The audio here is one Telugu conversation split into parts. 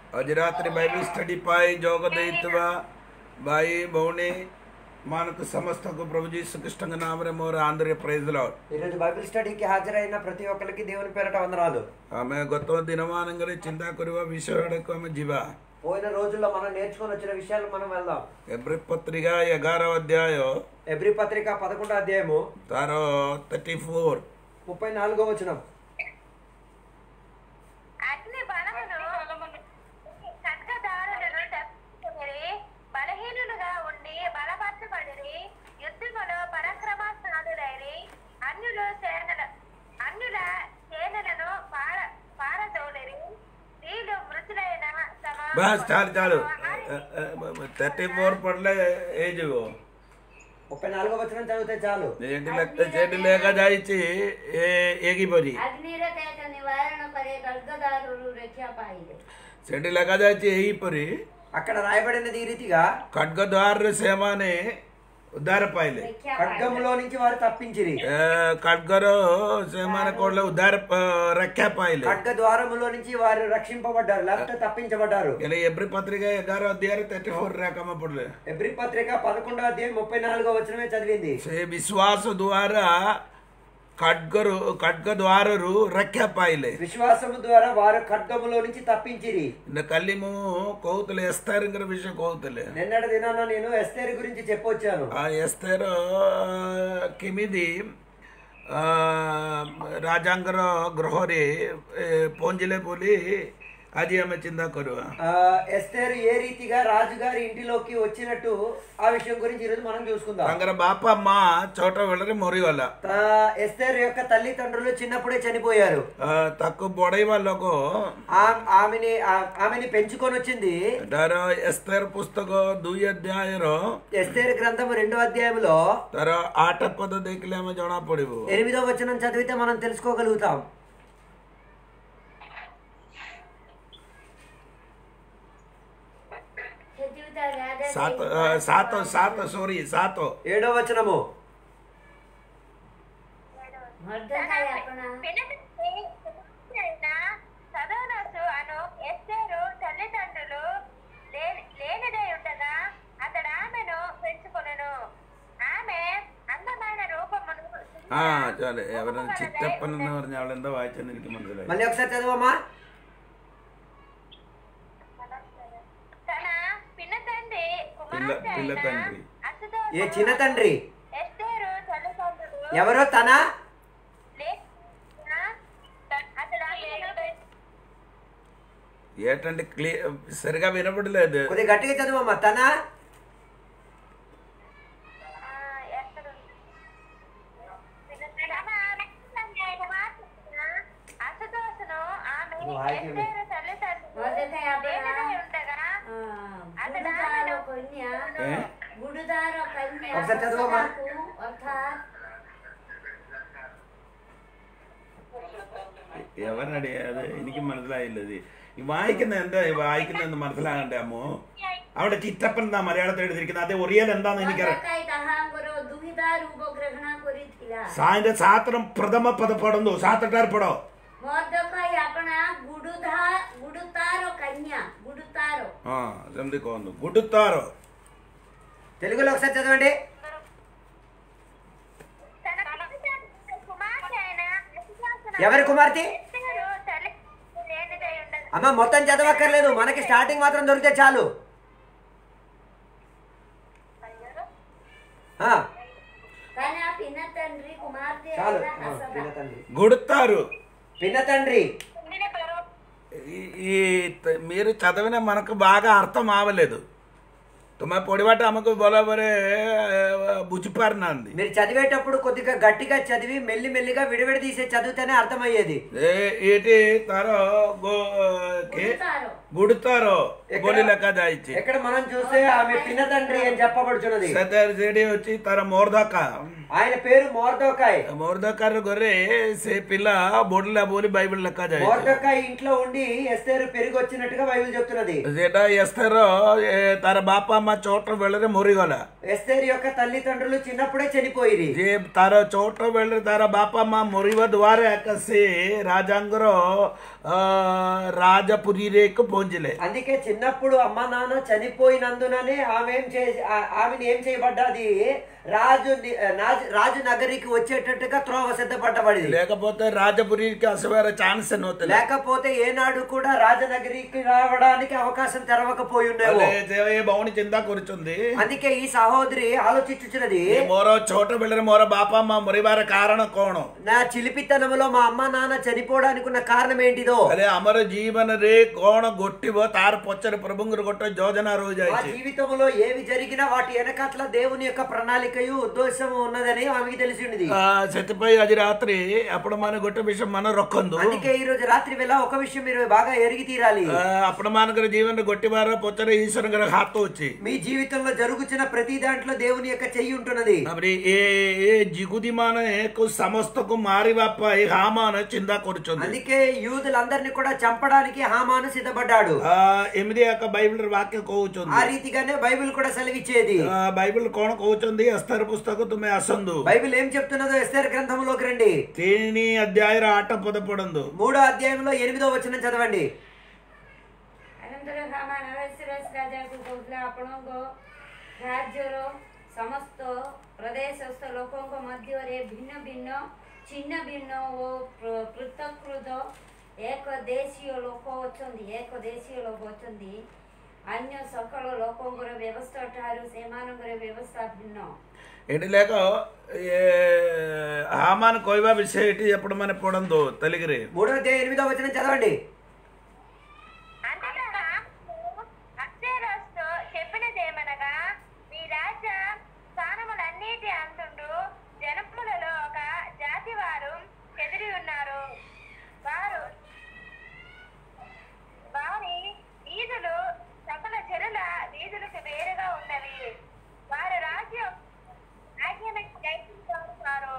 ଆଜି ରାତିରେ ବାଇବେଲ ଷ୍ଟଡି ପାଇଁ ଯୋଗ ଦେଇଥିବା ଭାଇ ଭଉଣୀ ମାନଙ୍କୁ ସମସ୍ତଙ୍କୁ ପ୍ରଭୁ ଯୀଶୁ କୃଷ୍ଣଙ୍କ ନାମରେ ମୋର ଆନ୍ଦରେ ପ୍రైଜ୍ ଲାର୍ଡ ఈరోజు బైబిల్ స్టడీకి హాజరైన ప్రతి ఒక్కరికి దేవుని పేరట వందనాలు ଆମେ గత ଦିନମାନଙ୍କରେ ଚିନ୍ତା କରିବା ବିଷୟ ଆଡ଼କୁ ଆମେ ଯିବା పోయిన రోజుల్లో మనం నేర్చుకొని వచ్చిన విషయాలు మనం వెళ్దాం ଏବ୍ରି ପତ୍ରିକା ଏଗାର ଅଧ୍ୟାୟ ఎబ్రి పత్రిక పదకొండో అధ్యాయము ତାର ଥାର୍ଟି ଫୋର୍ ముప్పై నాలుగో వచనం అగ్ని బలమును ఖడ్గదారులను తప్పించుకుని బలహీనులుగా ఉండి బలపరచబడిరి యుద్ధములో పరాక్రమశాలులైరి అన్యులు సేనల అన్యుల సేనలను పార పారదోలిరి స్త్రీలు మృతులైన తమ ବାସ୍ ଚାଲ ଚାଲ ଥାର୍ଟି ଫୋର୍ ପଢ଼ିଲେ ହେଇଯିବ ముప్పై నాలుగో వచనం చదివితే చాలు ସେଠି ଲେଖ- ସେଠି ଲେଖାଯାଇଛି ଏ- ଏ କିପରି అగ్నిର ତେଜ ନିବାରଣ କରେ ଖడ్ଗଦାରୁରୁ ରକ୍ଷା ପାଇଲେ ସେଠି ଲେଖାଯାଇଛି ଏହିପରି అక్కడ రాయబడినది ఈ రీతిగా ଖడ్ଗ ଦ୍ୱାରରେ ସେମାନେ ଉଦ୍ଧାର ପାଇଲେ ରକ୍ଷା ପାଇଲେ ఖడ్గములో నుంచి వారు తప్పించిరి ଏ, ఖడ్గର ସେମାନେ କହିଲେ ଉଦ୍ଧାର ପ- ରକ୍ଷା ପାଇଲେ ఖడ్గ ద్వారములో నుంచి వారు రక్షింపబడ్డారు లేకపోతే తప్పించబడ్డారు ହେଲେ ଏଭ୍ରି ପତ୍ରିକା ଏଗାର ଅଧ୍ୟାୟରେ ଥାର୍ଟି ଫୋର୍ ରେ କାମ ପଡ଼ିଲେ ఎబ్రి పత్రిక పదకొండో అధ్యాయం ముప్పై నాలుగో వచనమే చదివింది ସେ ବିଶ୍ୱାସ ଦ୍ୱାରା ఖడ్గରୁ ఖడ్గ ద్వాରରୁ ରକ୍ଷା ପାଇଲେ విశ్వాసము ద్వారా వారు ఖడ్గములో నుంచి తప్పించిరి ନା କାଲି ମୁଁ କହୁଥିଲି ଏସ୍ତାରଙ୍କର ବିଷୟ କହୁଥିଲେ నిన్నటి దినాన నేను ఎస్తేరి గురించి చెప్పొచ్చాను ಆ ಎಸ್ತೇರ କେମିତି ଆ, ରାଜାଙ୍କର ଗୃହରେ ଏ, ପହଞ୍ଚିଲେ ବୋଲି ଆଜି ଆମେ ଚିନ୍ତା କରିବା ఆ, ఎస్తేరు ఏ రీతిగా రాజుగారి ఇంటిలోకి వచ్చినట్టు ఆ విషయం గురించి ఈరోజు మనం చూసుకుందాం ତାଙ୍କର ବାପା ମା ଛୋଟ ବେଳରେ ମରିଗଲା తా- ఎస్తేరు యొక్క తల్లిదండ్రులు చిన్నప్పుడే చనిపోయారు ଆ, ତାକୁ ବଢେଇବା ଲୋକ ఆ- ఆమెని ఆ- ఆమెని పెంచుకొని వచ్చింది ତାର ଏସ୍ତେର ପୁସ୍ତକ ଦୁଇ ଅଧ୍ୟାୟର ఎస్తేరు గ్రంథం రెండో అధ్యాయంలో ତାର ଆଠ ପଦ ଦେଖିଲେ ଆମେ ଜଣା ପଡିବ ఎనిమిదో వచనం చదివితే మనం తెలుసుకోగలుగుతాం ସେଥିରୁ ତା ରାଜା ସାତ ସେଇ ଆ, ସାତ ସାତ ସରି ସାତ ఏడో వచనము ମର୍ଦ୍ଦକାଇ ଆପଣା పినతి అయిన సదోనసు అను ఎస్తేరు తల్లిదండ్రులు లే- లేనిదై ఉండగా అతడు ఆమెను పెంచుకొనెను ఆమె అందమైన రూపమును ആ ചാലെ അവരെ ചിറ്റപ്പൻ എന്ന് പറഞ്ഞ അവളെന്താ വായിച്ചെന്ന് എനിക്ക് മനസ്സിലായി మళ్ళీ ఒకసారి చదవమ్మా తన పినతండ్రి పిల్ల- పిల్ల తండ్రి. ఏ చిన్న తండ్రి ఎస్తేరు తల్లిదండ్రులు ఎవరో తన లే- అతడు ఆమెను పెంచు- ఏంటంటే క్లియర్ సరిగా వినపడలేదు కొద్దిగా గట్టిగా చదవమ్మా తన ఆ, ఎక్కడుంది? తమ పినతండ్రి అయిన మాతృన అసదోసును ఆమె నువ్వు ఆగిపోయి. ఎస్తేరు తల్లిదండ్రులు ମର୍ଦ୍ଦକାଇ ଆପଣା లేనిదై ఉండగా ଗୁଡ଼ୁଦାର କନ୍ୟା ఏ? ଗୁଡ଼ୁଦାର କନ୍ୟା ఒకసారి చదవమ్మా. ସୀତାକୁ ଅର୍ଥାତ୍ ఎవరడి അത് എനിക്ക് മനസ്സിലായില്ല ഇത് ഈ വായിക്കുന്ന എന്താ ഈ വായിക്കുന്ന മനസ്സിലാകണ്ടേ അമ്മോ അവിടെ ചിറ്റപ്പൻ എന്താ മലയാളത്തിൽ എഴുതിയിരിക്കുന്നത് അത് ഒറിയൽ എന്താന്ന് എനിക്കറിയാം ମର୍ଦ୍ଦକାଇ ତାହାଙ୍କର ଦୁହିତା ରୂପ ଗ୍ରହଣ କରିଥିଲା സായന്റെ സാത്രം പ്രഥമ പദ പടന്നു സാത്തട്ടാർ പടോ ମର୍ଦ୍ଦକାଇ ଆପଣା ଗୁଡ଼ୁଧା ଗୁଡ଼ୁତାର କନ୍ୟା ଗୁଡ଼ୁତାର ఆ సెంది కోందు గుడ్డుతారో తెలుగులో ఒకసారి చదవండి తన పినతండ్రి కుమార్తె అయిన అసదోసును ఎవరి కుమార్తె ఎస్తేరు తల్లి లేనిదై ఉండగా అమ్మ మొత్తం చదవక్కర్లేదు మనకి స్టార్టింగ్ మాత్రం దొరికితే చాలు ఆ, తన పిన్న తండ్రి కుమార్తె చాలు అయిన ఆ, అసద పిన్న తండ్రి గుడుతారు పిన్న తండ్రి ఉండిన పరో ఈ- ఈ త- మీరు చదివిన మనకు బాగా అర్థం ఆవలేదు తుమ్మ పొడిబాట అమ్మకు బొలబరే బుచ్చిపారినంది మీరు చదివేటప్పుడు కొద్దిగా గట్టిగా చదివి మెల్లి మెల్లిగా విడివిడి తీసే చదివితేనే అర్థమయ్యేది ఏ ఏటి తారో గో కే గుడుతారో గుడుతారో బోలి లెక్క జాయిచ్చి ఎక్కడ మనం చూస్తే ఆమె పిన్న తండ్రి అని చెప్పబడుచున్నది సదర్ సెడి వచ్చి తన మోర్దక ఆయన పేరు మోర్దోకాయ్ మోర్దకర్ గొర్రె సే పిల్ల బోడిలా బోలి బైబిల్ లెక్క జాయిచ్చి మోర్దోకాయ్ ఇంట్లో ఉండి ఎస్తేరు పెరిగి వచ్చినట్టుగా బైబిల్ చెప్తున్నది যেটা এস্তের তার বাপা মা চোট বেড়ে মরিগলা ఎస్తేరు యొక్క తల్లిదండ్రులు చిన్నప్పుడే చనిపోయిరి যে তার চোট বেড়ে তার বাপা মা মরিব দ্বারে সে রাজাঙ্গর రాజపురిరేకు పోంజలే అందుకే చిన్నప్పుడు అమ్మ నాన్న చనిపోయినందుననే ఆమె ఏం చే ఆ- ఆమెను ఏం చేయబడ్డది రాజు ని- నాజు- రాజు నగరికి వచ్చేటట్టుగా త్రోవ సిద్ధపడ్డబడింది లేకపోతే రాజపురికి అసవేర ఛాన్స్ నోతలే లేకపోతే ఏనాడు కూడా రాజనగరికి రావడానికి అవకాశం తెరవకపోయి ఉండేవో ఏ భవని చిందా కూర్చుంది అందుకే ఈ సహోదరి ఆలోచించుచున్నది ఈ మోరో చోట వెళ్ళిన మోరో బాపా మా మురివార కారణం కోణం నా చిలిపితనంలో మా అమ్మ నాన్న చనిపోవడానికి ఉన్న కారణం ఏంటిదో అదే అమర జీవన రే కోణ గొట్టివో తారు పొచ్చని ప్రభుంగురు కొట్ట జోజన రోజు ఆ అయితే జీవితంలో ఏవి జరిగినా వాటి వెనకట్ల దేవుని యొక్క ప్రణాళికయు ఉద్దేశము ఉన్నదని ఆమెకి తెలిసి ఉన్నది ఆ, సతిపై అది రాత్రి అప్పుడు మన గొట్ట విషయం మన రొక్కందు అందుకే ఈ రోజు రాత్రి వేళ ఒక విషయం మీరు బాగా ఎరిగి తీరాలి ఆ, అప్పుడు మనకు జీవన గొట్టివార పొచ్చని ఈశ్వరం గారి హాత్ వచ్చి మీ జీవితంలో జరుగుతున్న ప్రతి దాంట్లో దేవుని యొక్క చెయ్యి ఉంటున్నది అప్పుడు ఏ ఏ జిగుదిమాన సమస్తకు మారి బాప ఈ హామాన చిందా కూర్చుంది అందుకే యూదులందరినీ కూడా చంపడానికి హామాను సిద్ధపడ్డాడు ఆ, ఎనిమిది యొక్క బైబిల్ వాక్యం ఆ కోవుచుంది రీతిగానే బైబిల్ కూడా సెలవిచ్చేది ఆ, బైబిల్ కోణ కోవుచుంది అస్తర్ పుస్తకం తుమ్మె అసందు బైబిల్ ఏం చెప్తున్నదో ఎస్తేర్ గ్రంథంలోకి రండి తేని అధ్యాయ ఆట పొదపడందు మూడో అధ్యాయంలో ఎనిమిదో వచనం చదవండి अनंतर हामान अवेश्वरस राजाକୁ କହୁଥିଲା ଆପଣଙ୍କ ରାଜ୍ୟର ସମସ୍ତ ପ୍ରଦେଶସ୍ଥ ଲୋକଙ୍କ ମଧ୍ୟରେ ଭିନ୍ନ ଭିନ୍ନ ଛିନ୍ନ ଭିନ୍ନ ଓ ପ୍ର- ପୃଥକୃତ ଏକ ଦେଶୀୟ ଲୋକ ଅଛନ୍ତି ଏକ ଦେଶୀୟ ଲୋକ ଅଛନ୍ତି ଅନ୍ୟ ସକଳ ଲୋକଙ୍କର ବ୍ୟବସ୍ଥା ଠାରୁ ସେମାନଙ୍କର ବ୍ୟବସ୍ଥା ଭିନ୍ନ ఎటు లేక ఏ, హామాన్ కోయివా విషయం ఎటు ఎప్పుడు మన పొడందు తెలుగురి మూడో అధ్యాయం ఎనిమిదో వచనం చదవండి అంతటా అక్షరాస్తో చెప్పినదేమనగా మీ రాజ స్థానములన్నిటి అంతుండు జనములలో ఒక జాతి వారు చెదిరి ఉన్నారు వారు వారి వీధులు సకల జనుల వీధులకు వేరుగా ఉన్నవి వారు రాజ్యం ఆజ్ఞలకు జయించారు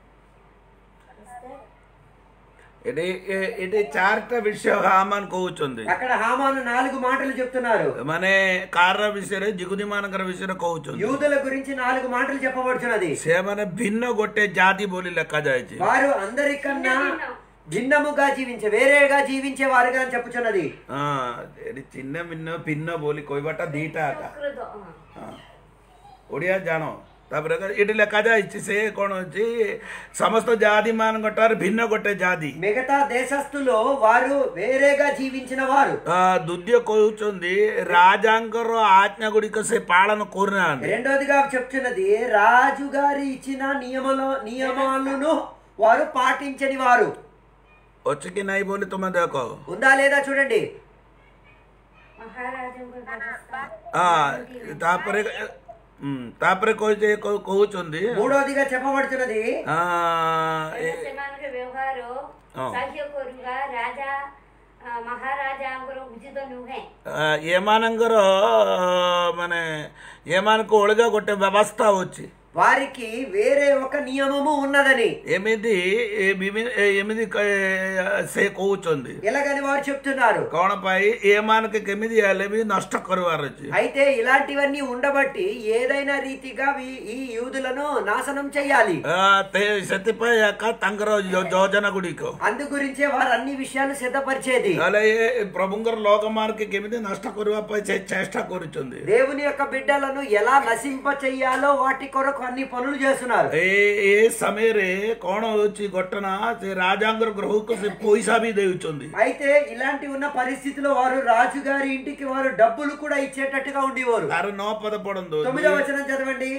ఇది ఇది చారిట విషయం హామాన్ కోవుచుంది అక్కడ హామాను నాలుగు మాటలు చెప్తున్నారు మనే కార విషయం జిగుదిమానకర విషయం కోవుచుంది యూదుల గురించి నాలుగు మాటలు చెప్పబడుచున్నది సేమన భిన్న గొట్టే జాతి బోలి లెక్క జాయిచి వారు అందరికన్నా భిన్నముగా జీవించే వేరేగా జీవించే వారుగా అని చెప్పుచున్నది ఆ, ఇది చిన్న భిన్న భిన్న బోలి కోయిబట్ట దీట ఆక କୃତ ହଁ ହଁ। ଓଡ଼ିଆ ଜାଣ ତାପରେ ଏଠି ଲେଖାଯାଇଛି ସେ କ'ଣ ଅଛି ସମସ୍ତ ଜାତି ମାନଙ୍କ ଠାରୁ ଭିନ୍ନ ଗୋଟେ ଜାତି మిగతా దేశస్థులు వారు వేరేగా జీవించిన వారు ଆ, ଦ୍ୱିତୀୟ କହୁଛନ୍ତି ରାଜାଙ୍କର ଆజ్ఞା ଗୁଡ଼ିକ ସେ ପାଳନ କରୁନାହାନ୍ତି రెండోదిగా చెప్తున్నది రాజుగారి ఇచ్చిన నియమల నియమాలను వారు పాటించని వారు ଅଛି କି ନାହିଁ ବୋଲି ତୁମେ ଦେଖ ఉందా లేదా చూడండి ମହାରାଜଙ୍କ ବ୍ୟବସ୍ଥା ହଁ ତାପରେ ହୁଁ, ତାପରେ କହୁଛି କହୁ- କହୁଛନ୍ତି మూడోదిగా చెప్పబడుతున్నది ଆ, ତେଣୁ ଏ- ସେମାନଙ୍କ ବ୍ୟବହାର ହଁ। ସାହାଯ୍ୟ କରିବା ରାଜା ଆ, ମହାରାଜାଙ୍କର ଉଚିତ ନୁହେଁ ଆ, ଏମାନଙ୍କର ମାନେ ଏମାନଙ୍କୁ ଅଲଗା ଗୋଟେ ବ୍ୟବସ୍ଥା ଅଛି వారికి వేరే ఒక నియమము ఉన్నదని ଏମିତି ଏ ବିଭି- ଏ- ଏମିତି କ- ସେ କହୁଛନ୍ତି ఎలాగని వారు చెప్తున్నారు କଣ ପାଇଁ ଏମାନଙ୍କୁ କେମିତି ହେଲେ ବି ନଷ୍ଟ କରିବାର ଅଛି అయితే ఇలాంటివన్నీ ఉండబట్టి ఏదైనా రీతిగా ఈ- ఈ యూదులను నాశనం చెయ్యాలి ଆ, ତେ- ସେଥିପାଇଁ ଏକା ତାଙ୍କର ଯୋ- ଯୋଜନା ଗୁଡ଼ିକ అందు గురించే వారు అన్ని విషయాలు సిద్ధపరిచేది ହେଲେ ଏ ପ୍ରଭୁଙ୍କର ଲୋକମାନଙ୍କୁ କେମିତି ନଷ୍ଟ କରିବା ପାଇଁ ସେ ଚେଷ୍ଟା କରୁଛନ୍ତି దేవుని యొక్క బిడ్డలను ఎలా నశింప చెయ్యాలో వాటి కొరకు అన్ని పనులు చేస్తున్నారు ଏ ଏ ସମୟରେ କଣ ହଉଛି ଘଟଣା ସେ ରାଜାଙ୍କର ଗୃହକୁ ସେ ପଇସା ବି ଦେଉଛନ୍ତି అయితే ఇలాంటి ఉన్న పరిస్థితిలో వారు రాజుగారి ఇంటికి వారు డబ్బులు కూడా ఇచ్చేటట్టుగా ఉండేవారు ତାର ନଅ ପଦ ପଡନ୍ତୁ తొమ్మిదవ వచనం చదవండి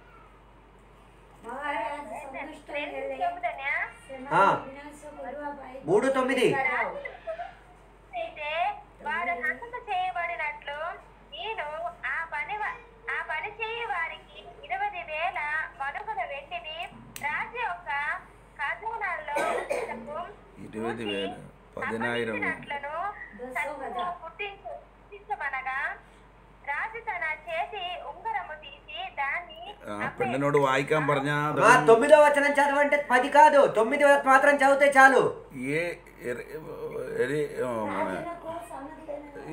ମହାରାଜ ସନ୍ତୁଷ୍ଟ ହେଲେ చెబుతానా ఆ. ସେମାନେ ବିନାଶ କରିବା ପାଇଁ మూడు తొమ్మిది అయితే వారు హంస చేయబడినట్లు నేను ఆ పని వ- ఆ పని చేయ వారికి ఇరవై వేల మనుగడ వెండిని రాజు యొక్క ఖజానాల్లో ఉంచుటకు ఇరవై వేల పదినాయిరం అప్పగించినట్లును సత్యము పుట్టించు చేయించమనగా రాజు తన చేతి ఉంగరము తీసి దాన్ని ആ പെണ്ണിനോട് വായിക്കാൻ പറഞ്ഞ మా తొమ్మిదో వచనం చదవంటే పది కాదు తొమ్మిది మాత్రం చదివితే చాలు ఏ ఎరి- ఎరి- ఆ, మన రాజునకు సమ్మతికైన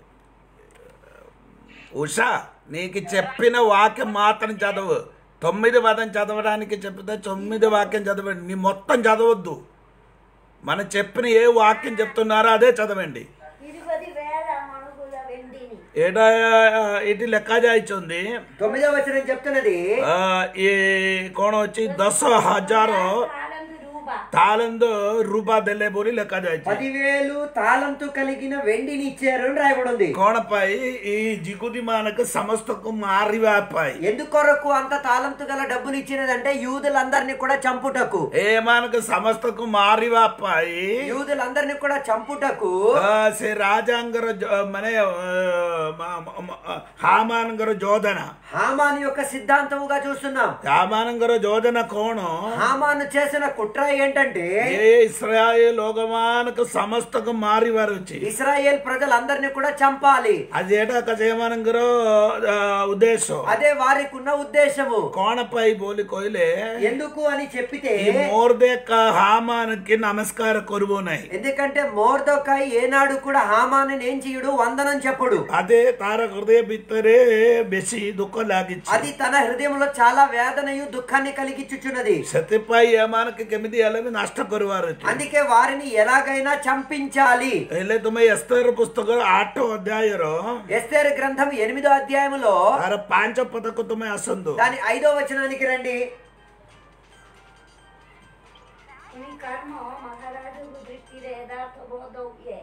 ఉష నీకు చెప్పిన వాక్యం మాత్రం చదవు తొమ్మిది పదం చదవడానికి చెప్తే తొమ్మిది వాక్యం చదవండి నీ మొత్తం చదవద్దు మనం చెప్పిన ఏ వాక్యం చెప్తున్నారో అదే చదవండి ఇరుపది వేల మణుగుల వెండిని ఏడా ఇటు లెక్క జాయిచుంది తొమ్మిదో వచనం చెప్తున్నది ఆ, ఈ కోణ వచ్చి దశ హజారు తాళందు రూప తాళందు రూపా దెల్లే బోలి లెక్క జాయిచి పదివేలు తాళంతో కలిగిన వెండిని ఇచ్చారు అని రాయబడి ఉంది కోణపై ఈ జిగుది మనకు సమస్తకు మారివాపాయి ఎందుకొరకు అంత తాళంతో గల డబ్బులు ఇచ్చినదంటే యూదులందరినీ కూడా చంపుటకు ఏ మనకు సమస్తకు మారివాపాయి యూదులందరినీ కూడా చంపుటకు ಆ, ಸೆ ರಾಜಾಂಗರ ಜೋ- ಮನೆ ಆ, ಮ- ಮ- ಮ- ಹಾಮಾನಂಗರ ಜೋಧನ హామాను యొక్క సిద్ధాంతముగా చూస్తున్నాం ಹಾಮಾನಂಗರ ಜೋಧನ ಕೋಣ హామాను చేసిన కుట్ర ఏంటంటే ఏ ఇస్రాయేల్ లోకమానకు సమస్తకు మారి వచ్చి ఇస్రాయేల్ ప్రజలందరినీ కూడా చంపాలి అదేటా కజయమానంగర ఉద్దేశం అదే వారికి ఉన్న ఉద్దేశము కోణపై బోలి కోయిలే ఎందుకు అని చెప్పితే ఈ మోర్దేక హామానికి నమస్కార కొరువునాయి ఎందుకంటే మోర్దోకాయ్ ఏనాడు కూడా హామాను ఏం చేయుడు వందనం చెప్పుడు అదే తార హృదయ బిత్తరే బెసి దుఃఖం లాగిచ్చి అది తన హృదయంలో చాలా వేదనయు దుఃఖాన్ని కలిగించుచున్నది సతిపై ఏమానకి కెమిది అలవి నష్ట కొరువారు అందుకే వారిని ఎలాగైనా చంపించాలి એટલે તમે એસ્તર પુસ્તક આઠ અધ્યાયର ఎస్తేరు గ్రంథం ఎనిమిదో అధ్యాయములో તાર પાંચ પદક તમે આસંદો దాని ఐదో వచనానికి రండి ఈ కర్మ మహారాజుకు దృష్టిରେ యథార్థ ବୋଧ ହୁଏ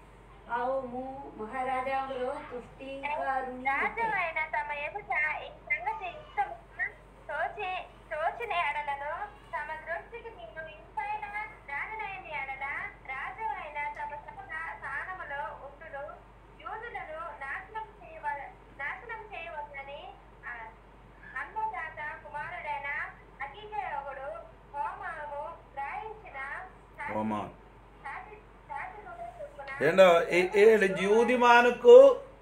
ଆଉ ମୁଁ ମହାରାଜାଙ୍କର ତୁଷ୍ଟି రాజు అయిన తమ ఎదుట ఈ సంగతి యుక్తముగా తోచి తోచిన ఎడలను తమ దృష్టికి నిన్ను ఇంపైన దానినైన ఎడల రాజు అయిన తమ సభ స్థానములో ఉండును యూదులను నాశనం చేయవ నాశనం చేయవద్దని ఆ, అన్నదాత కుమారుడైన అగిజయోగుడు హోమము గ్రహించిన హోమ. సాటి సాటి చొప్పున ఏంటో ఏడు జీవుదిమానుకు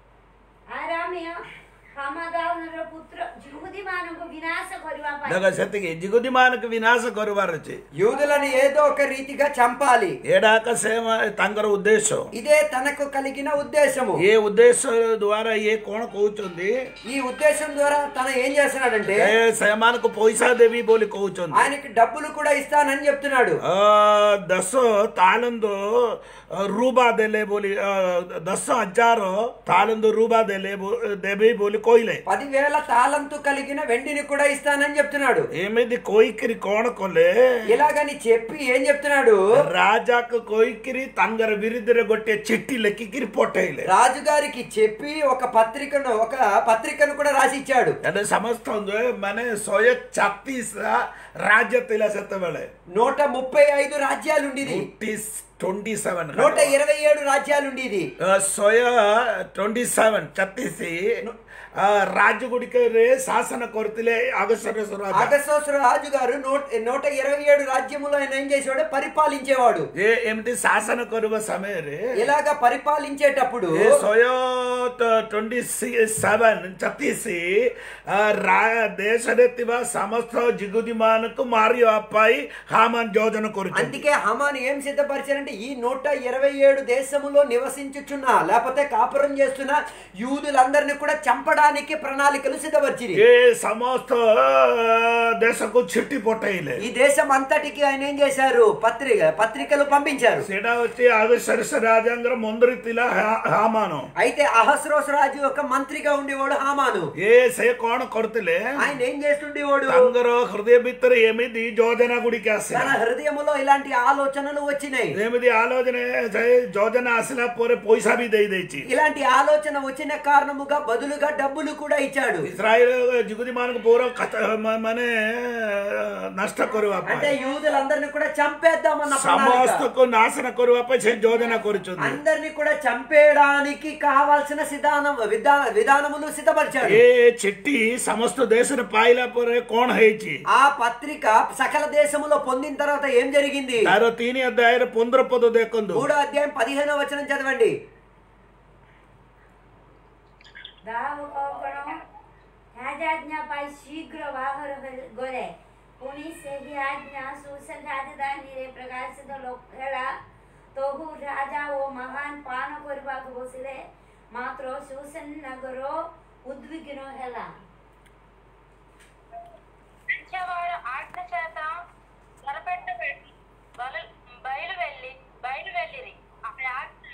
ଆରାମ୍ୟ ହାମାଦାଉନର ପୁତ୍ର ଯୁହୁଦୀମାନଙ୍କୁ ବିନାଶ କରିବା ପାଇଁ ଦେଖ ସେତିକି ଜିଗୁଦିମାନଙ୍କୁ ବିନାଶ କରିବାର ଅଛି యూదులను ఏదో ఒక రీతిగా చంపాలి ఏడాక సేమ ତାଙ୍କର ଉଦ୍ଦେଶ୍ୟ ఇదే తనకు కలిగిన ఉద్దేశము ఏ ఉద్దేశ ద్వారా ఏ କଣ କହୁଛନ୍ତି ఈ ఉద్దేశం ద్వారా తన ఏం చేస్తున్నాడంటే ఏ ସେମାନଙ୍କୁ ପଇସା ଦେବି ବୋଲି କହୁଛନ୍ତି ఆయనకి డబ్బులు కూడా ఇస్తానని చెప్తున్నాడు ଅ, ଦଶ ତାଲନ୍ଦ ରୁବା ଦେଲେ ବୋଲି ଅ, ଦଶ ହଜାର ତାଲନ୍ଦ ରୁବା ଦେଲେ ବୋ- ଦେବି ବୋଲି କହିଲେ పదివేల తాళంతు కలిగిన వెండిని కూడా ఇస్తానని చెప్తున్నాడు ଏମିତି କହିକିରି କଣ କଲେ ఇలాగని చెప్పి ఏం చెప్తున్నాడు ରାଜାକୁ କହିକିରି ତାଙ୍କର ବିରୁଦ୍ଧରେ ଗୋଟେ ଚିଠି ଲେଖିକିରି ପଠେଇଲେ రాజుగారికి చెప్పి ఒక పత్రికను ఒక పత్రికను కూడా రాసి ఇచ్చాడు ଏଠି ସମସ୍ତ ମାନେ ଶହେ ଛତିଶ ରାଜ୍ୟ ଥିଲା ସେତେବେଳେ నూట ముప్పై ఐదు రాజ్యాలుండిది ଟ୍ୱେଣ୍ଟି ସେଭେନ నూట ఇరవై ఏడు రాజ్యాలుండిది ଶହେ ଟ୍ୱେଣ୍ଟି ସେଭେନ ଛତିଶ ଆ, ରାଜ୍ୟ ଗୁଡ଼ିକରେ ଶାସନ କରୁଥିଲେ ଅଗଷ୍ଟେଶ୍ୱର ରାଜା అగస్వసర రాజు గారు నూట నూట ఇరవై ఏడు రాజ్యములో ఆయన ఏం చేసేవాడు పరిపాలించేవాడు ఏ ଏମିତି ଶାସନ କରିବା ସମୟରେ ఇలాగ పరిపాలించేటప్పుడు ଏ ଶହେ ଟ୍ୱେଣ୍ଟି ସେଭେନ ଛତିଶ ଆ, ରା- ଦେଶରେ ଥିବା ସମସ୍ତ ଜିଗୁଦି ମାନଙ୍କୁ ମାରିବା ପାଇଁ ହାମାନ ଯୋଜନା କରୁଛନ୍ତି అందుకే హమాను ఏం సిద్ధపరిచారంటే ఈ నూట ఇరవై ఏడు దేశములో నివసించుచున్న లేకపోతే కాపురం చేస్తున్న యూదులందరినీ కూడా చంపడానికి ప్రణాళికలు సిద్ధపరిచిరి ଏ ସମସ୍ତ ଦେଶକୁ ଛିଟି ପଠେଇଲେ ఈ దేశం అంతటికి ఆయన ఏం చేశారు పత్రిక పత్రికలు పంపించారు ସେଇଟା ହଉଛି ଆଗଶରୀଷ ରାଜାଙ୍କର ମନ୍ଦିର ଥିଲା ହା- ହାମାନ అయితే అహస్రోస్ రాజు యొక్క మంత్రిగా ఉండేవాడు హామాను ଏ ସେ କଣ କରୁଥିଲେ ఆయన ఏం చేస్తుండేవాడు ତାଙ୍କର ହୃଦୟ ଭିତରେ ଏମିତି ଯୋଜନା ଗୁଡ଼ିକ ଆସିଲା తన హృదయములో ఇలాంటి ఆలోచనలు వచ్చినాయి ଏମିତି ଆଲୋଚନା ସେ ଯୋଜନା ଆସିଲା ପରେ ପଇସା ବି ଦେଇ ଦେଇଛି ఇలాంటి ఆలోచన వచ్చిన కారణముగా బదులుగా డబ్బులు కూడా ఇచ్చాడు ଇସ୍ରାଏଲ ଯୁଗତି ମାନଙ୍କୁ ପୁରା କଚ- మ- ମାନେ ନଷ୍ଟ କରିବା అంటే ପାଇଁ యూదులందరినీ కూడా చంపేద్దామన్న ప్రణాళిక. ସମସ୍ତକୁ ନାଶନ କରିବା ପାଇଁ ସେ ଯୋଜନା କରୁଛନ୍ତି అందరినీ కూడా చంపేయడానికి కావాల్సిన సిద్ధానం విధాన విధానములు సిద్ధపరిచాడు ଏ ଚିଠି ସମସ୍ତ ଦେଶରେ ପାଇଲା ପରେ କଣ ହେଇଛି ఆ పత్రిక సకల దేశములో పొందిన తర్వాత ఏం జరిగింది ତାର ତିନି ଅଧ୍ୟାୟରେ ପନ୍ଦର ପଦ ଦେଖନ୍ତୁ మూడో అధ్యాయం పదిహేనో వచనం చదవండి ଦାହ କଣ ରାଜାଜ୍ଞା ପାଇ ଶୀଘ୍ର ବାହାର ହେଲେ- ଗଲେ ପୁଣି ସେହି ଆଜ୍ଞା ସୁସେନ ରାଜଧାନୀରେ ପ୍ରକାଶିତ ଲୋ- ହେଲା ତହୁ ରାଜା ଓ ମହାନ ପାନ କରିବାକୁ ବସିଲେ ମାତ୍ର ସୁସେନ ନଗର ଉଦ୍ବିଗ୍ନ ହେଲା మంచివారు ఆజ్ఞ చేత త్వరపెట్టబెట్టి బలు బయలు వెళ్ళి బయలు వెళ్ళిరి ఆమె ఆజ్ఞ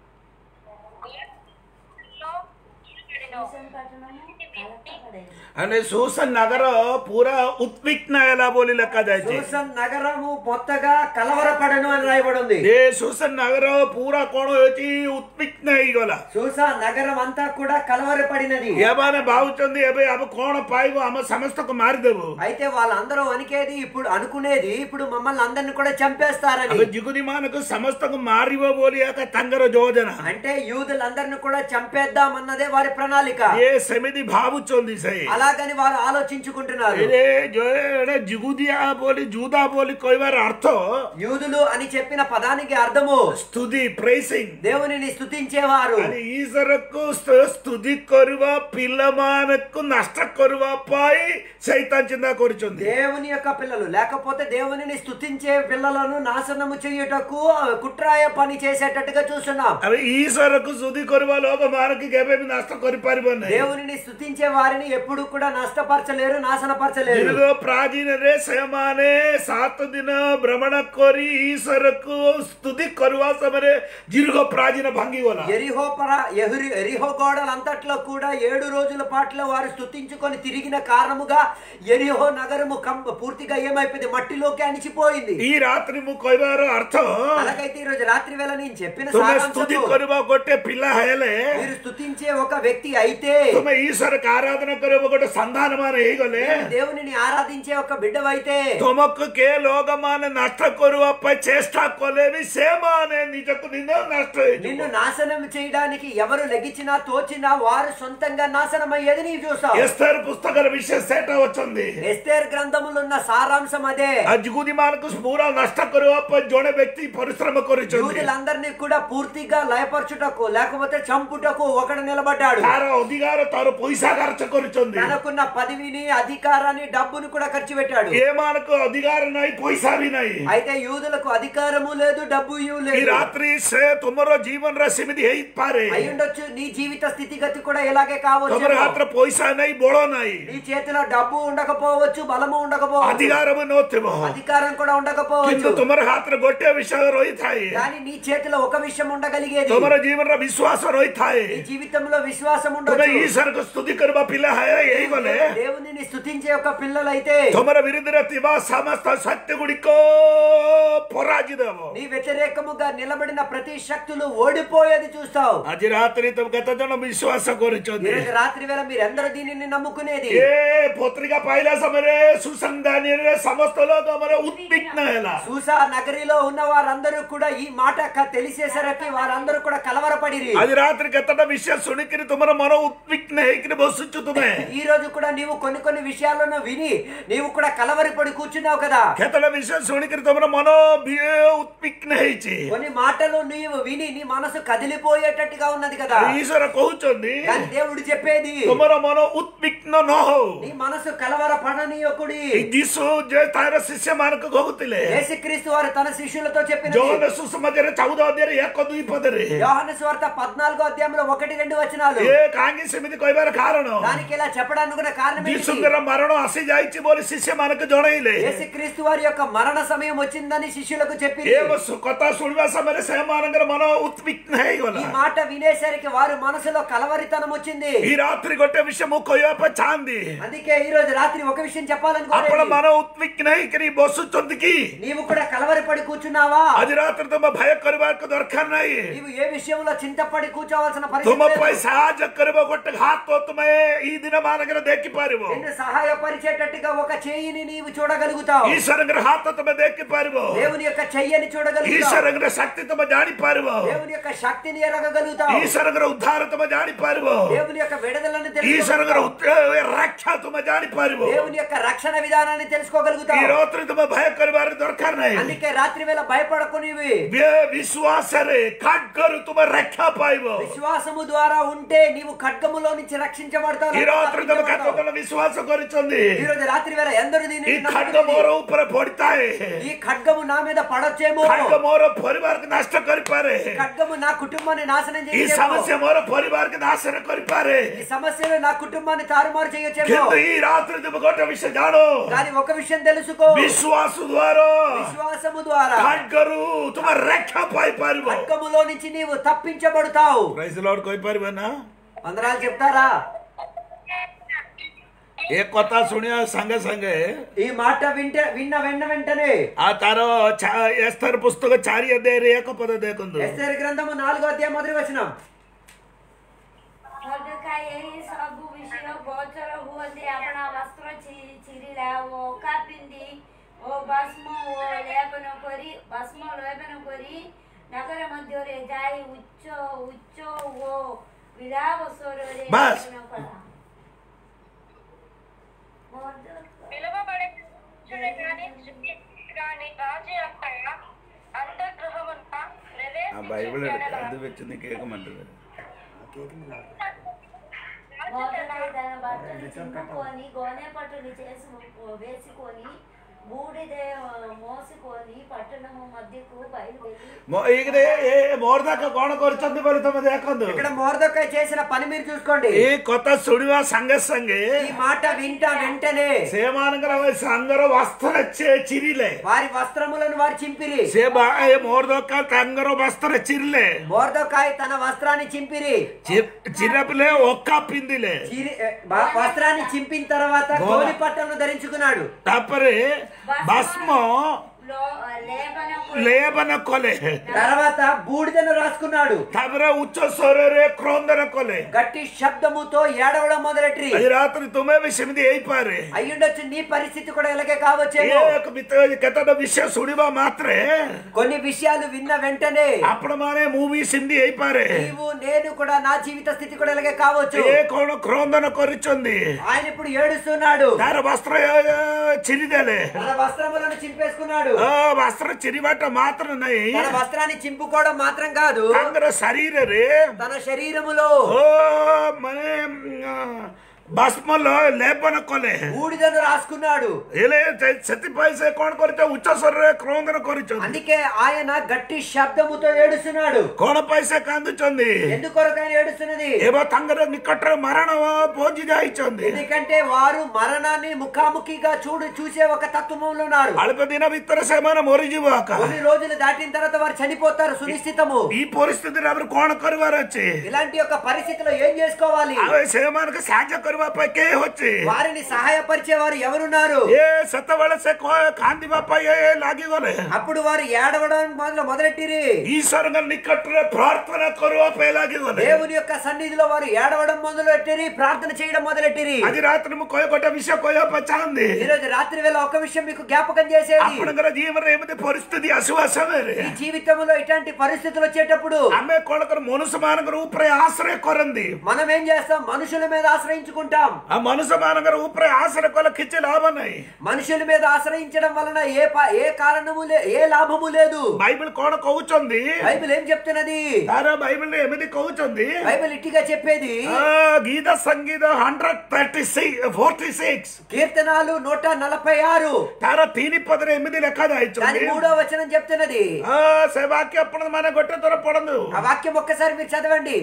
లో నిలబడిన સુસન પట్టణము కలకపడేది અને સુસન નગર પૂરા ઉત્વિગ્ન ఎలా બોલી લખા જાય છે సూసన్ నగరము మొత్తగా కలవరపడను అని రాయబడి ఉంది એ સુસન નગર પૂરા કોણ వచ్చి ઉત્વિગ્ન ହେଇଗଲା సూసా నగరం అంతా కూడా కలవరపడినది એମାନେ ଭାବୁଛନ୍ତି ଏବେ ଆମେ କଣ ପାଇବୁ ଆମେ ସମସ୍ତଙ୍କୁ ମାରିଦେବୁ అయితే వాళ్ళందరూ అనికేది ఇప్పుడు అనుకునేది ఇప్పుడు మమ్మల్ని అందరిని కూడా చంపేస్తారని ଆମେ ଜିଗୁନି ମାନଙ୍କୁ ସମସ୍ତଙ୍କୁ ମାରିବ ବୋଲି ଏକ ତାଙ୍କର ଯୋଜନା అంటే యూదులందరిని కూడా చంపేద్దాం అన్నదే వారి ప్రణాళిక ଏ ସେମିତି ଭାବୁଛନ୍ତି ସେ అలాగని వారు ఆలోచించుకుంటున్నారు ଏରେ ଯୋ- ଏଡେ ଜିଗୁଦିଆ ବୋଲି ଜୁଦା ବୋଲି କହିବାର ଅର୍ଥ యూదులు అని చెప్పిన పదానికి అర్థము ସ୍ତୁତି ପ୍ରେସିଂ దేవునిని స్తుతించేవారు आणि ଈଶ୍ୱରକୁ ସ୍ତ- ସ୍ତୁତି କରିବା ପିଲାମାନଙ୍କୁ ନଷ୍ଟ କରିବା ପାଇଁ ସୈତାନ ଚିନ୍ତା କରୁଛନ୍ତି దేవుని యొక్క పిల్లలు లేకపోతే దేవునిని స్తుతించే పిల్లలను నాశనము చేయుటకు కుట్రాయ పని చేసేటట్టుగా చూస్తున్నాం ଆମେ ଈଶ୍ୱରକୁ ସ୍ତୁତି କରିବା ଲୋକମାନଙ୍କୁ କେବେ ବି ନଷ୍ଟ କରିପାରିବ ନାହିଁ దేవునిని స్తుతించే వారిని ఎప్పుడు కూడా నష్టపరచలేరు నాశనపరచలేరు ଦୀର୍ଘ ପ୍ରାଚୀନରେ ସେମାନେ ସାତ ଦିନ ଭ୍ରମଣ କରି ଈଶ୍ୱରକୁ ସ୍ତୁତି କରିବା ସମୟରେ ଦୀର୍ଘ ପ୍ରାଚୀନ ଭାଙ୍ଗିଗଲା ఎరిహో పర ఎహురి ఎరిహో గోడలంతట్లో కూడా ఏడు రోజుల పాటలో వారు స్తుతించుకొని తిరిగిన కారణముగా ఎరిహో నగరము కం- పూర్తిగా ఏమైపోయింది మట్టిలోకి అణిచిపోయింది ఈ రాత్రి ମୁଁ କହିବାର ଅର୍ଥ అలాగైతే ఈ రోజు రాత్రి వేళ నేను చెప్పిన ତୁମେ సారాంశము, ସ୍ତୁତି କରିବା ଗୋଟେ ପିଲା ହେଲେ మీరు స్తుతించే ఒక వ్యక్తి అయితే ତୁମେ ଈଶ୍ୱରକୁ ଆରାଧନା କରିବା ଗୋଟେ ସନ୍ତାନ ମାନେ ହେଇଗଲେ దేవునిని ఆరాధించే ఒక బిడ్డవైతే ତୁମକୁ କେ ଲୋକମାନେ ନଷ୍ଟ କରିବା ପାଇଁ ଚେଷ୍ଟା କଲେ ବି ସେମାନେ ନିଜକୁ ନିଜ ନଷ୍ଟ నిన్ను ହେଇଯିବ నాశనం చేయడానికి ఎవరు లెగిచినా తోచినా వారు సొంతంగా నాశనం అయ్యేది నీవు చూసావు ଏସ୍ତର పుస్తକର ବିଶେଷ ସେଟା ଅଛନ୍ତି ఎస్తేర్ గ్రంథములో ఉన్న సారాంశం అదే ଆଜିଗୁଦି ମାନଙ୍କୁ ପୁରା ନଷ୍ଟ କରିବା ପାଇଁ ଜଣେ ବ୍ୟକ୍ତି ପରିଶ୍ରମ କରିଛନ୍ତି యూదులందరినీ కూడా పూర్తిగా లయపరచుటకు లేకపోతే చంపుటకు ఒకడు నిలబడ్డాడు ତାର ଅଧିକାର ତାର ପଇସା ଖର୍ଚ୍ଚ କରୁଛନ୍ତି తనకున్న పదవిని అధికారాన్ని డబ్బును కూడా ఖర్చు పెట్టాడు ଏମାନଙ୍କୁ ଅଧିକାର ନାହିଁ ପଇସା ବି ନାହିଁ అయితే యూదులకు అధికారము లేదు డబ్బు ఈ లేదు ରାତ୍ରି ସେ ତୁମର ଜୀବନରେ ସେମିତି ହେଇପାରେ అయ్యుండొచ్చు నీ జీవిత స్థితిగతి కూడా ఇలాగే కావచ్చు ତୁମର ହାତରେ ପଇସା ନାହିଁ ବଳ ନାହିଁ నీ చేతిలో డబ్బు ఉండకపోవచ్చు బలము ఉండకపోవచ్చు ଅଧିକାର ବି ନଥିବ అధికారం కూడా କିନ୍ତୁ ఉండకపోవచ్చు ତୁମର ହାତରେ ଗୋଟିଏ ବିଷୟ ରହିଥାଏ కానీ నీ చేతిలో ఒక విషయం ఉండగలిగేది ତୁମର ଜୀବନର ବିଶ୍ୱାସ ରହିଥାଏ నీ జీవితంలో విశ్వాసం ତୁମେ ఉండొచ్చు ଈଶ୍ୱରକୁ ସ୍ତୁତି କରିବା ପିଲା ହେ- ହେଇଗଲେ దేవునిని స్తుతించే ఒక పిల్లలైతే ତୁମର ବିରୁଦ୍ଧରେ ଥିବା ସମସ୍ତ ଶକ୍ତି ଗୁଡ଼ିକ ପରାଜିତ ହେବ నీ వ్యతిరేకముగా నిలబడిన ప్రతి శక్తులు ఓడిపోయేది చూస్తావు ଆଜି ରାତିରେ ତୁମେ କେତେ ଜଣ ବିଶ୍ୱାସ କରୁଛନ୍ତି ఈరోజు రాత్రి వేళ మీరెందరూ దీనిని నమ్ముకునేది ଏ ପତ୍ରିକା ପାଇଲା ସମୟରେ ସୁସଂଧାନୀରେ ସମସ୍ତ ଲୋକ ଆମର ଉଦ୍ବିଗ୍ନ ହେଲା సూసా నగరిలో ఉన్న వారందరూ కూడా ఈ మాట క- తెలిసేసరికి వారందరూ కూడా కలవరపడిరి ଆଜି ରାତିରେ କେତେଟା ବିଷୟ ଶୁଣିକିରି ତୁମର ମନ ଉଦ୍ବିଗ୍ନ ହେଇକିରି ବସୁଛୁ ତୁମେ ఈ రోజు కూడా నీవు కొన్ని కొన్ని విషయాలను విని నీవు కూడా కలవరపడి కూర్చున్నావు కదా କେତେଟା ବିଷୟ ଶୁଣିକିରି ତୁମର ମନ ବି- ଉଦ୍ବିଗ୍ନ ହେଇଛି కొన్ని మాటలు నీవు విని నీ మనసు కదిలిపోయేటట్టుగా ఉన్నది కదా ଈଶ୍ୱର କହୁଛନ୍ତି కానీ దేవుడు చెప్పేది ତୁମର ମନ ଉଦ୍ବିଗ୍ନ ନ ହଉ నీ మనసు కలవరపడనీయకుడి ଏଇ ଯୀଶୁ ଯେ ତାର ଶିଷ୍ୟମାନଙ୍କୁ କହୁଥିଲେ యేసుక్రీస్తు వారు తన శిష్యులతో చెప్పిన ଯୌନ ସୁସମାଜରେ ଚଉଦ ଅଧ୍ୟାୟରେ ଏକ ଦୁଇ ପଦରେ యోహాను స్వార్థ పద్నాలుగో అధ్యాయంలో ఒకటి రెండు వచనాలు ଏ କାହିଁକି ସେମିତି କହିବାର କାରଣ దానికి ఇలా చెప్పడానికి కూడా కారణం ఏంటి? ଯୀଶୁଙ୍କର ମରଣ ଆସି ଯାଇଛି ବୋଲି ଶିଷ୍ୟମାନଙ୍କୁ ଜଣେଇଲେ యేసుక్రీస్తు వారి యొక్క మరణ సమయం వచ్చిందని శిష్యులకు చెప్పి ଏ ସ- କଥା ଶୁଣିବା ସମୟରେ ସେମାନଙ୍କର ମନ ଉଦ୍ବିଗ୍ନ ହେଇଗଲା ఈ మాట వినేసరికి వారి మనసులో కలవరితనం వచ్చింది ఈ రాత్రి ଗୋଟେ విషୟ ମୁଁ କହିବା ପାଇଁ ଚାହାନ୍ତି అందుకే ఈ రోజు రాత్రి ఒక విషయం ଆପଣ చెప్పాలనుకోలేదు ମନ ଉଦ୍ବିଗ୍ନ ହେଇକରି ବସୁଛନ୍ତି କି నీవు కూడా కలవరపడి కూర్చున్నావా ଆଜି ରାତିରେ ତୁମ ଭୟ କରିବାକୁ ଦରକାର ନାହିଁ నీవు ఏ విషయంలో చింతపడి కూర్చోవలసిన ତୁମ పరిస్థితి ପାଇଁ లేదు. ସାହାଯ୍ୟ କରିବ ଗୋଟେ ହାତ ତୁମେ ଏଇ ଦିନ ମାନଙ୍କରେ ଦେଖିପାରିବ నిన్ను సహాయపరిచేటట్టుగా ఒక చెయ్యిని నీవు చూడగలుగుతావు ଈଶ୍ୱରଙ୍କର ହାତ ତୁମେ ଦେଖିପାରିବ దేవుని యొక్క చెయ్యని చూడగలుగుతావు ଈଶ୍ୱରଙ୍କର ଶକ୍ତି ତୁମେ ଜାଣିପାରିବ దేవుని యొక్క శక్తిని ఎరగగలుగుతావు ଈଶ୍ୱରଙ୍କର ଉଦ୍ଧାର ତୁମେ ଜାଣିପାରିବ దేవుని యొక్క విడుదలను ଈଶ୍ୱରଙ୍କର తెలుసుకోగలుగుతావు ଉତ୍ତ- ରକ୍ଷା ତୁମେ ଜାଣିପାରିବ దేవుని యొక్క రక్షణ విధానాన్ని ఈ తెలుసుకోగలుగుతావు ରାତ୍ରି ତୁମେ ଭୟ କରିବାର ଦରକାର ନାହିଁ అందుకే రాత్రి వేళ భయపడకునివి ବେ- ବିଶ୍ୱାସରେ ଖାଡ୍ଗରୁ ତୁମେ ରକ୍ଷା ପାଇବ విశ్వాసము ద్వారా ఉంటే నీవు ఖడ్గములో నుంచి రక్షించబడతావు ఈ రాత్రి తమ రక్షించబడతావు. కథకుల విశ్వాసం కొరిచుంది ఈ రోజు రాత్రి వేళ ఎందరు దీనిని ఈ నమ్ముతుంది? ఖడ్గమోర ଉପରେ ପଡିଥାଏ ఈ ఖడ్గము నా మీద పడొచ్చేమో ఖడ్గమోర ପରିବାରକୁ ନଷ୍ଟ କରିପାରେ ఈ ఖడ్గము నా కుటుంబాన్ని నాశనం ఈ చేయొచ్చేమో ସମସ୍ୟା ମୋର ପରିବାରକୁ ନାଶନ କରିପାରେ ఈ సమస్యలు నా కుటుంబాన్ని తారుమారు చేయొచ్చేమో କିନ୍ତୁ ఈ రాత్రి ତୁମେ ଗୋଟେ విషୟ ଜାଣ కానీ ఒక విషయం తెలుసుకో ବିଶ୍ୱାସ ଦ୍ୱାରା విశ్వాసము ద్వారా ଖడ్ଗରୁ ତୁମେ ରକ୍ଷା ପାଇପାରିବ ఖడ్గములో నుంచి నీవు తప్పించబడతావు ପ୍రైజ్ ଲର୍ଡ କହିପାରିବେ ନା వందనాలు చెప్తారా ଏ କଥା ଶୁଣିବା ସାଙ୍ଗେ ସାଙ୍ଗେ ఈ మాట వింటే విన్న వెన్న వెంటనే ఆ ତାର ଚା- ଏସ୍ତର ପୁସ୍ତକ ଚାରି ଅଧ୍ୟାୟରେ ଏକ ପଦ ଦେଖନ୍ତୁ ఎస్తేర్ గ్రంథము నాలుగో అధ్యాయం మొదటి వచనం ମର୍ଦ୍ଦକାଇ ଏହି ସବୁ ବିଷୟ ଗୋଚର ହୁଅନ୍ତି ଆପଣା ବସ୍ତ୍ର ଛି- ଚିରିଲା ଓ ଅକା ପିନ୍ଧି ଓ ଭସ୍ମ ଓ ଲେପନ କରି ଭସ୍ମ ଲେପନ କରି ନଗର ମଧ୍ୟରେ ଯାଇ ଉଚ୍ଚ ଉଚ୍ଚ ଓ ବିଳାପ ସ୍ୱରରେ ବାସ୍। ଲେପନ କଲା ମର୍ଦ୍ଦକାଇ పిలువబడే పురుషుడు గాని స్త్రీ గాని రాజు యొక్క అంతర్గృహమున ఆ బైబిల్ అది వచ్చింది కేకమంటారు మోదకై తన బట్టలు చింపుకొని గోనె పట్టులు చేసి వేసుకొని బూడిద మోసుకొని పట్టణము మధ్యకు బయలుదేరి ఇక్కడ ମୋରଦାକ କଣ କରିଛନ୍ତି ବୋଲି ତମେ ଦେଖନ୍ତୁ ఇక్కడ మోర్దకాయ చేసిన పని మీరు చూసుకోండి ଏଇ କଥା ଶୁଣିବା ସାଙ୍ଗେ ସାଙ୍ଗେ ఈ మాట వింటా వెంటనే ସେମାନଙ୍କର ସାଙ୍ଗର ବସ୍ତ୍ର ଚି- ଚିରିଲେ వారి వస్త్రములను వారు చింపిరి ସେ ବା- ଏ ମୋରଦକା ତାଙ୍କର ବସ୍ତ୍ର ଚିରିଲେ మోర్దకాయ తన వస్త్రాన్ని చింపిరి ଚି- ଚିରା ପିଲେ ଓକା ପିନ୍ଧିଲେ చిరి ఏ, బ- వస్త్రాన్ని చింపిన తర్వాత గోడ. గోని పట్టను ధరించుకున్నాడు ତାପରେ ଭସ୍ମ లో- లేపన ଲେପନ କଲେ తర్వాత బూడిదను రాసుకున్నాడు ତାପରେ ଉଚ୍ଚ ସ୍ୱରରେ କ୍ରନ୍ଦନ କଲେ గట్టి శబ్దముతో ఏడవడం మొదలెట్టి ଆଜି ରାତିରେ ତୁମେ ବି ସେମିତି ହେଇପାରେ అయ్యుండొచ్చు నీ పరిస్థితి కూడా ఇలాగే ଏ కావచ్చేమో ଏକ ଭିତରେ କେତେଟା ବିଷୟ ଶୁଣିବା ମାତ୍ରେ కొన్ని విషయాలు విన్న వెంటనే ଆପଣ ମାନେ ମୁଁ ବି ସେମିତି ହେଇପାରେ నీవు నేను కూడా నా జీవిత స్థితి కూడా ఇలాగే కావచ్చు ଏ କଣ କ୍ରନ୍ଦନ କରିଛନ୍ତି ఆయన ఇప్పుడు ఏడుస్తున్నాడు ତାର ବସ୍ତ୍ର ଏ, ଏ, ଚିରିଦେଲେ తన వస్త్రములను చింపేసుకున్నాడు ଅ, ବସ୍ତ୍ର ଚିରିବାଟା ମାତ୍ର ନାହିଁ తన వస్త్రాన్ని చింపుకోవడం మాత్రం కాదు ତାଙ୍କର ଶରୀରରେ తన శరీరములో ଓ ମାନେ ଉଁ, ବାଷ୍ପ ଲ- ଲେପନ କଲେ బూడిదను రాసుకున్నాడు ହେଲେ ସେ- ସେଥିପାଇଁ ସେ କଣ କରିଛ ଉଚ୍ଚ ସ୍ୱରରେ କ୍ରନ୍ଦନ କରିଛନ୍ତି అందుకే ఆయన గట్టి శబ్దముతో ఏడుస్తున్నాడు କଣ ପାଇଁ ସେ କାନ୍ଦୁଛନ୍ତି ఎందుకొరకు ఆయన ఏడుస్తున్నది ଏବେ ତାଙ୍କର ନିକଟରେ ମରଣ ପହଞ୍ଚି ଯାଇଛନ୍ତି ఎందుకంటే వారు మరణాన్ని ముఖాముఖిగా చూడు చూసే ఒక తత్వంలో ఉన్నారు ଅଳ୍ପ ଦିନ ଭିତରେ ସେମାନେ ମରିଯିବ ଆକା కొన్ని రోజులు దాటిన తర్వాత వారు చనిపోతారు సునిశ్చితము ఈ ପରିସ୍ଥିତିରେ ଆମର କଣ କରିବାର ଅଛି ఇలాంటి ఒక పరిస్థితిలో ఏం చేసుకోవాలి ଆଉ ସେମାନଙ୍କୁ ସାହାଯ୍ୟ କରିବା ପାଇଁ କେହି ଅଛି వారిని సహాయపరిచే వారు ఎవరున్నారు ଏ ସେତେବେଳେ ସେ କ- କାନ୍ଦିବା ପାଇଁ ଏ ଲାଗିଗଲେ అప్పుడు వారు ఏడవడం మొదలు మొదలెట్టిరి ଈଶ୍ୱରଙ୍କ ନିକଟରେ ପ୍ରାର୍ଥନା କରିବା ପାଇଁ ଲାଗିଗଲେ దేవుని యొక్క సన్నిధిలో వారు ఏడవడం మొదలెట్టిరి ప్రార్థన చేయడం మొదలెట్టిరి ଆଜି ରାତିରେ ମୁଁ କହ ଗୋଟେ ବିଷୟ କହିବା ପାଇଁ ଚାହୁଁନି ఈ రోజు రాత్రి వేళ ఒక విషయం మీకు జ్ఞాపకం చేసేది ଆପଣଙ୍କର ଜୀବନରେ ଏମିତି ପରିସ୍ଥିତି ଆସିବା ସମୟରେ ఈ జీవితంలో ఇట్లాంటి పరిస్థితులు వచ్చేటప్పుడు ଆମେ କଣ କରୁ ମନୁଷ୍ୟ ମାନଙ୍କର ଉପରେ ଆଶ୍ରୟ କରନ୍ତି మనం ఏం చేస్తాం మనుషుల మీద ఆశ్రయించుకుంటాం ఆ మనుష్య ମାନଙ୍କର ଉପରେ ఆశ్రయ କଲେ କିଛି ଲାଭ ନାହିଁ మనుషుల మీద ఆశ్రయించడం వలన ఏ ప- ఏ కారణము లే ఏ లాభము లేదు ବାଇబଲ କଣ କହୁଛନ୍ତି బైబిల్ ఏం చెప్తున్నది ତାର ବାଇବଲରେ ଏମିତି କହୁଛନ୍ତି బైబిల్ ఇట్టిగా చెప్పేది ఆ, గీత సంగీత hundred thirty six forty six కీర్తనాలు నూట నలభై ఆరు ତାର ତିନି ପଦରେ ଏମିତି దాని ଲେଖାଯାଇଛି మూడో వచనం చెప్తున్నది ఆ, ସେ ବାକ୍ୟ ଆପଣ ମାନେ ଗୋଟେ ଥର ପଢନ୍ତୁ ఆ వాక్యం ఒక్కసారి మీరు చదవండి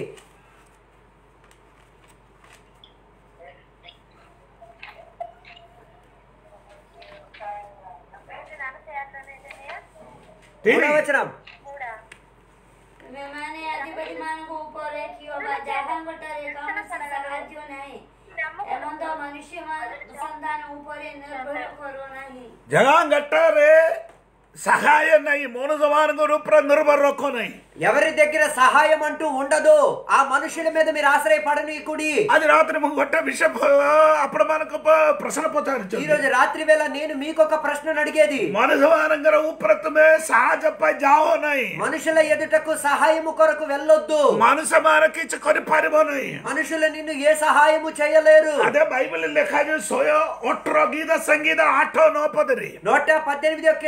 ତିନି మూడో వచనం ତୁମେମାନେ ଅଧିପତି ମାନଙ୍କ ଉପରେ କିମ୍ବା ଯାହାଙ୍କଠାରେ କୌଣସି ସାହାଯ୍ୟ ନାହିଁ ଏମନ୍ତ ମନୁଷ୍ୟ ସନ୍ତାନ ଉପରେ ନିର୍ଭର କରୁ ନାହିଁ ଜଗା ଗଟାରେ సహాయ ନାହିଁ ମନୁଷ୍ୟ ମାନଙ୍କ ଉପରେ ନିର୍ଭର ରଖ ନାହିଁ ఎవరి దగ్గర సహాయం అంటూ ఉండదు ఆ మనుషుల మీద మీరు ఆశ్రయపడనీకుడి ଆଜି ରାତିରେ ମୁଁ ଗୋଟେ ବିଷୟ ଆପଣ ମାନଙ୍କ ପ୍ରଶ୍ନ ఈ ପଚାରୁଛି రోజు రాత్రి వేళ నేను మీకు ఒక ప్రశ్నను అడిగేది ମନୁଷ୍ୟ ମାନଙ୍କର ଉପରେ ତୁମେ ସାହାଯ୍ୟ ପାଇଁ ଯାଅ ନାହିଁ మనుషుల ఎదుటకు సహాయము కొరకు వెళ్ళొద్దు ମନୁଷ୍ୟ ମାନ କିଛି କରିପାରିବ ନାହିଁ మనుషులు నిన్ను ఏ సహాయము చేయలేరు అదే బైబిల్ ଲେଖାଯାଏ ଶହେ ଅଠର ଗୀତ ସଙ୍ଗୀତ ଆଠ ନଅ ପଦରେ నూట పద్దెనిమిదో కీర్తనాలు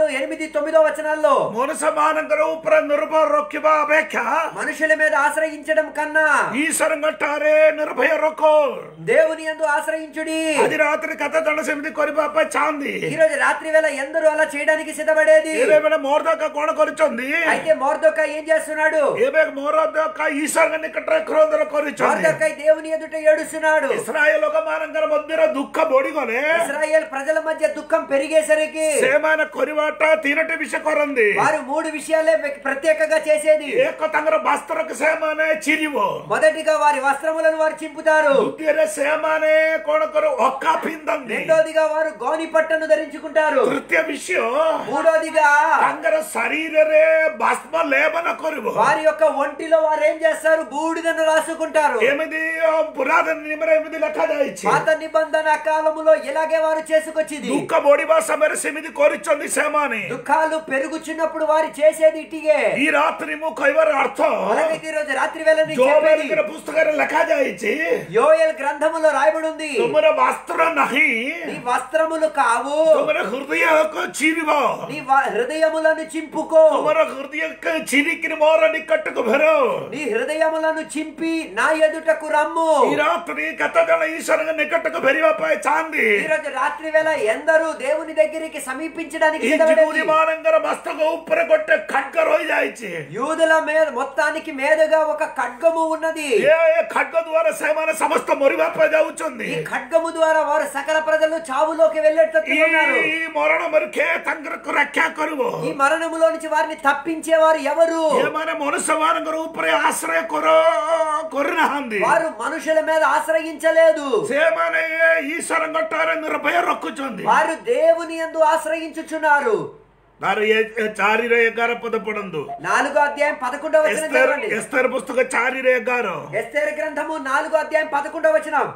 ఎనిమిది తొమ్మిదో వచనాల్లో ಮನುಷ್ಯಮಾನಂಕರ ಉಪರ ನಿರ್ಭಯ ರೊಕ್ಕಿಬ ಅಪೇಕ್ಷ మనుషుల మీద ఆశ్రయించడం కన్నా ಈಶ್ವರಂಗಟ್ಟಾರೆ ನಿರ್ಭಯ ರೊಕ್ಕೋ దేవుని యందు ఆశ్రయించుడి అది రాత్రి కథ దండ సమితి కొరిబాప చాంది ఈ రోజు రాత్రి వేళ ఎందరూ అలా చేయడానికి సిద్ధపడేది ఏమేమైనా మోర్దక కోణ కొరిచొంది అయితే మోర్దొక్క ఏం చేస్తున్నాడు ఏమే మోరదక ఈశ్వరంగ నికట క్రోధర కొరిచొంది మోర్దొక్క దేవుని ఎదుట ఏడుస్తున్నాడు ఇస్రాయేల్ ఒక మానంకర మధ్యర దుఃఖ బొడిగొనే ఇస్రాయేల్ ప్రజల మధ్య దుఃఖం పెరిగేసరికి సేమాన కొరివాట తినటి విష కొరంది వారు మూడు విషయాలే వ్య- ప్రత్యేకంగా చేసేది ఏక తంగర బస్త్రక సేమానే చిరివో మొదటిగా వారి వస్త్రములను వారు చింపుతారు దుద్దిరే సేమానే కొనకరు ఒక్క పిందంది రెండోదిగా వారు గోని పట్టను ధరించుకుంటారు తృతీయ విషయం మూడోదిగా ತಂಗರ ಶರೀರರೇ ಭಸ್ಮ ಲೇಪನ ಕೊರಿವು వారి యొక్క ఒంటిలో వారు ఏం చేస్తారు బూడిదను రాసుకుంటారు ఏమిది పురాతన నిమర ఎనిమిది లెక్క దాయిచి పాత నిబంధన కాలములో ఇలాగే వారు చేసుకొచ్చింది దుఃఖ బోడిబా సమర సెమిది కోరిచొంది సేమాని దుఃఖాలు పెరుగుచున్నప్పుడు వారు చేసేది ఇటిగే ఈ రాత్రి ము కైవర అర్థం అలాగే ఈ రోజు రాత్రి వేళ నీకు జోబేలికర చెప్పేది పుస్తకర లెక్క దాయిచి యోయల్ గ్రంథములో రాయబడి ఉంది తుమర వస్త్ర నహి నీ వస్త్రములు కావు తుమర హృదయ చిరివ నీ వ- హృదయములను చింపుకో తుమర హృదయ చిరికిని మోర నికట్టుకు భరో నీ హృదయములను చింపి నా ఎదుటకు రమ్ము ఈ రాత్రి కథగల ఈశ్వరంగా నికట్టుకు భరివపై చాంది ఈ రోజు రాత్రి వేళ ఎందరూ దేవుని దగ్గరికి సమీపించడానికి ఈ సిద్ధపడేది. జిగురి మానంగర మస్తక ఉప్పర కొట్టే ఖడ్గ రోజు దాయిచి యూదుల మీద మొత్తానికి మీదుగా ఒక ఖడ్గము ఉన్నది ఏ ఏ ఖడ్గ ద్వారా సేమాన సమస్త మొరివాప జావుచుంది ఈ ఖడ్గము ద్వారా వారు సకల ప్రజలు చావులోకి వెళ్ళేటట్టు ఈ ఉన్నారు మరణ మరికే తంగరకు రక్షా కరువు ఈ మరణములో నుంచి వారిని తప్పించేవారు ఎవరు ఏమైనా మనుష్యమానంగర ఉప్పరే ఆశ్రయ కొరో కొరిన హంది వారు మనుషుల మీద ఆశ్రయించలేదు సేమాన ఈశ్వరం కొట్టార నిర్భయ రొక్కుచుంది వారు దేవుని యందు ఆశ్రయించుచున్నారు దారు చారిర ఎగార పదపడందు నాలుగో అధ్యాయం పదకొండవ వచనం ఎస్తర్ చదవండి ఎస్తర్ పుస్తక చారిర ఎగారు ఎస్తేరు గ్రంథము నాలుగో అధ్యాయం పదకొండవ వచనం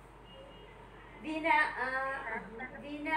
ದಿನ ಆ, ದಿನ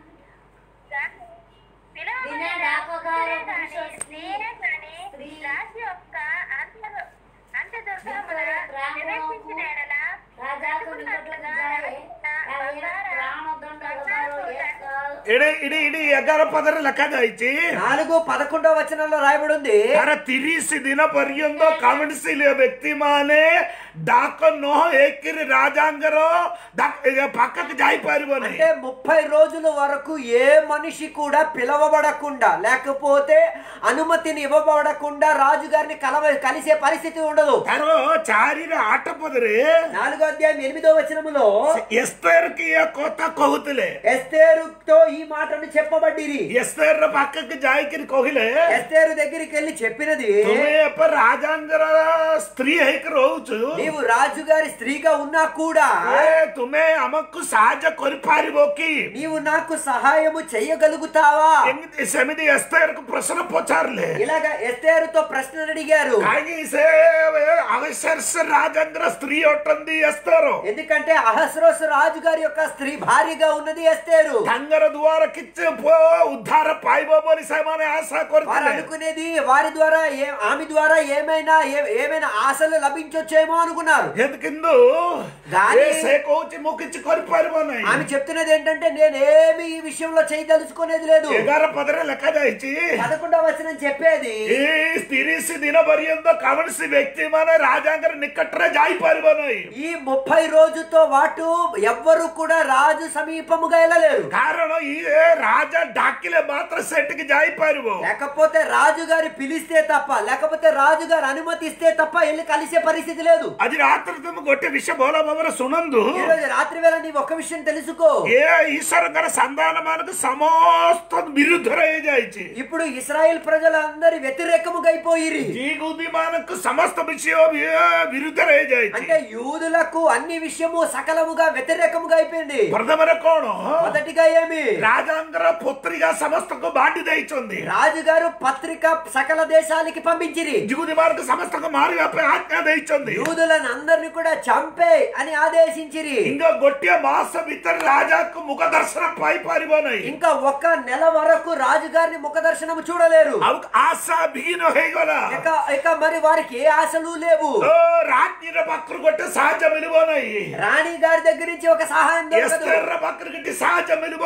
పిలవబడిన డాకగారు పురుషులే గాని, పురుష స్త్రీ, స్త్రీయే గాని, స్త్రీ, రాజు యొక్క అంత్య- అంత్యదుర్గమున దుర్గ ప్రవేశించిన ఎడల ರಾಜಾಕು ನಿಕಟಕ್ಕೆ వెతుకున్నట్లుగా ಜಾಯೆ బంగార, ಪ್ರಾಣದಂಡಗಳು ಏಕ ఇడి ఇడి ఇడి ఎగార పదర లెక్క దాయిచి నాలుగు పదకొండవ వచనంలో రాయబడి ఉంది ତାର ତିରିଶ ଦିନ ପର୍ଯ୍ୟନ୍ତ କାଉନ୍ସିଲ ବ୍ୟକ୍ତି ମାନେ ଡାକ ନ ହେଇକିରି ରାଜାଙ୍କର ଡାକ- ଏ ପାଖକୁ ଯାଇପାରିବନି అంటే ముప్పై రోజుల వరకు ఏ మనిషి కూడా పిలవబడకుండా లేకపోతే అనుమతిని ఇవ్వబడకుండా రాజుగారిని కలవ కలిసే పరిస్థితి ఉండదు ତାର ଚାରିରେ ଆଠ ପଦରେ నాలుగో అధ్యాయం ఎనిమిదో వచనములో ଏସ୍ତେରକି ଏ କଥା କହୁଥିଲେ ఎస్తేరుతో ఈ మాటను చెప్పబడ్డిరి ଏସ୍ତେର ପାଖକୁ ଯାଇକିରି କହିଲେ ఎస్తేరు దగ్గరికి వెళ్ళి చెప్పినది ତୁମେ ଏବେ ରାଜାଙ୍କର ସ୍ତ୍ରୀ ହେଇକି ରହୁଛୁ నీవు రాజుగారి స్త్రీగా ఉన్నా కూడా ଏ ତୁମେ ଆମକୁ ସାହାଯ୍ୟ କରିପାରିବ କି నీవు నాకు సహాయము చెయ్యగలుగుతావా ଏମିତି ସେମିତି ଏସ୍ତେରକୁ ପ୍ରଶ୍ନ ପଚାରିଲେ ఇలాగా ఎస్తేరుతో ప్రశ్నలు అడిగారు କାହିଁକି ସେ అవసరస్ రాజేంద్ర స్త్రీ ଅଟନ୍ତି ଏସ୍ତେର ఎందుకంటే అహస్రోస్ రాజు గారి యొక్క స్త్రీ భార్యగా ఉన్నది ఎస్తేరు ତାଙ୍କର ଦ୍ୱାର କିଛି ପୁଅ ଉଦ୍ଧାର ପାଇବ ବୋଲି ସେମାନେ ଆଶା వారు କରିଥିଲେ అనుకునేది వారి ద్వారా ఏ- ఆమె ద్వారా ఏమైనా ఏ- ఏమైనా ఆశలు లభించొచ్చేమో అనుకున్నారు ହେତ କିନ୍ତୁ గాని- ଏ ସେ କହୁଛି ମୁଁ କିଛି କରିପାରିବ ନାହିଁ ఆమె చెప్తున్నది ఏంటంటే నేనేమి ఈ విషయంలో చేయదలుచుకునేది లేదు ଏଗାର ପଦରେ ଲେଖାଯାଇଛି పదకొండవ వచనం చెప్పేది ଏଇ ତିରିଶ ଦିନ ପର୍ଯ୍ୟନ୍ତ କୌଣସି ବ୍ୟକ୍ତି ମାନେ ରାଜାଙ୍କର ନିକଟରେ ଯାଇପାରିବ ନାହିଁ ఈ ముప్పై రోజుతో వాటు ఎవ్వరు కూడా రాజు సమీపముగా వెళ్ళలేరు କାରଣ ଇଏ ରାଜା ଡାକିଲେ ମାତ୍ର ସେଠିକି ଯାଇପାରିବ లేకపోతే రాజుగారి పిలిస్తే తప్ప లేకపోతే రాజుగారు అనుమతిస్తే తప్ప వెళ్ళి కలిసే పరిస్థితి లేదు ଆଜି ରାତିରେ ତୁମେ ଗୋଟେ ବିଷୟ ଭଲ ଭାବରେ ଶୁଣନ୍ତୁ ఈ రోజు రాత్రి వేళ నీవు ఒక విషయం తెలుసుకో ଏ ଈଶ୍ୱରଙ୍କର ସନ୍ତାନ ମାନଙ୍କୁ ସମସ୍ତ ବିରୁଦ୍ଧରେ ହେଇଯାଇଛି ఇప్పుడు ఇస్రాయేల్ ప్రజలందరి వ్యతిరేకముగా అయిపోయిరి జీగుది ମାନଙ୍କୁ ସମସ୍ତ ବିଷୟ ବି- ବିରୁଦ୍ଧରେ ହେଇଯାଇଛି అంటే యూదులకు అన్ని విషయము సకలముగా వ్యతిరేకముగా అయిపోయింది ପ୍ରଥମରେ କଣ మొదటిగా ఏమి ରାଜାଙ୍କର ପତ୍ରିକା ସମସ୍ତଙ୍କୁ ବାଣ୍ଟି ଦେଇଛନ୍ତି రాజుగారు పత్రిక సకల దేశాలకి పంపించిరి ଜିଗୁଦି ମାନଙ୍କୁ ସମସ୍ତଙ୍କୁ ମାରିବା ପାଇଁ ଆଜ୍ଞା ଦେଇଛନ୍ତି యూదులను అందరిని కూడా చంపే అని ఆదేశించిరి ఇంకా ଗୋଟିଏ ମାସ ଭିତରେ ରାଜାକୁ ମୁଖ ଦର୍ଶନ ପାଇପାରିବ ନାହିଁ ఇంకా ఒక్క నెల వరకు రాజుగారిని ముఖ దర్శనం చూడలేరు ଆଉ ଆଶା ବିହୀନ ହେଇଗଲା ఇక ఇక మరి వారికి ఏ ఆశలు లేవు ଓ ରାଜ୍ୟର ପାଖରୁ ଗୋଟେ ସାହାଯ୍ୟ ମିଳିବ ନାହିଁ రాణి గారి దగ్గర నుంచి ఒక సహాయం దొరకదు ଏସ୍ତେର ପାଖରୁ କିଛି ସାହାଯ୍ୟ ମିଳିବ ନାହିଁ ఎస్తేర్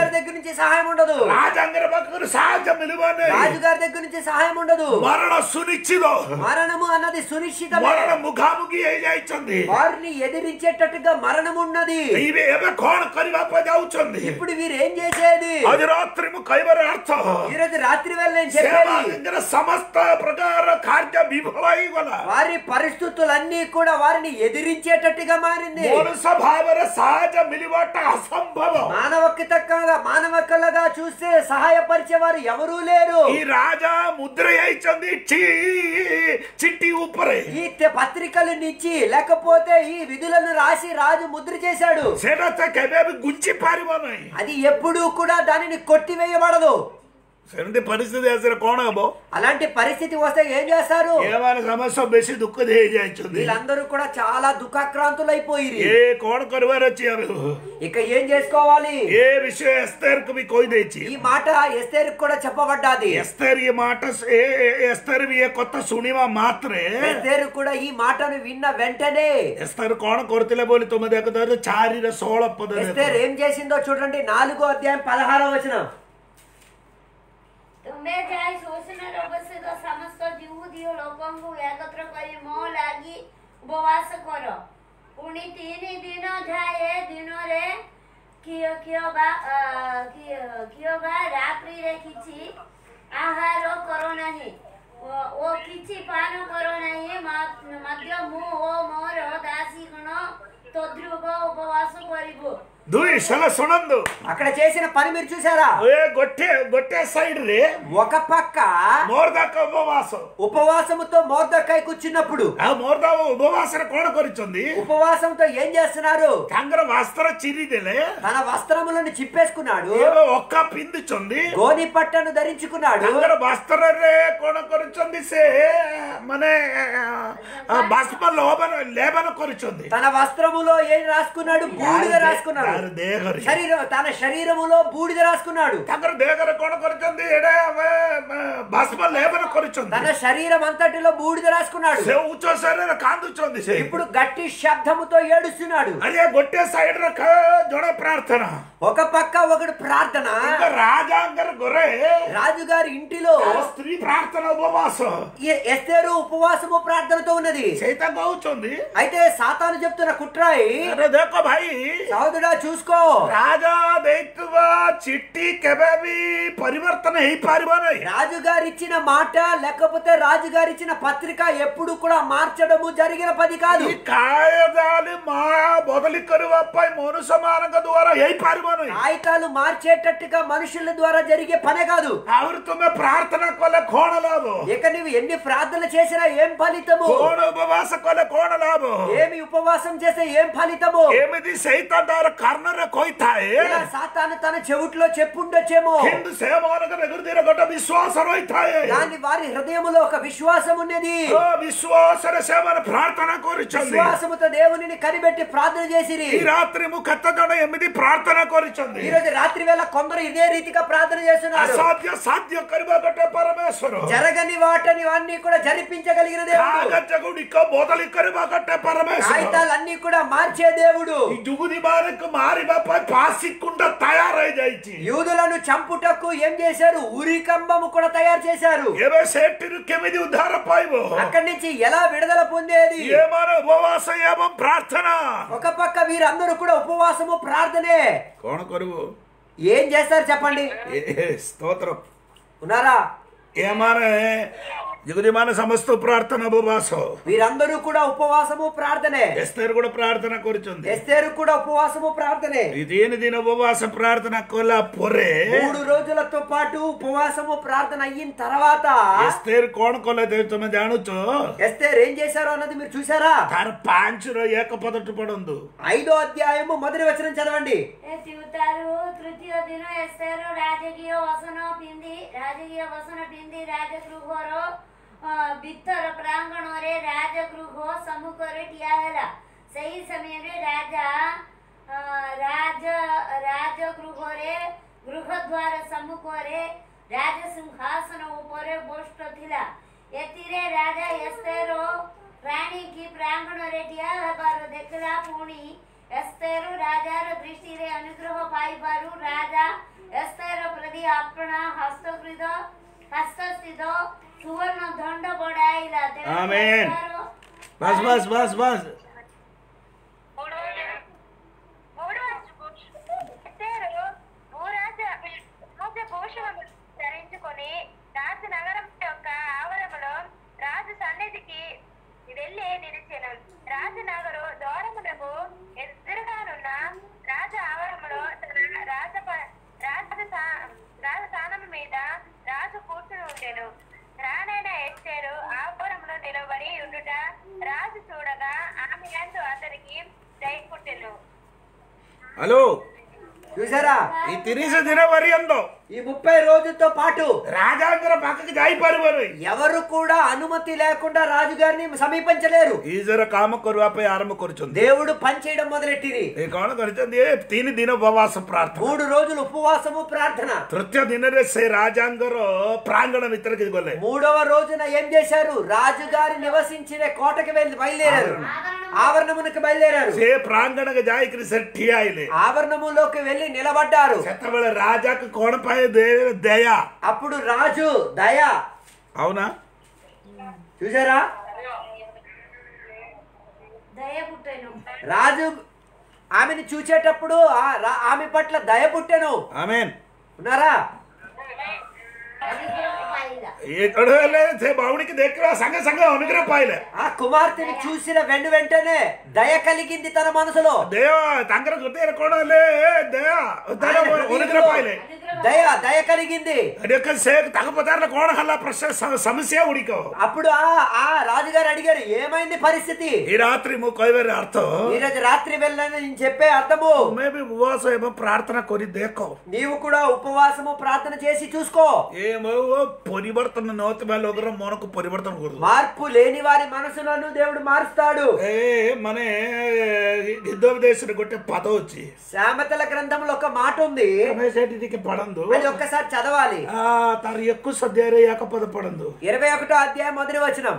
రాజుగారి దగ్గర నుంచి సహాయం ఉండదు రాజంగర పక్కన సహజ మిలువనే రాజుగారి దగ్గర నుంచి సహాయం ఉండదు మరణ సునిశ్చిత మరణము అన్నది సునిశ్చితమే మరణ ముఖాముఖి ହେଇଯାଇଛନ୍ତି వారిని ఎదిరించేటట్టుగా మరణం ఉన్నది ఇవి ଏବେ କଣ କରିବା ପାଇଁ ଯାଉଛନ୍ତି ఇప్పుడు వీరు ఏం చేసేది ଆଜି ରାତ୍ରି ମୁଁ କହିବାର ଅର୍ଥ ఈరోజు రాత్రి వేళ నేను చెప్పేది ସେମାନଙ୍କର ସମସ୍ତ ପ୍ରକାର କାର୍ଯ୍ୟ ବିଫଳ ହେଇଗଲା వారి పరిస్థితులన్నీ కూడా వారిని ఎదిరించేటట్టుగా మారింది ମଣିଷ ଭାବରେ ସାହାଯ୍ୟ ମିଳିବାଟା ଅସମ୍ଭବ మానవకతగా మానవకలుగా చూస్తే సహాయపరిచే వారు ఎవరూ లేరు ఈ రాజా ముద్ర ହେଇଛନ୍ତି చి- చిట్టి ଉପରେ ఈ తె- పత్రికలు నిచ్చి లేకపోతే ఈ విధులను రాసి రాజు ముద్ర చేశాడు ସେଟା ତ କେବେ ବି ଗୁଞ୍ଚି ପାରିବ ନାହିଁ అది ఎప్పుడూ కూడా దానిని కొట్టివేయబడదు ସେମିତି ପରିସ୍ଥିତି ଆସିଲେ କଣ ହବ అలాంటి పరిస్థితి వస్తే ఏం చేస్తారు ଏମାନେ ସମସ୍ତ ବେଶୀ ଦୁଃଖ ହେଇଯାଇଛନ୍ତି వీళ్ళందరూ కూడా చాలా దుఃఖాక్రాంతులైపోయి ଏ କଣ କରିବାର ଅଛି ଆଉ ఇక ఏం చేసుకోవాలి ఏ విషୟ ఎస్తేర్కు ବି କହିଦେଇଛି ఈ మాట ఎస్తేరు కూడా చెప్పబడ్డాది ఎస్తేర్ ఈ మాట ఏ ఎస్తేర్ ବି ଏ କଥା ଶୁଣିବା ମାତ୍ରେ ఎస్తేరు కూడా ఈ మాటను విన్న వెంటనే ఎస్తేర్ କଣ କରୁଥିଲେ ବୋଲି ତୁମେ ଦେଖୁଥିବ ଚାରିର ଷୋହଳ ପଦ ఎస్తేర్ ఏం చేసిందో చూడండి నాలుగో అధ్యాయం పదహారో వచనం ତୁମେ ଯାଇ ଶୋଷଣରେ ଅବସ୍ଥିତ ସମସ୍ତ ଜିହୁଦୀ ଲୋକଙ୍କୁ ଏକତ୍ର କରି ମୋ ଲାଗି ଉପବାସ କର ପୁଣି ତିନି ଦିନ ଯାଏ ଦିନରେ କିଏ କିଏ ବା ଆ, କିଏ କିଏ ବା ରାତ୍ରିରେ କିଛି ଆହାର କର ନାହିଁ ଓ- ଓ କିଛି ପାନ କର ନାହିଁ ମ- ମଧ୍ୟ ମୁଁ ଓ ମୋର ଦାସୀଗଣ ତଦ୍ରୁପ ଉପବାସ କରିବୁ ଦୁଇ ଶେଲ ଶୁଣନ୍ତୁ అక్కడ చేసిన పని మీరు చూసారా ଏ ଗୋଟେ ଗୋଟେ ସାଇଡ ରେ ఒక పక్క ମୋର ଦାକ ଉପବାସ ఉపవాసముతో మోర్దకాయ కూర్చున్నప్పుడు ଆଉ ମୋର ଦାକ ଉପବାସରେ କଣ କରିଛନ୍ତି ఉపవాసంతో ఏం చేస్తున్నారు ତାଙ୍କର ବସ୍ତ୍ର ଚିରି ଦେଲେ తన వస్త్రములను చిప్పేసుకున్నాడు ଏବେ ଅକା ପିନ୍ଧୁଛନ୍ତି గోని పట్టను ధరించుకున్నాడు ତାଙ୍କର ବସ୍ତ୍ରରେ କଣ କରୁଛନ୍ତି ସେ ମାନେ ଆ, ବାଷ୍ପ ଲୋଭନ ଲେବନ କରୁଛନ୍ତି తన వస్త్రములో ఏం రాసుకున్నాడు బూడిద రాసుకున్నాడు ତାର ଦେହରେ శరీరం తన శరీరములో బూడిద రాసుకున్నాడు ତାଙ୍କର ଦେହରେ କଣ କରୁଛନ୍ତି ଏଇଟା ଆମେ, ଆ, ବାଷ୍ପ ଲେବନ କରୁଛନ୍ତି తన శరీరం అంతటిలో బూడిద రాసుకున్నాడు ସେ ଉଚ୍ଚ ଶରୀରରେ କାନ୍ଦୁଛନ୍ତି ସେ ఇప్పుడు గట్టి శబ్దముతో ఏడుస్తున్నాడు ଆରେ ଗୋଟେ ସାଇଡରେ ଖ- ଜଣେ ପ୍ରାର୍ଥନା ఒక పక్క ఒకడు ప్రార్థన ఇంకా రాజాଙ୍କର ଘରେ రాజుగారి ఇంటిలో ତାର ସ୍ତ୍ରୀ ପ୍ରାର୍ଥନା ଉପବାସ ఎ- ఎస్తేరు ఉపవాసము ప్రార్థనతో ఉన్నది ସେଇଟା କହୁଛନ୍ତି అయితే సాతాను చెప్తున్న కుట్రాయి ଆରେ ଦେଖ ଭାଇ సహోదరుడా చూసుకో ରାଜା ଦେଇଥିବା ଚିଠି କେବେ ବି ପରିବର୍ତ୍ତନ ହେଇପାରିବ ନାହିଁ రాజుగారు ఇచ్చిన మాట లేకపోతే రాజుగారు ఇచ్చిన పత్రిక ఎప్పుడు కూడా మార్చడము జరిగిన పది కాదు ఈ కాయదాలు మా బదలి କରିବା ପାଇଁ ମନୁଷ୍ୟମାନଙ୍କ ଦ୍ୱାରା ହେଇପାରିବ ନାହିଁ కాగితాలు మార్చేటట్టుగా మనుషుల ద్వారా జరిగే పనే కాదు ଆହୁରି ତୁମେ ପ୍ରାର୍ଥନା କଲେ କଣ ଲାଭ ఇక నువ్వు ఎన్ని ప్రార్థనలు చేసినా ఏం ఫలితము କଣ ଉପବାସ କଲେ କଣ ଲାଭ ఏమి ఉపవాసం చేస్తే ఏం ఫలితము ଏମିତି ସେଇତ ତାର କାରଣରେ କହିଥାଏ ఇలా సాతాను తన చెవుట్లో చెప్పుండొచ్చేమో କିନ୍ତୁ ସେମାନଙ୍କର ହୃଦୟରେ ଗୋଟେ ବିଶ୍ୱାସ ରହିଥାଏ దాని వారి హృదయములో ఒక విశ్వాసం ఉన్నది ଓ ବିଶ୍ୱାସରେ ସେମାନେ ପ୍ରାର୍ଥନା କରୁଛନ୍ତି విశ్వాసముతో దేవునిని కనిపెట్టి ప్రార్థన చేసిరి ఈ రాత్రి ମୁଁ କେତେ ଜଣ ଏମିତି ପ୍ରାର୍ଥନା କରିଛନ୍ତି ఈ రోజు రాత్రి వేళ కొందరు ఇదే రీతిగా ప్రార్థన చేస్తున్నారు అసాధ్య సాధ్య କରିବା ଗୋଟେ ପରମେଶ୍ୱର జరగని వాటిని అన్ని కూడా జరిపించగలిగిన దేవుడు କାଗଜ ଗୁଡ଼ିକ ବଦଳି କରିବା ଗୋଟେ ପରମେଶ୍ୱର కాగితాలన్నీ కూడా మార్చే దేవుడు ఈ ଯୁଗୁଦି ମାନଙ୍କୁ ମାରିବା ପାଇଁ ଫାଶୀ କୁଣ୍ଡ ତୟାର ହେଇଯାଇଛି యూదులను చంపుటకు ఏం చేశారు ఉరికంబము కూడా తయారు చేశారు ଏବେ ସେଠିରୁ କେମିତି ଉଦ୍ଧାର ପାଇବ అక్కడి నుంచి ఎలా విడుదల పొందేది ଏମାନେ ଉପବାସ ଏବଂ ପ୍ରାର୍ଥନା ఒక పక్క వీరందరూ కూడా ఉపవాసము ప్రార్థనే କଣ କରିବୁ ఏం చేస్తారు చెప్పండి ଏ ସ୍ତୋତ୍ର ఉన్నారా ଏମାନେ ଯୁଗୁଦି ମାନେ ସମସ୍ତ ପ୍ରାର୍ଥନା ଉପବାସ వీరందరూ కూడా ఉపవాసము ప్రార్థనే ଏସ୍ତେର ଗୋଟେ ପ୍ରାର୍ଥନା କରୁଛନ୍ତି ఎస్తేరు కూడా ఉపవాసము ప్రార్థనే ఈ ତିନି ଦିନ ଉପବାସ ପ୍ରାର୍ଥନା କଲା ପରେ మూడు రోజులతో పాటు ఉపవాసము ప్రార్థన అయిన తర్వాత ଏସ୍ତେର କଣ କଲେ ଯେ ତମେ ଜାଣୁଛ ఎస్తేర్ ఏం చేశారో అన్నది మీరు చూసారా ତାର ପାଞ୍ଚର ଏକ ପଦଟି ପଢନ୍ତୁ ఐదో అధ్యాయము మొదటి వచనం చదవండి ଏ ତ୍ୟୁତାରୁ ତୃତୀୟ ଦିନ ଏସ୍ତେର ରାଜକୀୟ ବସନ ପିନ୍ଧି ରାଜକୀୟ ବସନ ପିନ୍ଧି ରାଜଗୃହର ଅ, ଭିତର ପ୍ରାଙ୍ଗଣରେ ରାଜଗୃହ ସମ୍ମୁଖରେ ଠିଆ ହେଲା ସେହି ସମୟରେ ରାଜା ଅ, ରାଜ ରାଜଗୃହରେ ଗୃହଦ୍ୱାର ସମ୍ମୁଖରେ ରାଜସିଂହାସନ ଉପରେ ବଷ୍ଟ ଥିଲା ଏଥିରେ ରାଜା ଏସ୍ତେର ରାଣୀ କି ପ୍ରାଙ୍ଗଣରେ ଠିଆ ହେବାର ଦେଖିଲା ପୁଣି ଏସ୍ତେରୁ ରାଜାର ଦୃଷ୍ଟିରେ ଅନୁଗ୍ରହ ପାଇବାରୁ ରାଜା ଏସ୍ତେର ପ୍ରତି ଆପଣା ହସ୍ତକୃତ ହସ୍ତସ୍ଥିତ ସୁବର୍ଣ୍ଣ ଦଣ୍ଡ ବଢାଇଲା ତେଣୁ ఆమేన్. ଏସ୍ତେର బస్ బస్ బస్ బస్ మూడవ మూడవ ఎస్తేరు భూరాజ రాజభూషణము ధరించుకొని రాజు నగరం యొక్క ఆవరణలో రాజు సన్నిధికి వెళ్ళి నిలిచెను రాజు నగరు దూరమునకు ఎదురుగానున్న రాజ ఆవరణలో తన రాజ రాజ రాజస్థానం మీద రాజు కూర్చుని ఉండెను రానైన ఎస్టేరు ఆపురంలో నిలబడి ఉండుట రాజు చూడగా ఆమె యందు అతనికి దయ పుట్టెను హలో చూసారా ఈ తిరిసి దిన వరియందో ఈ ముప్పై రోజులతో పాటు రాజాంగర పక్కకి జాయిపారు ఎవరు కూడా అనుమతి లేకుండా రాజుగారిని సమీపించలేరు ఈశ్వర కామ కొరువాపై ఆరంభ కొరుచుంది దేవుడు పనిచేయడం మొదలెట్టింది ఈ కౌణ కొరుచుంది తిని దిన ఉపవాಸ ಪ್ರಾರ್ಥನೆ మూడు రోజులు ఉపవాసము ప్రార్థన ತೃತೀಯ ದಿನರೇ ಸೇ ರಾಜಾಂಗರು ಪ್ರಾಂಗಣ ಮಿತ್ರಕ್ಕೆ ಗೊಲ್ಲೆ మూడవ రోజున ఏం చేశారు రాజుగారి నివసించిన కోటకి వెళ్ళి బయలుదేరారు ఆవరణమునకు బయలుదేరారు ಸೇ ಪ್ರಾಂಗಣಗೆ ಜಾಯಿಕ್ರಿ ಸೆಟ್ಟಿ ಆಯ್ಲೆ ఆవరణములోకి వెళ్ళి నిలబడ్డారు సెత్తబడే రాజాకు కోణపై దే- దయ అప్పుడు రాజు దయ అవునా చూసారా దయ పుట్టెను రాజు ఆమెను చూసేటప్పుడు ఆ రా- ఆమె పట్ల దయ పుట్టెను ఆమెన్ ఉన్నారా అనుగ్రహ పాయిల ఎక్కడో సే బావుడికి దగ్గర సంగ సంగ అనుగ్రహ పాయలే ఆ కుమార్తెని చూసిన వెంట వెంటనే దయ కలిగింది తన మనసులో దేవ తంగర గుర్తేర కోడలే దయ తన అనుగ్రహ పాయలే అనుగ్రహ దయ దయ కలిగింది ಅದಕ್ಕೆ ಸೇ ತಗಪದಾರ್ಲ ಕೋಣ ಹಲ್ಲ ಪ್ರಶ್ನೆ ಸ- ಸಮಸ್ಯೆ ಹುಡುಕೋ అప్పుడు ఆ ఆ రాజుగారు అడిగారు ఏమైంది పరిస్థితి ఈ రాత్రి ము కొయ్వేరే అర్థం ఈరోజు రాత్రి వెళ్ళని నేను చెప్పే అర్థము మేబీ ఉపవాస ఏమో ప్రార్థన కొరి దేకో నీవు కూడా ఉపవాసము ప్రార్థన చేసి చూసుకో ఏమో పరివర్తన నోతి ಮೇಲೆ ಹೋಗ್ರ మనకు పరివర్తన కూడదు మార్పు లేని వారి మనసులను దేవుడు మారుస్తాడు ఏ మనే యుద్ధోపదేశం కొట్టే పద వచ్చి సామెతల గ్రంథంలో ఒక మాట ఉంది రమేశెట్టికి పడందు అది ఒక్కసారి చదవాలి ఆ తాను ఎక్కువ సద్యారే యాక పద పడందు ఇరవై ఒకటో అధ్యాయం మొదటి వచనం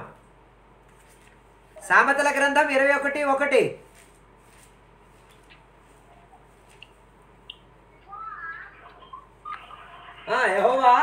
సామెతల గ్రంథం ఇరవై ఒకటి ఒకటి ఆ, యెహోవా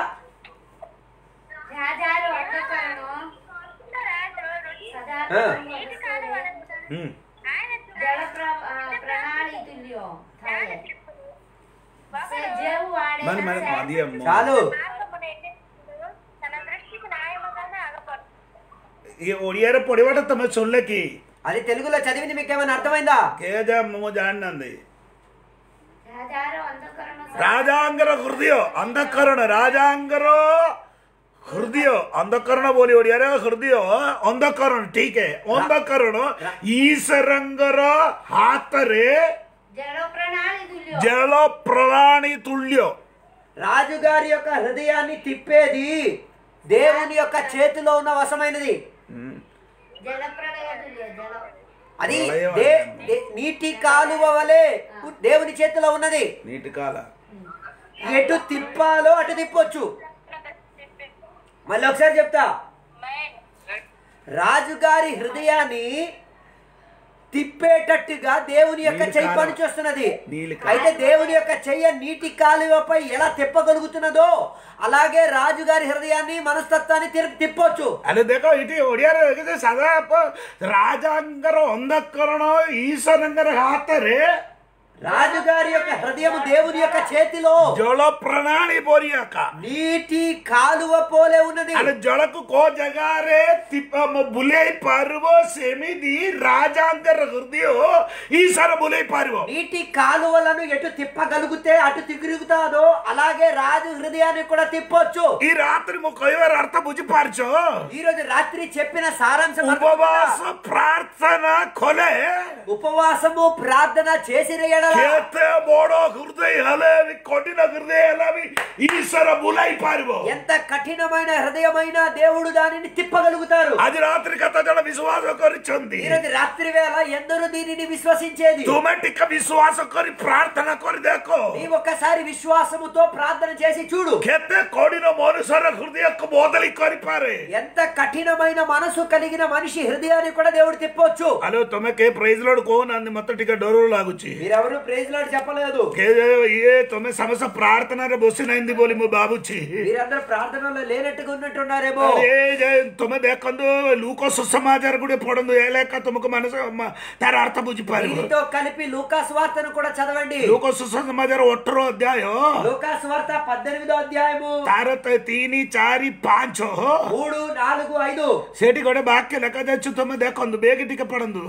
రాజారు అంధకరణం రాజు రుచి సదా ఆ. నీటి కాలువలను హ్మ్. ఆయన జల ప్ర- ఆ, ప్రణాళి తుల్యం ଥାଏ ସେ ଯେଉଁ ଆଡ଼େ మరి మరి ଯାଏ, అది అమ్మ చాలు మార్గమును ఎన్నించుచు తన దృష్టికి న్యాయముగానే ఆగపడు ఈ ఒడియార పొడివాట తమ సొల్లకి అది తెలుగులో చదివింది మీకు ఏమైనా అర్థమైందా కేజ మమ్మ జాడినంది రాజారు అంధకరణ ರಾಜಾಂಗರ ಹೃದಯ ಅಂಧಕರಣ ರಾಜಾಂಗರ ಹೃದಯ ಅಂಧಕರಣ ಬೋಲಿ ಹೊಡಿಯಾರ ಹೃದಯ ಅಂಧಕರಣ ಟೀಕೆ ಅಂಧಕರಣ ಈಸರಂಗರ ಹಾತರೆ జల ప్రణాళి తుల్యం ಜಲ ಪ್ರಾಣಿ ತುಲ್ಯ రాజుగారి యొక్క హృదయాన్ని తిప్పేది దేవుని యొక్క చేతిలో ఉన్న వశమైనది జల ప్రళయ తుల్యం జల అది ప్రళయం దే- అంటే దే- నీటి కాలువ వలె దేవుని చేతిలో ఉన్నది నీటి కాల ఎటు తిప్పాలో అటు తిప్పొచ్చు మళ్ళీ ఒకసారి చెప్తా రాజుగారి హృదయాన్ని తిప్పేటట్టుగా దేవుని యొక్క నీలి చెయ్యి కాలువ. పని చేస్తున్నది నీలి కాలువ. అయితే దేవుని యొక్క చెయ్య నీటి కాలువపై ఎలా తిప్పగలుగుతున్నదో అలాగే రాజుగారి హృదయాన్ని మనస్తత్వాన్ని తిరి తిప్పొచ్చు ಅಲ್ಲಿ ದೇಖೋ ಇಟಿ ಹೊಡಿಯಾರ ಸದಾ ಪ- ರಾಜಾಂಗರ ಅಂಧಕರಣ ಈಸರಂಗರ ಹಾತರೆ రాజుగారి యొక్క హృదయం దేవుని యొక్క చేతిలో ಜಲ ಪ್ರಣಾಳಿ ಬೋರಿಯಾಕ నీటి కాలువ పోలే ఉన్నది ಅಲ್ಲಿ ಜಳಕು ಕೋ ಜಗಾರೆ ತಿಪ್ಪ ಬುಲೈ ಪಾರುವ ಸೆಮಿದಿ ರಾಜಾಂಗರ ಹೃದಯ ಈ ಸರ ಬುಲೈ ಪಾರುವ నీటి కాలువలను ఎటు తిప్పగలిగితే అటు తిరుగుతాదో అలాగే రాజు హృదయాన్ని కూడా తిప్పొచ్చు ಈ ರಾತ್ರಿ ಮುಖೈವರ ಅರ್ಥ ಬುಜಿ ಪಾರ್ಚೋ ఈ రోజు రాత్రి చెప్పిన సారాంశం ಉಪವಾಸ అర్థమవుతుందా? ಪ್ರಾರ್ಥನಾ ಕೊಲೆ ఉపవాసము ప్రార్థన చేసిన ఎడల କେତେ ବଡ ହୃଦୟ ହେଲେ ବି କଠିନ ହୃଦୟ ହେଲେ ବି ଈଶ୍ୱର ବୁଲାଇ ପାରିବ ఎంత కఠినమైన హృదయమైన దేవుడు దానిని తిప్పగలుగుతారు ଆଜି ରାତ୍ରି କେତେ ଜଣ ବିଶ୍ୱାସ କରିଛନ୍ତି ఈరోజు రాత్రి వేళ ఎందరూ దీనిని విశ్వసించేది ତୁମେ ଟିକେ ବିଶ୍ୱାସ କରି ପ୍ରାର୍ଥନା କରି ଦେଖ నీ ఒక్కసారి విశ్వాసముతో ప్రార్థన చేసి చూడు କେତେ କଠିନ ମନୁଷ୍ୟର ହୃଦୟକୁ ବଦଳି କରିପାରେ ఎంత కఠినమైన మనసు కలిగిన మనిషి హృదయాన్ని కూడా దేవుడు తిప్పొచ్చు ଆଲୋ ତମେ କେ ପ୍రైజ్ ଲୋଡ୍ କହୁନାହାନ୍ତି ମତେ ଟିକେ ଡର ଲାଗୁଛି మీరెవరు ప్రైజ్ లాడ్ చెప్పలేదు କେ ଇଏ ତମେ ସମସ୍ତେ ପ୍ରାର୍ଥନାରେ ବସି ନାହାନ୍ତି ବୋଲି ମୁଁ ଭାବୁଛି మీరందరూ ప్రార్థనలో లేనట్టుగా ఉన్నట్టున్నారేమో ଏ ଯେ ତମେ ଦେଖନ୍ତୁ ଲୁକ ସୁସମାଚାର ଗୋଟେ ପଢନ୍ତୁ ହେଲେ ଏକା ତମକୁ ମାନସ ମ- ତାର ଅର୍ଥ ବୁଝିପାରିବ దీనితో కలిపి లూకాస్ వార్తను కూడా చదవండి ଲୁକ ସୁସମାଚାର ଅଠର ଅଧ୍ୟାୟ లూకాస్ వార్త పద్దెనిమిదో అధ్యాయము ତାର ତ ତିନି ଚାରି ପାଞ୍ଚ మూడు నాలుగు ఐదు ସେଠି ଗୋଟେ ବାକ୍ୟ ଲେଖାଯାଇଛି ତମେ ଦେଖନ୍ତୁ ବେଗ ଟିକେ ପଢନ୍ତୁ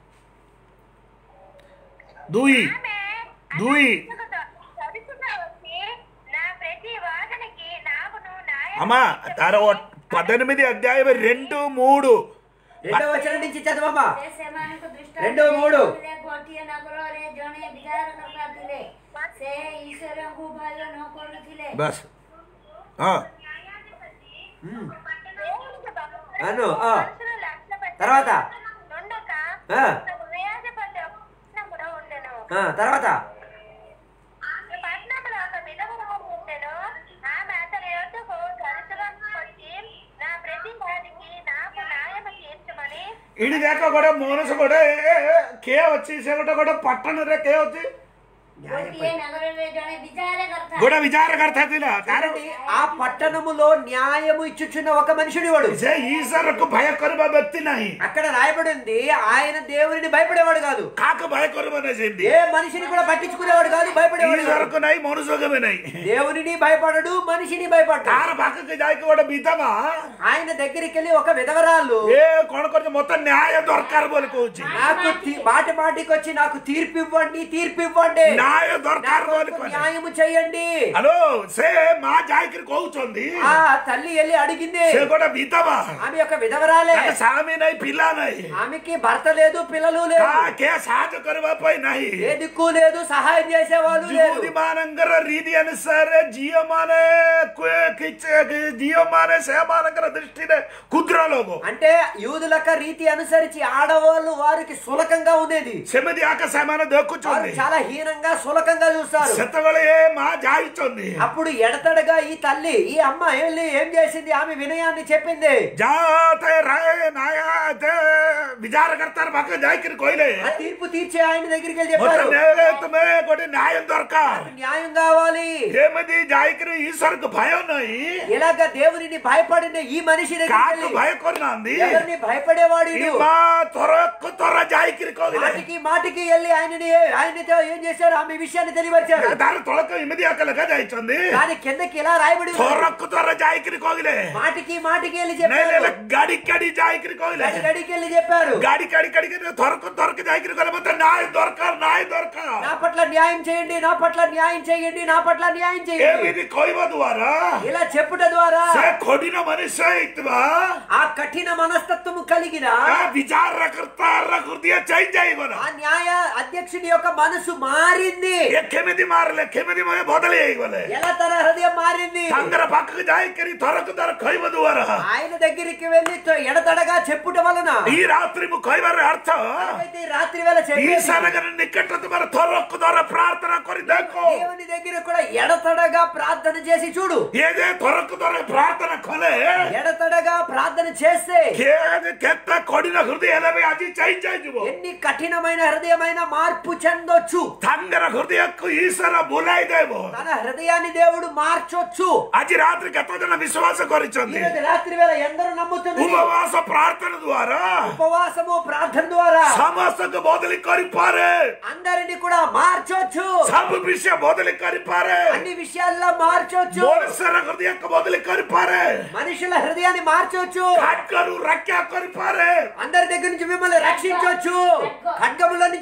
ଦୁଇ ఆమె ଦୁଇ తరచుగా వచ్చి నా ప్రతి వాదనకి నాకును న్యాయం అమ్మా ତାର ଅ- పద్దెనిమిది అధ్యాయం రెండు మూడు రెండో వచనం నుంచి చదవమ్మా ସେ ସେମାନଙ୍କୁ ଦୃଷ୍ଟାନ୍ତ రెండో మూడు. ଦେଇଥିଲେ, ଗୋଟିଏ ନଗରରେ ଜଣେ ବିଚାରକର୍ତ୍ତା ଥିଲେ ସେ ଈଶ୍ୱରଙ୍କୁ ଭୟ ନ କରୁଥିଲେ బస్ ହଁ దేవునికి భక్తులు అను ఆ. మనుషులు లక్ష్యపెట్టి తర్వాత? నుండక ఆ. హృదయాధిపతి ఒక పట్టణములో ఉండెను. ఆ, తర్వాత ఈ పట్టణములో ఒక విధవ ఉండెను. ఆమె అతని యొద్దకు తరచుగా వచ్చి నా ప్రతి వారికి నాకు న్యాయము తీర్చమని ଇଠି ଦେଖ ଗୋଟେ ମଣିଷ ଗୋଟେ କିଏ ଅଛି ସେ ଗୋଟେ ଗୋଟେ ପట్టଣରେ କିଏ ଅଛି ଗୋଟିଏ ନଗରରେ ଜଣେ ବିଚାରକର୍ତ୍ତା ଗୋଟେ ବିଚାର କରିଥା ଥିଲା ତାର చూడండి, ఆ పట్టణములో న్యాయము ఇచ్చుచున్న ఒక మనుషుడి వాడు ସେ ଈଶ୍ୱରକୁ ଭୟ କରିବା ବ୍ୟକ୍ତି ନାହିଁ అక్కడ రాయబడి ఉంది ఆయన దేవుని భయపడేవాడు కాదు କାହାକୁ ଭୟ କରିବ ନାହିଁ ସେମିତି ఏ మనిషిని కూడా పట్టించుకునేవాడు కాదు భయపడేవాడు కాదు. ଈଶ୍ୱରକୁ ନାହିଁ ମନୁଷ୍ୟକୁ ବି ନାହିଁ దేవునిని భయపడడు మనిషిని భయపడ్డాడు ତାର ପାଖକୁ ଯାଇକି ଗୋଟେ ବିଧବା ఆయన దగ్గరికి వెళ్ళి ఒక విధవరాలు ଏ କଣ କରୁଛି ମତେ ନ୍ୟାୟ ଦରକାର ବୋଲି କହୁଛି నాకు తీ- మాటి మాటికి వచ్చి నాకు తీర్పు ఇవ్వండి తీర్పు ఇవ్వండి ନ୍ୟାୟ ଦରକାର నాకు ବୋଲି କହିଲେ న్యాయము చెయ్యండి ହ୍ୟାଲୋ ସେ ମା ଯାଇକିରି କହୁଛନ୍ତି ఆ తల్లి వెళ్ళి అడిగింది ସେ ଗୋଟେ ବିଧବା ఆమె యొక్క విధవరాలే ତାଙ୍କ ସ୍ୱାମୀ ନାହିଁ ପିଲା ନାହିଁ ఆమెకి భర్త లేదు పిల్లలు లేదు କା- କେ ସାହାଯ୍ୟ କରିବା ପାଇଁ ନାହିଁ ఏ దిక్కు లేదు సహాయం చేసేవాళ్ళు లేదు ଯୁବତୀ ମାନଙ୍କର ରୀତି ଅନୁସାରେ ଝିଅ ମାନେ ଝିଅ ମାନେ ସେମାନଙ୍କର ଦୃଷ୍ଟିରେ କ୍ଷୁଦ୍ର ଲୋକ అంటే యూదులక రీతి అనుసరించి ఆడవాళ్ళు వారికి సులకంగా ఉండేది ସେମିତି ଆକା ସେମାନେ వారు ଦେଖୁଛନ୍ତି చాలా హీనంగా సులకంగా చూస్తారు ସେତେବେଳେ ଏ ମା ଯାଇଛନ୍ତି అప్పుడు ఎడతడగా ఈ తల్లి ఈ అమ్మ వెళ్ళి ఏం చేసింది ఆమె వినయాన్ని చెప్పింది ଯାତେ ରାୟ ନାୟ ବିଚାର କର୍ତ୍ତାର ପାଖେ ଯାଇକିରି କହିଲେ ఆ తీర్పు తీర్చే ఆయన దగ్గరికి వెళ్ళి ମତେ చెప్పారు ନ୍ୟାୟ- ତୁମେ ଗୋଟେ ନ୍ୟାୟ ଦରକାର న్యాయం కావాలి ଏମିତି ଯାଇକିରି ଈଶ୍ୱରକୁ ଭୟ ନାହିଁ ఇలాగ దేవునిని భయపడిన ఈ మనిషి దగ్గరికి କାହାକୁ వెళ్ళి ଭୟ କରୁନାହାନ୍ତି ఎవరిని భయపడేవాడు ఈ ఈడు. ମା ଥରକୁ ଥର ଯାଇକିରି କହିଲେ మాటికి మాటికి వెళ్ళి ఆయనని ఆయనతో ఏం చేశారు ఆమె విషయాన్ని తెలియపరిచారు ତାର ତଳକୁ ଏମିତି ଆକା ଲେଖା ଯାଇଛନ୍ତି కానీ కిందకి ఇలా రాయబడి ఉంది. ଥରକୁ ଥର ଯାଇକିରି କହିଲେ మాటికి మాటికి వెళ్ళి ନାଇଁ చెప్పారు ନାଇଁ ଗାଡି କାଢି ଯାଇକିରି କହିଲେ గడి గడికి వెళ్ళి చెప్పారు ଗାଡି କାଢି କାଢିକି ଥରକୁ ଥରକୁ ଯାଇକିରି କହିଲେ ମତେ ନ୍ୟାୟ ଦରକାର ନ୍ୟାୟ ଦରକାର నా పట్ల న్యాయం చేయండి నా పట్ల న్యాయం చేయండి నా పట్ల న్యాయం చేయండి ଏମିତି କହିବା ଦ୍ୱାରା ఇలా చెప్పుట ద్వారా ସେ ଖଡିନ ମନୁଷ୍ୟ ହେଇଥିବା ఆ కఠిన మనస్తత్వము కలిగిన ఆ ବିଚାର କର୍ତ୍ତାର ହୃଦୟ ଚେଞ୍ଜ ହେଇଗଲା ఆ న్యాయ అధ్యక్షుడి యొక్క మనసు మారింది ଏ କେମିତି ମାରିଲେ କେମିତି ମତେ ବଦଳି ହେଇଗଲେ ఎలా తన హృదయం మారింది ତାଙ୍କର ପାଖକୁ ଯାଇକରି ଥରକୁ ଥର କହିବା ଦ୍ୱାରା ఆయన దగ్గరికి వెళ్ళి తో- ఎడతడగా చెప్పుట వలన ఈ రాత్రి ମୁଁ କହିବାର ଅର୍ଥ అయితే ఈ రాత్రి వేళ ఈ చెప్పేది ସାନଗର ନିକଟ ତୁମର ଥରକୁ ଥର ପ୍ରାର୍ଥନା କରି ଦେଖ దేవుని దగ్గర కూడా ఎడతడగా ప్రార్థన చేసి చూడు ଏ ଯେ ଥରକୁ ଥର ପ୍ରାର୍ଥନା କଲେ ఎడతడగా ప్రార్థన చేస్తే କେ- କେତେ କଠିନ ହୃଦୟ ହେଲେ ବି ଆଜି ଚେଞ୍ଜ ହେଇଯିବ ఎన్ని కఠినమైన హృదయమైన మార్పు చెందొచ్చు ତାଙ୍କର ହୃଦୟକୁ ଈଶ୍ୱର ବୁଲାଇ ଦେବ తన హృదయాన్ని దేవుడు మార్చొచ్చు ଆଜି ରାତ୍ରି କେତେ ଜଣ ବିଶ୍ୱାସ କରିଛନ୍ତି ఈరోజు రాత్రి వేళ ఎందరూ నమ్ముతున్నారు ଉପବାସ ପ୍ରାର୍ଥନା ଦ୍ୱାରା ఉపవాసము ప్రార్థన ద్వారా ସମସ୍ତଙ୍କୁ ବଦଳି କରିପାରେ అందరిని కూడా మార్చొచ్చు ସବୁ ବିଷୟ ବଦଳି କରିପାରେ అన్ని విషయాల్లో మార్చొచ్చు ମଣିଷର ହୃଦୟକୁ ବଦଳି କରିପାରେ మనుషుల హృదయాన్ని మార్చొచ్చు ଖାଦ୍ୟରୁ ରକ୍ଷା କରିପାରେ అందరి దగ్గర నుంచి మిమ్మల్ని రక్షించొచ్చు ఖడ్గముల నుంచి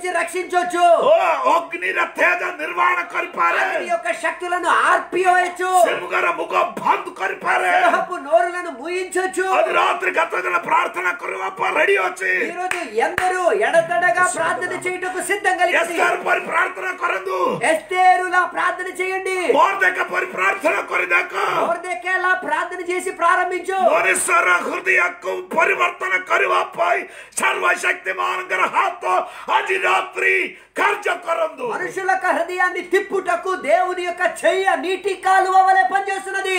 నుంచి రక్షించవచ్చు ଓ ଅଗ୍ନିର ତେଜ ନିର୍ମାଣ କରିପାରେ అగ్ని యొక్క శక్తులను ఆర్పివేయచ్చు ସିଂହର ମୁଖ ବନ୍ଦ କରିପାରେ సింహపు నోరులను మూయించొచ్చు ଆଜି ରାତ୍ରି କେତେ ଜଣ ପ୍ରାର୍ଥନା କରିବା ପାଇଁ ରେଡି ଅଛି ఈ రోజు ఎందరూ ఎడతడగా ప్రార్థన చేయుటకు సిద్ధం కలిగింది ଏସ୍ତାର ପରି ପ୍ରାର୍ଥନା କରନ୍ତୁ ఎస్తేరులా ప్రార్థన చేయండి ମୋର ଦେଖ ପରି ପ୍ରାର୍ଥନା କରି ଦେଖ మొర్దెకేలా ప్రార్థన చేసి ప్రారంభించు ମନୁଷ୍ୟର ହୃଦୟକୁ ପରିବର୍ତ୍ତନ କରିବା ପାଇଁ ସର୍ବଶକ୍ତିମାନଙ୍କର ହାତ ଆଜି ରାତ୍ରି କାର୍ଯ୍ୟ କରନ୍ତୁ మనుషుల యొక్క హృదయాన్ని తిప్పుటకు దేవుని యొక్క చెయ్య నీటి కాలువ వలె పనిచేస్తున్నది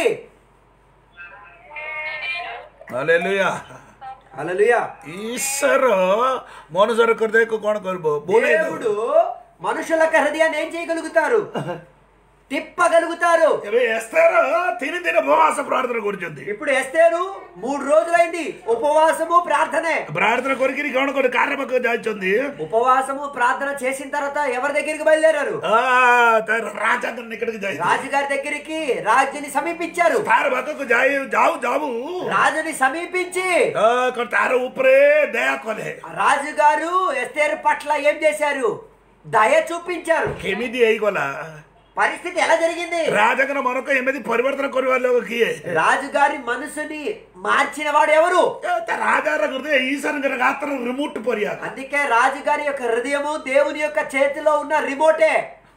ହାଲେଲୁୟା హల్లెలూయా ଈଶ୍ୱର ମନୁଷ୍ୟର ହୃଦୟକୁ କ'ଣ କରିବ ବୋଲେଇ ଦେବ। దేవుడు మనుషుల యొక్క హృదయాన్ని ఏం చేయగలుగుతారు తిప్పగలుగుతారు ଏବେ ଏସ୍ତାର ତିନି ଦିନ ଉପବାସ ପ୍ରାର୍ଥନା କରୁଛନ୍ତି ఇప్పుడు ఎస్తేరు మూడు రోజులైంది ఉపవాసము ప్రార్థనే ପ୍ରାର୍ଥନା କରିକିରି କ'ଣ କରି କାହାର ପାଖକୁ ଯାଇଛନ୍ତି ఉపవాసము ప్రార్థన చేసిన తర్వాత ఎవరి దగ్గరికి బయలుదేరారు ఆ, ତାର ରାଜାଙ୍କ ନିକଟକୁ ଯାଇ రాజుగారి దగ్గరికి రాజుని సమీపించారు ତାର ପାଖକୁ ଯାଇ ଯାଉ ଯାଉ రాజుని సమీపించి ఆ, କ'ଣ ତାର ଉପରେ ଦୟା କଲେ రాజుగారు ఎస్తేరు పట్ల ఏం చేశారు దయ చూపించారు କେମିତି ହେଇଗଲା పరిస్థితి ఎలా జరిగింది ରାଜାଙ୍କର ମନକୁ ଏମିତି ପରିବର୍ତ୍ତନ କରିବା ଲୋକ କିଏ రాజుగారి మనసుని మార్చిన వాడు ఎవరు ଏ, ତା రాଜାର ହୃଦୟ ଈଶ୍ୱରଙ୍କର ଗାତ୍ର ରିମୋଟ ପରିଆ అందుకే రాజుగారి యొక్క హృదయము దేవుని యొక్క చేతిలో ఉన్న రిమోటే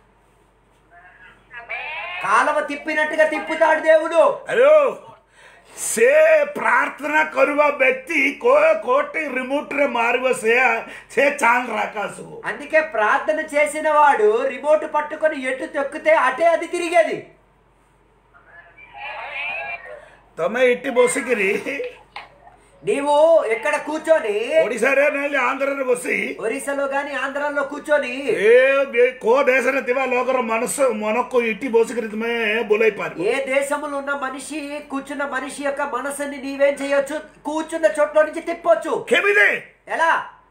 కాలవ తిప్పినట్టుగా తిప్పుతాడు దేవుడు ଆରେ ସେ ପ୍ରାର୍ଥନା କରିବା ବ୍ୟକ୍ତି କୋ- କୋଟି ରିମୋଟରେ ମାରିବ ସେ ସେ ଚାନ୍ଦ ଆକାଶକୁ అందుకే ప్రార్థన చేసిన వాడు రిమోట్ పట్టుకొని ఎటు తొక్కితే అటే అది తిరిగేది ତମେ ଏଠି ବସିକିରି నీవు ఎక్కడ కూర్చొని ଓଡିଶାରେ ନହେଲେ ଆନ୍ଧ୍ରରେ ବସି ఒరిస్సాలో గాని ఆంధ్రాలో కూర్చొని ଏ ବେ- କୋଉ ଦେଶରେ ଥିବା ଲୋକର ମନସ ମନକୁ ଇଟି ବସିକିରି ତୁମେ ବୋଲେଇ ପାରିବ ఏ దేశంలో ఉన్న మనిషి కూర్చున్న మనిషి యొక్క మనసుని నీవేం చేయొచ్చు కూర్చున్న చోట్ల నుంచి తిప్పొచ్చు କେମିତି ఎలా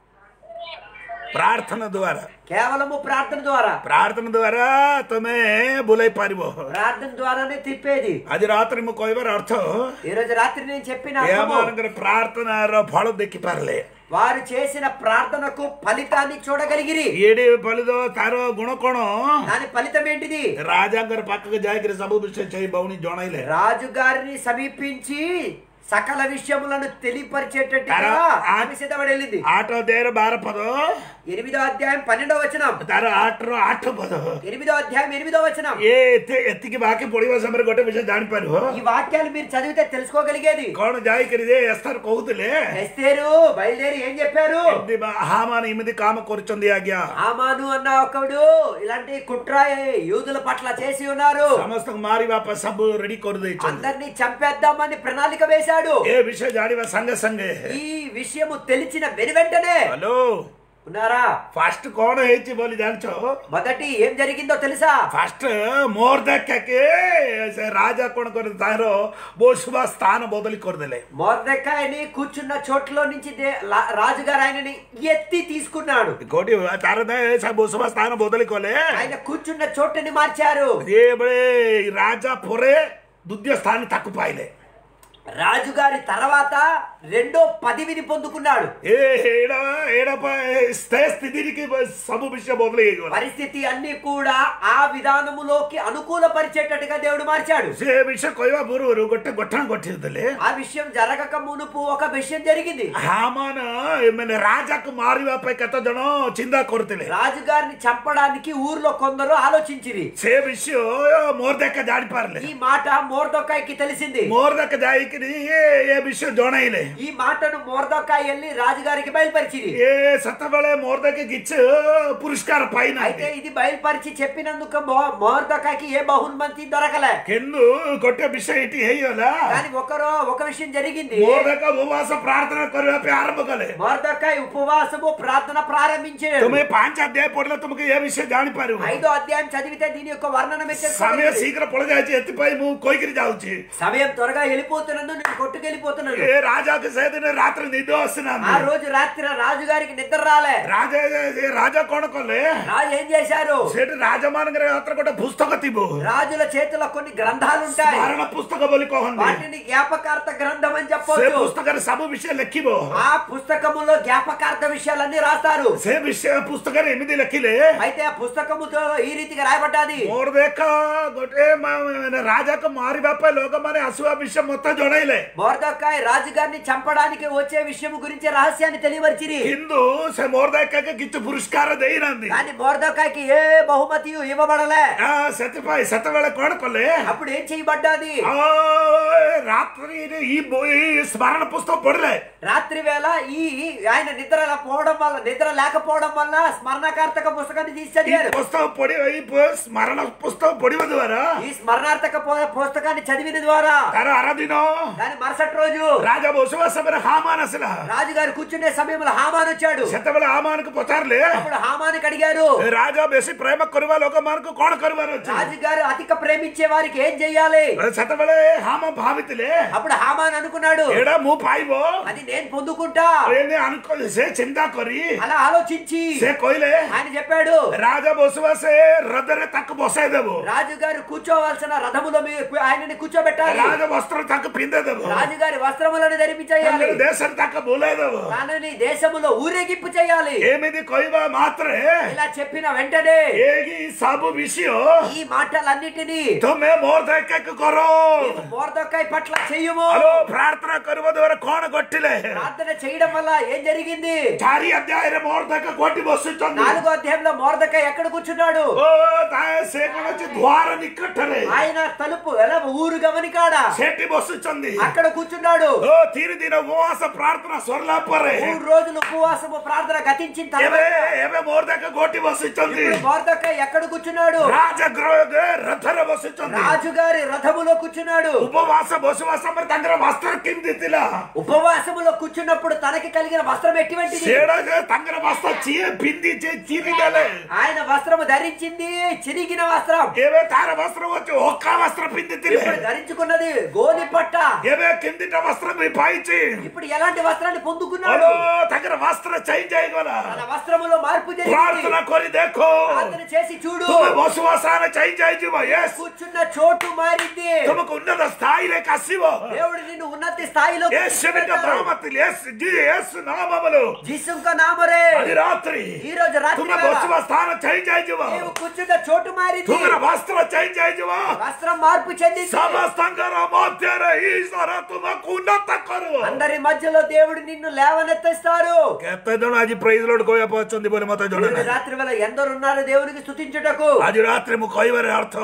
ପ୍ରାର୍ଥନା ଦ୍ୱାରା కేవలము ప్రార్థన ద్వారా ପ୍ରାର୍ଥନା ଦ୍ୱାରା ତମେ ବୋଲେଇ ପାରିବ ప్రార్థన ద్వారానే తిప్పేది ଆଜି ରାତିରେ ମୁଁ କହିବାର ଅର୍ଥ ఈ రోజు రాత్రి నేను చెప్పిన అర్థము, ଏମାନଙ୍କର ପ୍ରାର୍ଥନାର ଫଳ ଦେଖିପାରିଲେ వారు చేసిన ప్రార్థనకు ఫలితాన్ని చూడగలిగిరి ଏଡେ ଫଳିତ ତାର ଗୁଣ କଣ దాని ఫలితం ఏంటిది ରାଜାଙ୍କର ପାଖକୁ ଯାଇକିରି ସବୁ ବିଷୟ ସେଇ ଭଉଣୀ ଜଣାଇଲେ రాజు గారిని సమీపించి సకల విషయములను తెలియపరిచేటట్టుగా కారా- ఆమె సిద్ధపడి వెళ్ళింది ଆଠ ଦେର ବାର పଦ ఎనిమిదో అధ్యాయం పన్నెండో వచనం ତାର ଆଠର ଆଠ ପଦ ఎనిమిదో అధ్యాయం ఎనిమిదో వచనం ଏ ଏତେ ଏତିକି ବାକି ପଢିବା ସମୟରେ ଗୋଟେ ବିଷୟ ଜାଣିପାରିବ ఈ వాక్యాలు మీరు చదివితే తెలుసుకోగలిగేది କଣ ଯାଇକିରି ଯେ ଏସ୍ତର କହୁଥିଲେ ఎస్తేరు బయలుదేరి ఏం చెప్పారు ଏମିତି ବା- ହାମାନ ଏମିତି କାମ କରୁଛନ୍ତି ଆଜ୍ଞା ఆమాను అన్న ఒకడు ఇలాంటి కుట్ర యూదుల పట్ల చేసి ఉన్నారు ସମସ୍ତଙ୍କୁ ମାରିବା ପାଇଁ ସବୁ ରେଡି କରିଦେଇଛନ୍ତି అందరినీ చంపేద్దామని ప్రణాళిక వేశాడు ଏ ବିଷୟ ଜାଣିବା ସାଙ୍ଗେ ସାଙ୍ଗେ ఈ విషయము తెలిసిన వెను వెంటనే ହ୍ୟାଲୋ ఉన్నారా ଫାଷ୍ଟ କଣ ହେଇଛି ବୋଲି ଜାଣିଛ మొదటి ఏం జరిగిందో తెలుసా ଫାଷ୍ଟ ମୋର ଦେଖାକେ ସେ ରାଜା କଣ କରି ତାର ବସୁବା ସ୍ଥାନ ବଦଳି କରିଦେଲେ మొర్దెకాయని కూర్చున్న చోట్లో నుంచి దే- లా- రాజుగారు ఆయనని ఎత్తి తీసుకున్నాడు କୋଉଠି ତାର ଦେ- ସେ ବସୁବା ସ୍ଥାନ ବଦଳି କଲେ ఆయన కూర్చున్న చోటుని మార్చారు ଏବେଳେ ରାଜା ପରେ ଦ୍ୱିତୀୟ ସ୍ଥାନ ତାକୁ ପାଇଲେ రాజుగారి తర్వాత రెండో పదవిని పొందుకున్నాడు ଏ ଏଇଟା ଏଇଟା ପାଇଁ ସେ ସ୍ଥିତିକି ସବୁ ବିଷୟ ବଦଳି ହେଇଗଲା పరిస్థితి అన్ని కూడా ఆ విధానములోకి అనుకూల పరిచేటట్టుగా దేవుడు మార్చాడు ସେ ବିଷୟ କହିବା ପୂର୍ବରୁ ଗୋଟେ ଗଠନ ଗଠିଥିଲେ ఆ విషయం జరగక మునుపు ఒక విషయం జరిగింది ହାମାନ ମାନେ ରାଜାକୁ ମାରିବା ପାଇଁ କେତେ ଜଣ ଚିନ୍ତା କରୁଥିଲେ రాజుగారిని చంపడానికి ఊర్లో కొందరు ఆలోచించిరి ସେ ବିଷୟ ମୋର ଦେଖା ଜାଣିପାରିଲେ ఈ మాట మోర్దొకాయకి తెలిసింది ମୋର ଦେଖା ଯାଇକିରି ଏ ଏ ବିଷୟ జొణైలే ఈ మాటను మోర్దొకాయ వెళ్ళి రాజుగారికి బయలుపరిచింది ఏ సత్తବେଳେ ମୋର ଦେଖେ କିଛି పురస్కార అయితే ପାଇନାହାନ୍ତି ఇది బయలుపరిచి చెప్పినందుకు మో- మోర్దొకాయకి ఏ బహుమతి దొరకలే କିନ୍ତୁ ଗୋଟେ ବିଷୟ ଏଠି ହେଇଗଲା కానీ ఒకరో ఒక విషయం జరిగింది ମୋର ଦେଖା ଉପବାସ ପ୍ରାର୍ଥନା କରିବା ପାଇଁ ଆରମ୍ଭ କଲେ మోర్దొకాయ ఉపవాసము ప్రార్థన ప్రారంభించాడు ତୁମେ ପାଞ୍ଚ ଅଧ୍ୟାୟ ପଢିଲେ ତୁମକୁ ଏ ବିଷୟ ଜାଣିପାରିବ ఐదో అధ్యాయం చదివితే దీని యొక్క వర్ణన మీరు ସମୟ తెలుసుకోగలరు. ଶୀଘ୍ର ପଳେଇ ଯାଇଛି ଏଥିପାଇଁ ମୁଁ କହିକିରି ଯାଉଛି సమయం త్వరగా వెళ్ళిపోతున్నందు నేను కొట్టుకెళ్ళిపోతున్నాను ଏ ରାଜାକୁ రాజాకు సేదిన రాత్రి నిద్ర ఆ వస్తున్నాను రోజు రాత్రి రాజుగారికి నిద్ర రాలే రాజా రాజా కొనకొల్లే రాజు ఏం చేశారు సేటు రాజమానగర యాత్ర కూడా పుస్తక తిబు రాజుల చేతిలో కొన్ని గ్రంథాలు ఉంటాయి స్మరణ పుస్తక బలి కోహండి వాటిని జ్ఞాపకార్థ గ్రంథం అని సే చెప్పొచ్చు పుస్తక సబు విషయ లెక్కిబో ఆ పుస్తకములో జ్ఞాపకార్థ విషయాలన్నీ రాస్తారు సే విషయ పుస్తక ఎనిమిది లెక్కిలే అయితే ఆ పుస్తకముతో ఈ రీతిగా రాయబడ్డాది ମୋର ଦେଖ ଗୋଟେ ମା- ରାଜାକୁ ମାରିବା ପାଇଁ ଲୋକମାନେ ଆସିବା ବିଷୟ ମତେ ଜଣେଇଲେ మోర్దకాయ్ రాజుగారిని చంపడానికి వచ్చే విషయం గురించి రహస్యాన్ని తెలియవరిచిరి କିନ୍ତୁ ସେ ମୋର ଦେଖାକେ କିଛି ପୁରସ୍କାର ଦେଇନାହାନ୍ତି కానీ మోర్దకాయకి ఏ బహుమతి ఇవ్వబడలే ଆ, ସେଥିପାଇଁ ସେତେବେଳେ କଣ କଲେ అప్పుడు ఏం చేయబడ్డాది ଆଉ ରାତ୍ରିରେ ଇ ବହି ସ୍ମରଣ పుస్తకం ପଢିଲେ రాత్రి వేళ ఈ ఆయన నిద్ర పోవడం వల్ల నిద్ర లేకపోవడం వల్ల స్మరణార్థక పుస్తకాన్ని తీసి ఈ చదివారు పుస్తకం పడి ఈ పు- స్మరణ పుస్తకం పడిବା ద్వారా ఈ స్మరణార్థక పు- పుస్తకాన్ని చదివిన ద్వారా ତାର ଆର ଦିନ దాని మరుసటి రోజు ରାଜା ବସିବା ସମୟରେ ହାମାନ ଆସିଲା రాజుగారు కూర్చునే సమయంలో హామాన్ వచ్చాడు ସେତେବେଳେ ହାମାନକୁ ପଚାରିଲେ అప్పుడు హామానికి అడిగారు ରାଜା ବେଶୀ ପ୍ରେମ କରିବା ଲୋକମାନଙ୍କୁ କଣ କରିବାର ଅଛି రాజుగారు అధిక ప్రేమించే వారికి ఏం చెయ్యాలి ସେତେବେଳେ ହାମ ଭାବିଥିଲେ అప్పుడు హామాన్ అనుకున్నాడు ଏଇଟା ମୁଁ ପାଇବ అది నేను పొందుకుంటా ଏମିତି అనుకో ସେ ଚିନ୍ତା କରି అలా ఆలోచించి ସେ କହିଲେ ఆయన చెప్పాడు ରାଜା ବସିବା ସେ ହ୍ରଦରେ ତାକୁ ବସାଇ ଦେବ రాజుగారు కూర్చోవలసిన రథములో మీ- ఆయనని కూర్చోబెట్టాలి ରାଜ ବସ୍ତ୍ର ତାକୁ ପିନ୍ଧେଇ ଦେବ రాజుగారి వస్త్రములను ధరిపించేయాలి ତାଙ୍କର దేଶରେ ତାକୁ ବୁଲେଇ ଦେବ తనని దేశములో ఊరేగింపు చేయాలి ଏମିତି କହିବା ମାତ୍ରେ ఇలా చెప్పిన వెంటనే ଏହି ସବୁ ବିଷୟ ఈ మాటలన్నిటినీ ତୁମେ ମୋର ଦେଖାକୁ କର నీవు మోర్దకాయ పట్ల చెయ్యము ହ୍ୟାଲୋ ପ୍ରାର୍ଥନା କରିବା ଦ୍ୱାରା କଣ ଘଟିଲେ ప్రార్థన చేయడం వల్ల ఏం జరిగింది ଚାରି ଅଧ୍ୟାୟରେ ମୋର ଦେଖା ଘଟି ବସୁଛନ୍ତି నాలుగో అధ్యాయంలో మోర్దకాయ ఎక్కడ కూర్చున్నాడు ଓ ତା- ସେ କଣ ଅଛି ଦ୍ୱାର ନିକଟରେ ఆయన తలుపు ఎలా ఊరు గమనికాడ ସେଠି ବସୁଛନ୍ତି అక్కడ కూర్చున్నాడు ଓ ତିନି ଦିନ ଉପବାସ ପ୍ରାର୍ଥନା ସରିଲା ପରେ మూడు రోజులు ఉపవాసము ప్రార్థన గతించిన ଏବେ తర్వాత ଏବେ ମୋର ଦେଖା ଘଟି ବସିଛନ୍ତି ఇప్పుడు మోర్దకాయ ఎక్కడ కూర్చున్నాడు ରାଜଗୃହ ରଥରେ ବସିଛନ୍ତି రాజుగారి రథములో కూర్చున్నాడు ଉପବାସ ବସିବା ସମୟରେ ତାଙ୍କର ବସ୍ତ୍ର କେମିତି ଥିଲା ఉపవాసములో కూర్చున్నప్పుడు తనకి కలిగిన వస్త్రం ఎటువంటిది ସେଟା ଯେ ତାଙ୍କର ବସ୍ତ୍ର ଚିଏ ପିନ୍ଧିଛି ଚିରି ଦେଲେ ఆయన వస్త్రము ధరించింది చిరిగిన వస్త్రం ଏବେ ତାର ବସ୍ତ୍ର ଅଛି ଓକା ବସ୍ତ୍ର ପିନ୍ଧିଥିଲେ ఇప్పుడు ధరించుకున్నది గోని పట్ట ଏବେ କେମିତିଟା ବସ୍ତ୍ର ବି ପାଇଛି ఇప్పుడు ఎలాంటి వస్త్రాన్ని పొందుకున్నాడు ହ୍ୟାଲୋ ତାଙ୍କର ବସ୍ତ୍ର ଚେଞ୍ଜ ହେଇଗଲା తన వస్త్రములో మార్పు జరిగింది ପ୍ରାର୍ଥନା କରି ଦେଖ ప్రార్థన చేసి చూడు ତୁମେ ବସିବା ସ୍ଥାନ ଚେଞ୍ଜ ହେଇଯିବ ୟେସ୍ కూర్చున్న చోటు మారింది ତୁମକୁ ଉନ୍ନତ ସ୍ଥାୟୀରେ ଆସିବ దేవుడు నిన్ను ఉన్నతి స్థాయిలో యేసునిక నామത്തിൽ యేసు జీ- యేసు నామములు జీసుంక నామరే ଆଜି ରାତ୍ରି ఈ రోజు రాత్రి ତୁମେ వేళ ବସିବା ସ୍ଥାନ ଚେଞ୍ଜ ହେଇଯିବ నీవు కూర్చున్న చోటు మారింది ତୁମର ବସ୍ତ୍ର ଚେଞ୍ଜ ହେଇଯିବ వస్త్రం మార్పు చెందింది ସମସ୍ତଙ୍କର ମଧ୍ୟରେ ଈଶ୍ୱର ତୁମକୁ ଉନ୍ନତ କରିବ అందరి మధ్యలో దేవుడు నిన్ను లేవనెత్తిస్తారు କେତେ ଜଣ ଆଜି ପ୍రైଜ ଲୋଡ କହିବା ପାଇଁ ଅଛନ୍ତି ବୋଲି ମତେ ଜଣା ఈరోజు ନାହିଁ రాత్రి వేళ ఎందరు ఉన్నారు దేవునికి స్తుతించుటకు ଆଜି ରାତିରେ ମୁଁ କହିବାର ଅର୍ଥ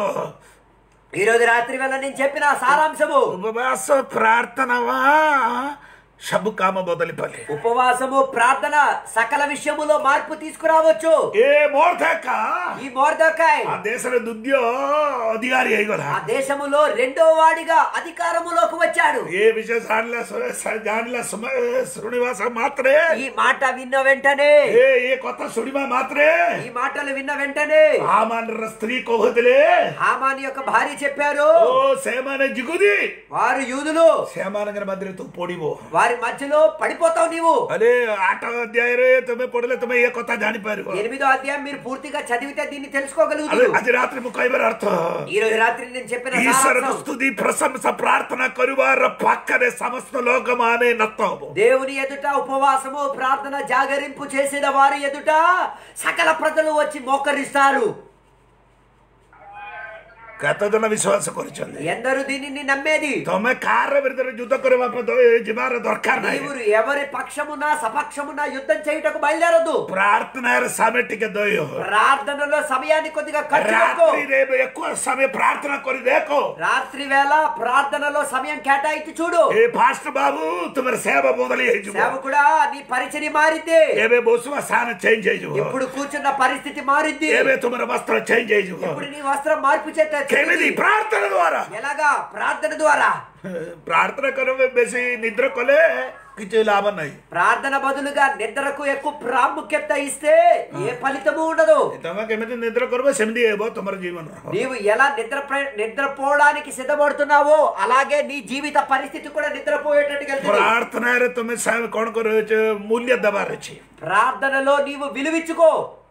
ఈ రోజు రాత్రి వేళ నేను చెప్పిన సారాంశము ଉପବାସ ପ୍ରାର୍ଥନା ବା ସବୁ କାମ ବଦଳି ପାରିଲେ ఉపవాసము ప్రార్థన సకల విషయములో మార్పు తీసుకురావచ్చు ଏ ମୋର ଦେଖା ఈ మోర్దకాయ్ ఆ దేశର ଦ୍ୱିତୀୟ ଅଧିକାରୀ ହେଇଗଲା ఆ దేశములో రెండో వాడిగా అధికారములోకి వచ్చాడు ଏ ବିଷୟ ଜାଣିଲା ସ- ଜାଣିଲା ସମୟ ଶୁଣିବା ସହ ମାତ୍ରେ ఈ మాట విన్న వెంటనే ଏ ଏ କଥା ଶୁଣିବା ମାତ୍ରେ ఈ మాటలు విన్న వెంటనే ହାମାନର ସ୍ତ୍ରୀ କହୁଥିଲେ హామాని యొక్క భార్య చెప్పారు ଓ ସେମାନେ ଜିଗୁଦି వారు యూదులు ସେମାନଙ୍କର ମଧ୍ୟରେ ତୁ ପଡିବ వారి మధ్యలో పడిపోతావు నీవు అరే ଆଠ ଅଧ୍ୟାୟରେ ତମେ ପଢିଲେ ତମେ ଏ କଥା ଜାଣିପାରିବ ఎనిమిదో అధ్యాయం మీరు పూర్తిగా చదివితే దీన్ని ଆରେ తెలుసుకోగలుగుతారు ଆଜି ରାତିରେ ମୁଁ କହିବାର ଅର୍ଥ ఈ రోజు రాత్రి నేను చెప్పిన ଈଶ୍ୱରକୁ సారాంశం, ସ୍ତୁତି ପ୍ରଶଂସା ପ୍ରାର୍ଥନା କରିବାର ପାଖରେ ସମସ୍ତ ଲୋକମାନେ ନତ ହବ దేవుని ఎదుట ఉపవాసము ప్రార్థన జాగరింపు చేసిన వారి ఎదుట సకల ప్రజలు వచ్చి మోకరిస్తారు କେତେ ଜଣ ବିଶ୍ୱାସ କରିଛନ୍ତି ఎందరు దీనిని నమ్మేది ତମେ କାହାର ବିରୁଦ୍ଧରେ ଯୁଦ୍ଧ କରିବା ପାଇଁ ଦ- ଯିବାର ଦରକାର ନାହିଁ నీవు ఎవరి పక్షమున సపక్షమున యుద్ధం చేయుటకు బయలుదేరదు ପ୍ରାର୍ଥନାରେ ସାମେ ଟିକେ ଦୟ ప్రార్థనలో సమయాన్ని కొద్దిగా ఖర్చు పెట్టు. ରାତ୍ରିରେ ఎక్కువ ସମୟ ପ୍ରାର୍ଥନା କରି ଦେଖ రాత్రి వేళ ప్రార్థనలో సమయం కేటాయించి చూడు ଏ ଫାଷ୍ଟ ବାବୁ ତୁମର ସେବ ବଦଳି ହେଇଯିବ సేవకుడా నీ పరిచర్య మారింది ଏବେ ବସୁବା ସ୍ଥାନ ଚେଞ୍ଜ ହେଇଯିବ ఇప్పుడు కూర్చున్న పరిస్థితి మారింది ଏବେ ତୁମର ବସ୍ତ୍ର ଚେଞ୍ଜ ହେଇଯିବ ఇప్పుడు నీ వస్త్రం మార్పు చేత କେମିତି ପ୍ରାର୍ଥନା ଦ୍ୱାରା ఎలాగా ప్రార్థన ద్వారా ପ୍ରାର୍ଥନା କରିବା ବେଶୀ ନିଦ୍ର କଲେ କିଛି ଲାଭ ନାହିଁ ప్రార్థన బదులుగా నిద్రకు ఎక్కువ ప్రాముఖ్యత ఇస్తే ఏ ఫలితము ఉండదు ତମେ କେମିତି ନିଦ୍ର କରିବ ସେମିତି ହେବ ତମର ଜୀବନ నీవు ఎలా నిద్ర నిద్రపోవడానికి సిద్ధపడుతున్నావో అలాగే నీ జీవిత పరిస్థితి కూడా నిద్రపోయేటట్టు వెళ్తుంది ପ୍ରାର୍ଥନାରେ ତମେ ସା- କଣ କରୁଛ ମୂଲ୍ୟ ଦେବାର ଅଛି ప్రార్థనలో నీవు విలువించుకో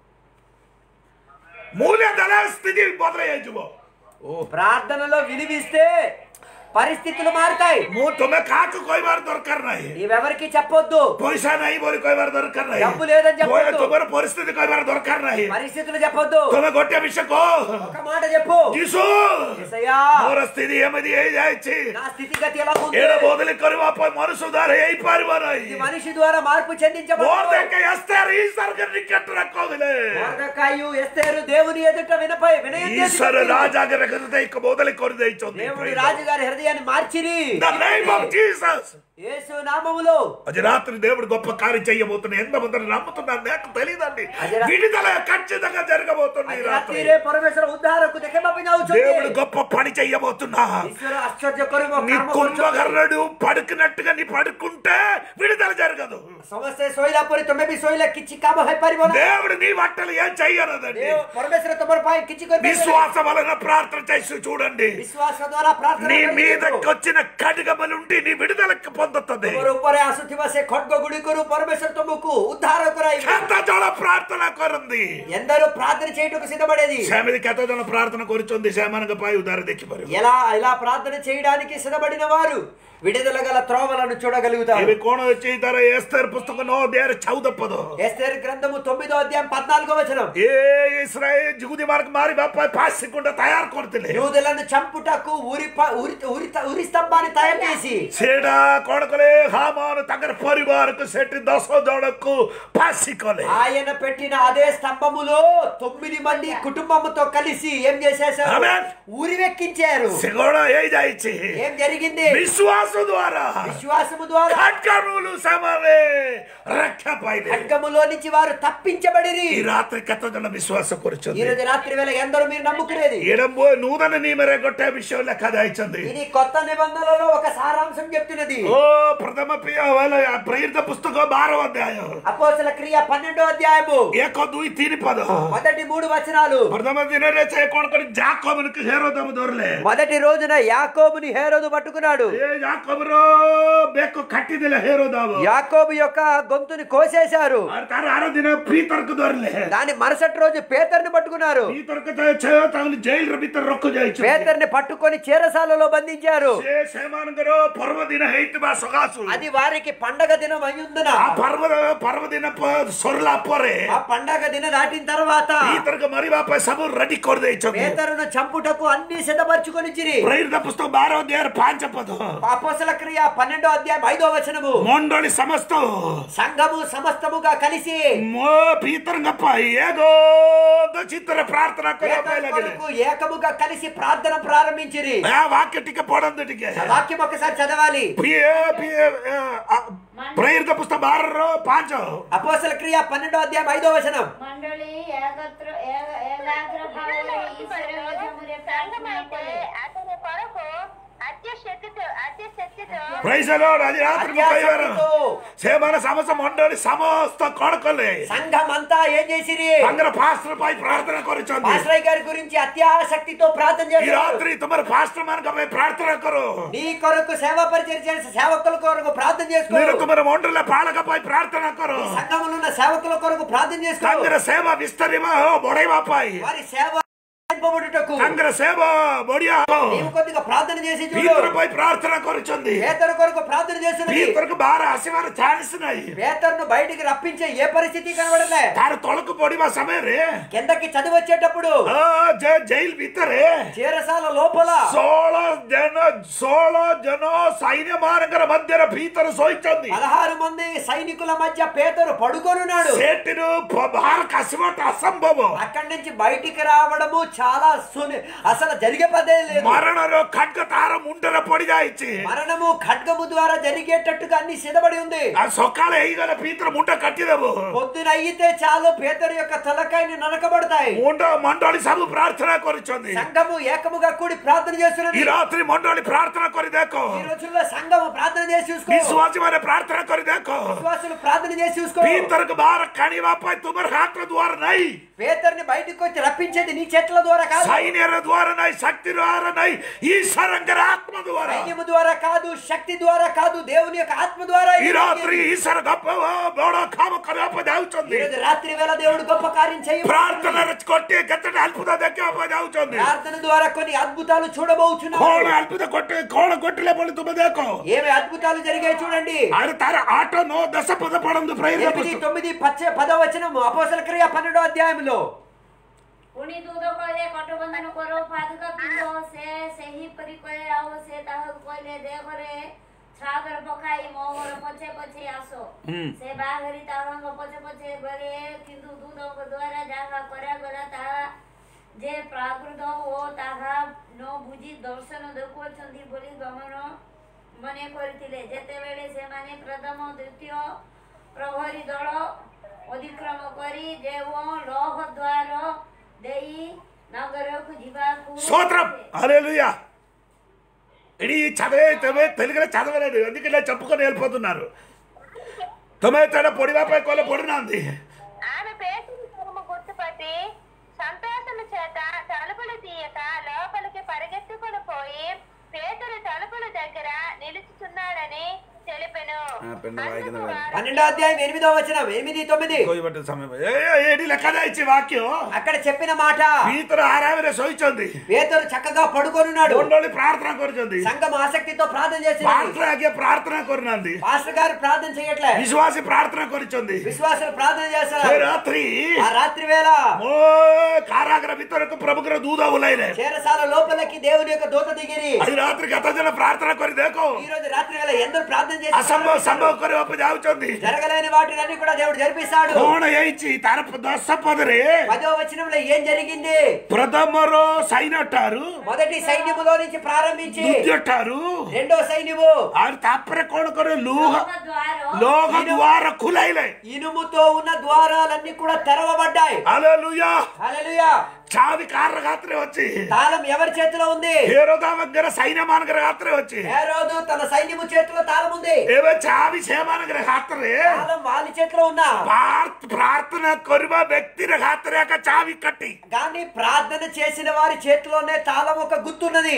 ମୂଲ୍ୟ ଦେଲେ ସ୍ଥିତି ବଦଳାଇ ଯାଇଯିବ ప్రార్థనలో విలువిస్తే పరిస్థితులు మారుతాయి ମୁଁ ତମେ କାହାକୁ କହିବାର ଦରକାର ନାହିଁ నీవెవరికి చెప్పొద్దు ପଇସା ନାହିଁ ବୋଲି କହିବାର ଦରକାର ନାହିଁ డబ్బు లేదని చెప్పొద్దు. ତୁମର ପରିସ୍ଥିତି କହିବାର ଦରକାର ନାହିଁ పరిస్థితులు చెప్పొద్దు ତମେ ଗୋଟେ ବିଷୟ କହ ఒక మాట చెప్పు ଯୀଶୁ యేసయ్యా, ମୋର ସ୍ଥିତି ଏମିତି ହେଇଯାଇଛି నా స్థితిగతి ఎలా ఉంది ଏଇଟା ବଦଳି କରିବା ପାଇଁ ମନୁଷ୍ୟ ଦ୍ୱାରା ହେଇପାରିବ ఇది ନାହିଁ మనిషి ద్వారా మార్పు ମୋର చెందించబడు ଦେଖେ ଏସ୍ତେର ଈଶ୍ୱର ନିକଟରେ କହିଲେ మార్గకాయు ఎస్తేరు దేవుని ఎదుట వినపై వినయం చేసి ଈଶ୍ୱର పెట్టిరి. ରାଜ ଆଗରେ ହୃଦୟକୁ ବଦଳି କରିଦେଇଛନ୍ତି దేవుడు రాజుగారి హృదయాన్ని మార్చిరి The name of Jesus. యేసు నామములో అది రాత్రి దేవుడు గొప్ప కార్యం చేయబోతున్నా ఎంతమంది నమ్ముతున్నారు నాకు తెలియదండి అది రా- విడుదల ఖచ్చితంగా జరగబోతుంది ఈ అది రాత్రి రాత్రిరే పరమేశ్వర ఉద్ధారకు దిగమపి దేవుడు గొప్ప పని చెయ్యబోతున్నా ఈశ్వర ఆశ్చర్య కరుమ నీ కుంభకర్ణుడు పడుకున్నట్టుగా నీ పడుకుంటే విడుదల జరగదు సమస్య సోయిలా పరి తొమ్మె బి సోయిలా కిచ్చి కామ హై పరిబోన దేవుడు నీ బట్టలు ఏం చెయ్యనదండి దేవ పరమేశ్వర తమర పై కిచ్చి కొరి విశ్వాసం వలన ప్రార్థన చేసి చూడండి విశ్వాస ద్వారా ప్రార్థన నీ కరిగి మీదకి చూడు. వచ్చిన కడుగమలుండి నీ విడుదలకు పొందుతుంది ତମର ଉପରେ ଆସୁଥିବା ସେ ଖడ్ଗ ଗୁଡ଼ିକରୁ ପରମେଶ୍ୱର ତମକୁ ଉଦ୍ଧାର କରାଇବେ ఎంత జన ప్రార్థన కొరంది ఎందరూ ప్రార్థన చేయటకు సిద్ధపడేది ସେମିତି କେତେ ଜଣ ପ୍ରାର୍ଥନା କରୁଛନ୍ତି ସେମାନଙ୍କ ପାଇଁ ଉଦ୍ଧାର ଦେଖିପାରିବ ఎలా ఇలా ప్రార్థన చేయడానికి సిద్ధపడిన వారు విడుదల గల త్రోవలను చూడగలుగుతారు ଏବେ କଣ ଅଛି ତାର ଏସ୍ତର పుస్తକ ନଅ ଅଧ୍ୟାୟରେ ଚଉଦ ପଦ ఎస్తేర్ గ్రంథము తొమ్మిదో అధ్యాయం పద్నాలుగో వచనం ଏ ଇସ୍ରାଏଲ ଯୁଗୁଦି ମାନଙ୍କୁ ମାରିବା ପାଇଁ ଫାଶୀ କୁଣ୍ଡ తయారు କରିଥିଲେ యూదులను చంపుటకు ఉరి ప- ఉరి ఉరి ఉరి స్తంభాన్ని తయారు చేసి ସେଇଟା କଣ କଲେ ହାମାନ ତାଙ୍କର ପରିବାରକୁ ସେଠି ଦଶ ଜଣକୁ ଫାଶୀ କଲେ ఆయన పెట్టిన అదే స్తంభములో తొమ్మిది మంది కుటుంబముతో కలిసి ఏం చేసేసారు ఆమేన్. ఉరి వెక్కించారు ସେ କଣ ହେଇଯାଇଛି ఏం జరిగింది ବିଶ୍ୱାସ ଦ୍ୱାରା విశ్వాసము ద్వారా ଖడ్ଗମୂଳୁ ସେମାନେ ରକ୍ଷା ପାଇଲେ ఖడ్గములో నుంచి వారు తప్పించబడిరి ఈ రాత్రి କେତେ ଜଣ ବିଶ୍ୱାସ ఈ କରୁଛନ୍ତି రోజు రాత్రి వేళ ఎందరూ మీరు నమ్ముకునేది ଏଇଟା నూతన నియమରେ ଗୋଟେ ବିଷୟ ଲେଖା ଯାଇଛନ୍ତି ఇది కొత్త నిబంధనలో ఒక సారాంశం చెప్తున్నది ఓ ప్రథమ ప్రేరిత పుస్తకం బారవ అధ్యాయం అపోసల క్రియ పన్నెండో అధ్యాయము ଏକ ଦୁଇ ତିନି ପଦ మొదటి మూడు వచనాలు ପ୍ରଥମ ଦିନରେ ସେ କଣ କରି ଯାକବକୁ ହେରୋଦମ ଧରିଲେ మొదటి రోజున యాకోబుని హేరోదు పట్టుకున్నాడు ଏ ଯାକବର ବେକ କାଟିଦେଲେ ହେରୋଦମ యాకోబు యొక్క గొంతుని కోసేశారు ଆଉ ତାର ଆର ଦିନ ପିତରକୁ ଧରିଲେ దాని మరుసటి రోజు పేతర్ని పట్టుకున్నారు ପିତରକୁ ତାଙ୍କୁ ଜେଲର ଭିତରେ ରଖାଯାଇଛି పేతర్ని పట్టుకొని చెరసాలలో బంధించారు ସେ ସେମାନଙ୍କର ପର୍ବଦିନ ହେଇଥିବା ସକାଶୁ అది వారికి పండగ దినం అయ్యుందున ఆ పర్వ పర్వదిన ప- ସରିଲା ପରେ ఆ పండగ దిన దాటిన తర్వాత ପିତରକୁ ମରିବା ପାଇଁ ସବୁ ରେଡି କରିଦେଇଛନ୍ତି పేతరును చంపుటకు అన్ని సిద్ధపరచుకొని ପ୍ରେରିତ పుస్తକ ବାର ଅଧ୍ୟାୟରେ ପାଞ୍ଚ ପଦ అపోసల క్రియ పన్నెండో అధ్యాయం ఐదో వచనము ମଣ୍ଡଳୀ ସମସ୍ତ సంఘము సమస్తముగా కలిసి ମୋ ପିତରଙ୍କ ପାଇଁ ଏକ ଚିତ୍ରରେ ପ୍ରାର୍ଥନା କରିବା ପାଇଁ పేదల ଲାଗିଲେ కొరకు ఏకముగా కలిసి ప్రార్థన ప్రారంభించిరి ఆ వాక్య ଟିକେ ପଢନ୍ତୁ ଟିକେ ఆ వాక్యం ఒకసారి చదవాలి ପ୍ରିୟ- ପ୍ରିୟ- ଆ, ପ୍ରେରିତ పుస్తକ ବାରର ପାଞ୍ଚ అపోసల క్రియ పన్నెండో అధ్యాయం ఐదో వచనం మండలి ఏకత్ర ఏ- ఏకాగ్ర భావంలో ఈశ్వర మధ్యమురే ప్రార్థన సంఘమైతే కలే అతని కొరకు అత్యశక్తితో అత్యశక్తితో Praise the Lord. ଆଜି ରାତ୍ରି ମୁଁ କହିବାର అత్యాసక్తితో ସେମାନେ ସମସ୍ତ ମଣ୍ଡଳୀ ସମସ୍ତ କଣ କଲେ సంఘం అంతా ఏం చేసిరి ତାଙ୍କର ଫାଷ୍ଟ ପାଇଁ ପ୍ରାର୍ଥନା କରିଛନ୍ତି పాస్రాయ్ గారి గురించి అత్యాసక్తితో ప్రార్థన ఈ చేస్తారు రాత్రి ତୁମର ଫାଷ୍ଟ ମାନଙ୍କ ପାଇଁ ପ୍ରାର୍ଥନା କର నీ కొరకు సేవ పరిచయం చేసే సేవకుల కొరకు ప్రార్థన చేసుకో మీరు ତୁମର ମଣ୍ଡଳ ପାଳକ ପାଇଁ ପ୍ରାର୍ଥନା କର సంఘములో ఉన్న సేవకుల కొరకు ప్రార్థన చేసుకో ତାଙ୍କର ସେବା ବିସ୍ତାରିବା ଓ ବଢେଇବା ପାଇଁ వారి సేవ నింపబడుటకు ତାଙ୍କର ସେବା ବଢିଆ నీవు కొద్దిగా ప్రార్థన చేసి చూడు ପିତର ପାଇଁ ପ୍ରାର୍ଥନା କରୁଛନ୍ତି పేతరు కొరకు ప్రార్థన చేస్తున్నది ପିତରକୁ ବାହାର ଆସିବାର ଚାନ୍ସ ନାହିଁ పేతరును బయటికి రప్పించే ఏ పరిస్థితి కనబడలే ତାର ତଳକୁ ପଡିବା ସମୟରେ కిందకి చదివి వచ్చేటప్పుడు ଅ, ଜେ- ଜେଲ ଭିତରେ చీరసాల లోపల ଷୋହଳ ଜନ ଷୋହଳ ଜନ ସୈନ୍ୟ ମାନଙ୍କର ମଧ୍ୟରେ ଭିତରେ ଶୋଇଛନ୍ତି పదహారు మంది సైనికుల మధ్య పేతరు పడుకొనున్నాడు ସେଠିରୁ ବ- ବାହାରକୁ ଆସିବାଟା ଅସମ୍ଭବ అక్కడి నుంచి బయటికి రావడము చాలా చాలా సుని అసలు జరిగే పదే లేదు మరణలో ఖడ్గ తార ముండర పొడిగా ఇచ్చి మరణము ఖడ్గము ద్వారా జరిగేటట్టుగా అన్ని సిద్ధపడి ఉంది ఆ సొక్కాల ఎయ్యగల పీతర ముండ కట్టిదవు పొద్దున అయితే చాలు పేదరు యొక్క తలకాయని ననకబడతాయి ముండ మండలి సభ ప్రార్థన కొరిచుంది సంఘము ఏకముగా కూడి ప్రార్థన ఈ చేస్తున్నది రాత్రి మండలి ప్రార్థన కొరి దేకో ఈ రోజుల్లో సంఘము ప్రార్థన చేసి చూసుకో విశ్వాసమైన ప్రార్థన కొరి దేకో విశ్వాసులు ప్రార్థన చేసి చూసుకో పీతరకు బార కణివాపై తుమర్ హాత్ర ద్వారా నై పేదర్ని బయటకు వచ్చి రప్పించేది నీ చేతుల ద్వారా కాదు సైన్యర ద్వారా నై శక్తి ద్వారా నై ఈశ్వరంగర ఆత్మ ద్వారా సైన్యము ద్వారా కాదు శక్తి ద్వారా కాదు దేవుని యొక్క ఆత్మ ద్వారా ఈ రాత్రి ఈశ్వర గొప్ప బోడ కామ కరాప దావుచుంది ఈరోజు రాత్రి వేళ దేవుడు గొప్ప కార్యం చేయ ప్రార్థన కొట్టి గట్టడి అల్పుద దగ్గర దావుచుంది ప్రార్థన ద్వారా కొన్ని అద్భుతాలు చూడబోచున్నాము కోణ అల్పుద కొట్టి కోణ కొట్టిలే పడి తుమ్మ దేకో ఏమి అద్భుతాలు జరిగాయి చూడండి ఆయన తర ఆట నో దశ పద పడందు ఎనిమిది ప్రయత్న తొమ్మిది పచ్చ పదవచనము అపోసల క్రియ పన్నెండో అధ్యాయంలో ପୁଣି ଦୁଧ କହିଲେ କଟବନ୍ଧନ କର ପାଦୁକା ପିନ୍ଧ ସେ ସେହିପରି କହିଲେ ଆଉ ସେ ତାହାକୁ କହିଲେ ଦେହରେ ଛାଗର ପକାଇ ମୋ ଘର ପଛେ ପଛେ ଆସ ସେ ବାହାରି ତାହାଙ୍କ ପଛେ ପଛେ ଗଲେ କିନ୍ତୁ ଦୁଧଙ୍କ ଦ୍ୱାରା ଯାହା କରାଗଲା ତାହା ଯେ ପ୍ରାକୃତ ଓ ତାହା ନ ବୁଝି ଦର୍ଶନ ଦେଖୁଅଛନ୍ତି ବୋଲି ଗମନ ମନେ କରିଥିଲେ ଯେତେବେଳେ ସେମାନେ ପ୍ରଥମ ଦ୍ୱିତୀୟ ପ୍ରହରୀ ଦଳ ଅତିକ୍ରମ କରି ଯେଉଁ ଲୌହ ଦ୍ୱାର ଦେଇ ନଗରକୁ ଯିବାକୁ స్తోత్రం హల్లెలూయా ఇడి చదివే తమే తెలుగులో చదవలేదు ఎందుకంటే చెప్పుకొని వెళ్ళిపోతున్నారు తొమ్మిది తన పొడివాపై కొల పొడినాంది ఆమె పేతురు స్వరము గుర్తుపట్టి సంతోషము చేత తలుపులు తీయక లోపలికి పరిగెత్తుకొని పోయి పేతురు తలుపుల దగ్గర నిలుచుచున్నాడని తెలిపెను ఆ, పెన్ను వాయికిన అందుకు వారు, పన్నెండో అధ్యాయం ఎనిమిదో వచనం ఎనిమిది తొమ్మిది కోయబట్టే సమయం ఏ, ఏ, ఏడి లెక్కదా ఇచ్చి వాక్యం అక్కడ చెప్పిన మాట పీతరు ఆరావిరే సోయిచుంది పేదరు చక్కగా పడుకొనున్నాడు ఉండోళ్ళి ప్రార్థన కొరిచింది సంఘం ఆసక్తితో ప్రార్థన చేసింది ప్రార్థన ప్రార్థన కొరినంది పాస్టర్ గారు ప్రార్థన చేయట్లే విశ్వాసి ప్రార్థన కొరిచుంది విశ్వాసులు ప్రార్థన ఏ చేస్తున్నారు రాత్రి ఆ రాత్రి వేళ ఓ కారాగర వితరకు ప్రభుగ్ర దూద ఉలైలే చేరసాల లోపలికి దేవుని యొక్క దూత దిగిరి అది రాత్రి గత జన ప్రార్థన కొరి దేకో ఈ రోజు రాత్రి వేళ ఎందరు ప్రార్థన అసంభవ చేసి సంభవ కొరి ఒప్ప జావుచుంది జరగలేని వాటిని కూడా దేవుడు జరిపిస్తాడు కోణ ఏయిచి తన దశ పదరే పదో వచనంలో ఏం జరిగింది ప్రథమరో సైనట్టారు మొదటి సైన్యములో నుంచి ప్రారంభించి దుద్యట్టారు రెండో సైన్యము ఆరు తాపరే కోణ కొరి లూహ లోక ద్వారం లోక ద్వార ఖులైలే ఇనుముతో ఉన్న ద్వారాలన్నీ కూడా తెరవబడ్డాయి హల్లెలూయా హల్లెలూయా చావి కార్ర గాత్రే వచ్చి తాళం ఎవరి చేతిలో ఉంది హేరోదా దగ్గర సైన్యమానగర గాత్రే వచ్చి ఏ రోజు తన సైన్యము చేతిలో తాళం ఉంది ఏవో చావి సేమానగర గాత్రే తాళం వాళ్ళ చేతిలో ఉన్నా ప్రార్థ- ప్రార్థన కొరివ వ్యక్తిన గాత్రేక చావి కట్టి కానీ ప్రార్థన చేసిన వారి చేతిలోనే తాళం ఒక గుర్తున్నది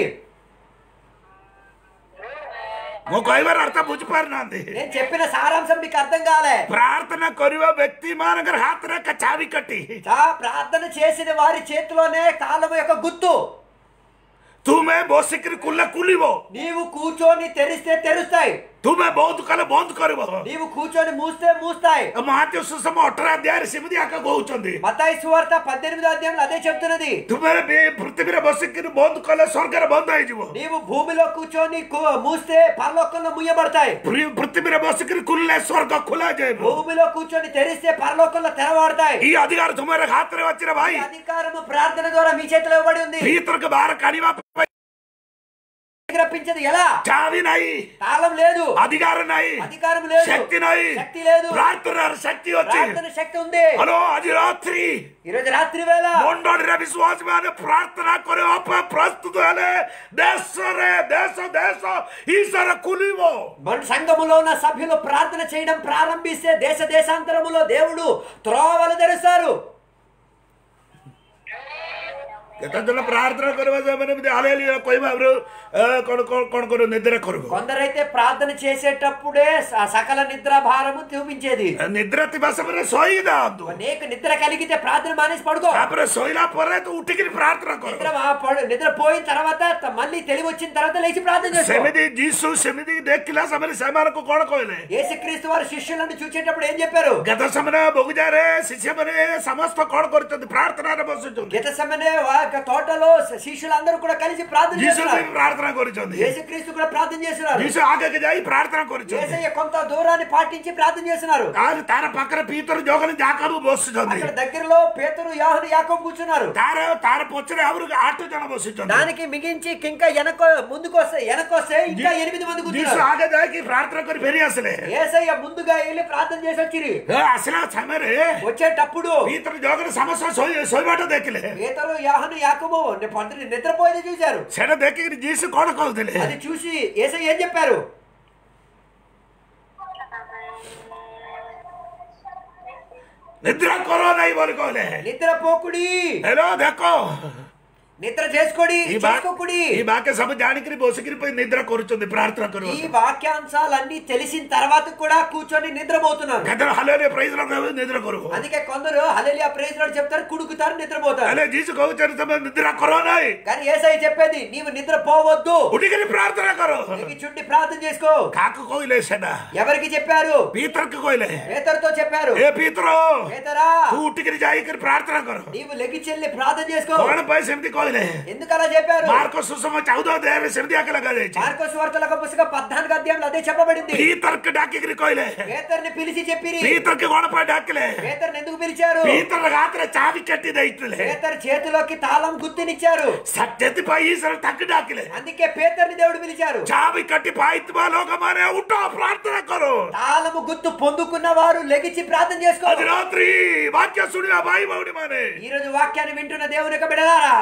మొకైవర్ అర్థ బుజ్జిపారినాంది నేను చెప్పిన సారాంశం మీకు అర్థం కాలే ప్రార్థన కొరివ వ్యక్తి మానగర గాత్రేక చావి కట్టి చా ప్రార్థన చేసిన వారి చేతిలోనే తాళం యొక్క గుర్తు తుమే బోసికిరి కుల్ల కులివో నీవు కూర్చొని తెరిస్తే తెరుస్తాయి తుమే బౌద్ధ కల బౌద్ధ కొరివో నీవు కూర్చొని మూస్తే మూస్తాయి మాత్య సుసమ ఒట్టర అధ్యాయ సిమిది అక్క గోచుంది మతాయి సువార్త పద్దెనిమిదో అధ్యాయంలో అదే చెప్తున్నది తుమే పృథివీర బోసికిరి బౌద్ధ కల స్వర్గర బౌద్ధ అయిజివో నీవు భూమిలో కూర్చొని కు- మూస్తే పరలోకంలో ముయ్యబడతాయి పృథివీర బోసికిరి కుల్లే స్వర్గ ఖులా జైబో భూమిలో కూర్చొని తెరిస్తే పరలోకంలో తెరవాడతాయి ఈ అధికారం తుమేర గాత్రే వచ్చిన ఈ భాయి అధికారము ప్రార్థన ద్వారా మీ చేతిలో ఇవ్వబడి ఉంది పీతరకు బార కనివా రప్పించదు ఎలా చావి నాయి తాళం లేదు అధికారం నాయి అధికారం లేదు శక్తి నాయి శక్తి లేదు ప్రార్థన శక్తి వచ్చి ప్రార్థన శక్తి ఉంది హలో అది రాత్రి ఈ రోజు రాత్రి వేళ ಮೊಂಡೋಡಿರ ವಿಶ್ವಾಸವಾದ ಪ್ರಾರ್ಥನಾ ಕೊರೆ ಅಪ್ಪ ಪ್ರಸ್ತುತ ಅಲೆ ದೇಶರೇ ದೇಶ ದೇಶ ಈಶ್ವರ ಕುಲಿವೋ మన సంఘములో ఉన్న సభ్యులు ప్రార్థన చేయడం ప్రారంభిస్తే దేశ దేశాంతరములో దేవుడు త్రోవలు తెరుస్తారు ಕೆತ್ತಂಜಲ ಪ್ರಾರ್ಥನಾ ಕೊರುವ ಸಮಯದಲ್ಲಿ ಅಲೆಯಲ್ಲಿ ಕೊಯ್ಬಾಬ್ರು ಕೊಣ ಕೊಣ ಕೊಡು ನಿದ್ರೆ ಕೊರಗು కొందరైతే ప్రార్థన చేసేటప్పుడే స- సకల నిద్ర భారము చూపించేది ನಿದ್ರತಿ ಬಸಮನೆ ಸೊಯ್ದ ಅದು నీకు నిద్ర కలిగితే ప్రార్థన మానేసి పడుకో ತಾಪರೆ ಸೊಯ್ಲಾ ಪೊರೆ ಉಟ್ಟಿಗಿರಿ ಪ್ರಾರ್ಥನಾ ಕೊರು నిద్ర మా- పడు- నిద్ర పోయిన తర్వాత త- మళ్ళీ తెలివి వచ్చిన తర్వాత లేచి ప్రార్థన చేసుకో సెమిది జీసు సెమిది దేక్కిలా సమరి సమానకు కోణ కోయలే యేసుక్రీస్తు వారు శిష్యులను చూసేటప్పుడు ఏం చెప్పారు గత సమన బొగుజారే శిష్యమనే సమస్త కోణ కొరుతుంది ప్రార్థన బస్సుతుంది గత సమనే వా- యొక్క తోటలో శిష్యులందరూ కూడా కలిసి ప్రార్థన ଯୀଶୁ చేస్తున్నారు ବି ପ୍ରାର୍ଥନା କରିଛନ୍ତି యేసుక్రీస్తు కూడా ప్రార్థన చేస్తున్నారు ଯୀଶୁ ଆଗକୁ ଯାଇ ପ୍ରାର୍ଥନା କରିଛନ୍ତି యేసయ్య కొంత దూరాన్ని పాటించి ప్రార్థన చేస్తున్నారు ତାର ତାର ପାଖରେ ପିତର ଜଗନ ଯାକରୁ ବସୁଛନ୍ତି అక్కడ దగ్గరలో పేతురు యాహను యాకోబు కూర్చున్నారు ତାର ତାର ପଛରେ ଆହୁରି ଆଠ ଜଣ ବସିଛନ୍ତି దానికి మిగించి ఇంకా వెనక ముందుకు వస్తే వెనక వస్తే ఇంకా ఎనిమిది మంది ଯୀଶୁ కూర్చున్నారు ଆଗେ ଯାଇକି ପ୍ରାର୍ଥନା କରି ଫେରି ଆସିଲେ ఏసయ్య ముందుగా వెళ్ళి ప్రార్థన చేసి వచ్చిరి ଏ ଆସିଲା ସମୟରେ వచ్చేటప్పుడు ପିତର ଜଗନ ସମସ୍ତେ ଶୋଇ- ଶୋଇବାଟା ଦେଖିଲେ పేతరు యాహను యాకోబు పంతులు నిద్రపోయేది చూశారు ସେଟା ଦେଖିକି ଯୀଶୁ କଣ କହୁଥିଲେ అది చూసి ఏసయ్య ఏం చెప్పారు ନିଦ୍ରା କର ନାହିଁ ବୋଲି କହିଲେ నిద్రపోకుడి ହେଲୋ ଦେଖ నిద్ర చేసుకోడి ఈ బా- చేసుకోకుడి ఈ వాక్య ସବୁ ଜାଣିକିରି ବସିକିରି పోయి నిద్ర କରୁଛନ୍ତି ପ୍ରାର୍ଥନା ఈ କରିବା వాక్యాంశాలన్నీ తెలిసిన తర్వాత కూడా కూర్చొని నిద్రపోతున్నారు କେତେ ହାଲେଲୁୟା ପ୍రైଜ ଲଗାଉ ନିଦ୍ର କରୁ అందుకే కొందరు హల్లెలూయా ప్రైజ్ లార్డ్ చెప్తారు కుడుకుతారు నిద్రపోతారు ହେଲେ ଯୀଶୁ କହୁଛନ୍ତି ତମେ ନିଦ୍ରା କର ନାହିଁ కానీ ఏసై చెప్పేది నీవు నిద్రపోవద్దు ଉଠିକିରି ପ୍ରାର୍ଥନା କର నీకు చుట్టి ప్రార్థన చేసుకో କାହାକୁ କହିଲେ ସେଟା ఎవరికి చెప్పారు ପିତରକୁ କହିଲେ పేతరుతో చెప్పారు ଏ ପିତର పేతరా ତୁ ଉଠିକିରି ଯାଇକିରି ପ୍ରାର୍ଥନା କର నీవు లెగి చెల్లి ప్రార్థన చేసుకో କଣ ପାଇଁ ସେମିତି କହିଲେ ఎందుకు అలా చెప్పారు ମାର୍କ ସୁଷମ ଚଉଦ ଅଧ୍ୟାୟରେ ସେମିତି ଆକା ଲଗାଯାଇଛି మార్కోస్ వార్తలకు పుస్తకం పద్నాలుగు అధ్యాయంలో అదే చెప్పబడింది ପିତରକୁ ଡାକିକିରି କହିଲେ పేతర్ని పిలిచి చెప్పిరి ପିତରକୁ କଣ ପାଇଁ ଡାକିଲେ పేతర్ని ఎందుకు పిలిచారు ପିତର ହାତରେ ଚାବି କାଟି ଦେଇଥିଲେ పేతర్ చేతిలోకి తాళం గుర్తునిచ్చారు ସେଥିପାଇଁ ଈଶ୍ୱର ତାକୁ ଡାକିଲେ అందుకే పేతర్ని దేవుడు పిలిచారు ଚାବି କାଟି ପାଇଥିବା ଲୋକମାନେ ଉଠ ପ୍ରାର୍ଥନା କର తాళము గుర్తు పొందుకున్న వారు లెగిచి ప్రార్థన చేసుకో ଆଜି ରାତ୍ରି ବାକ୍ୟ ଶୁଣିବା ଭାଇ ଭଉଣୀ ମାନେ ఈ రోజు వాక్యాన్ని వింటున్న దేవుని యొక్క బిడలారా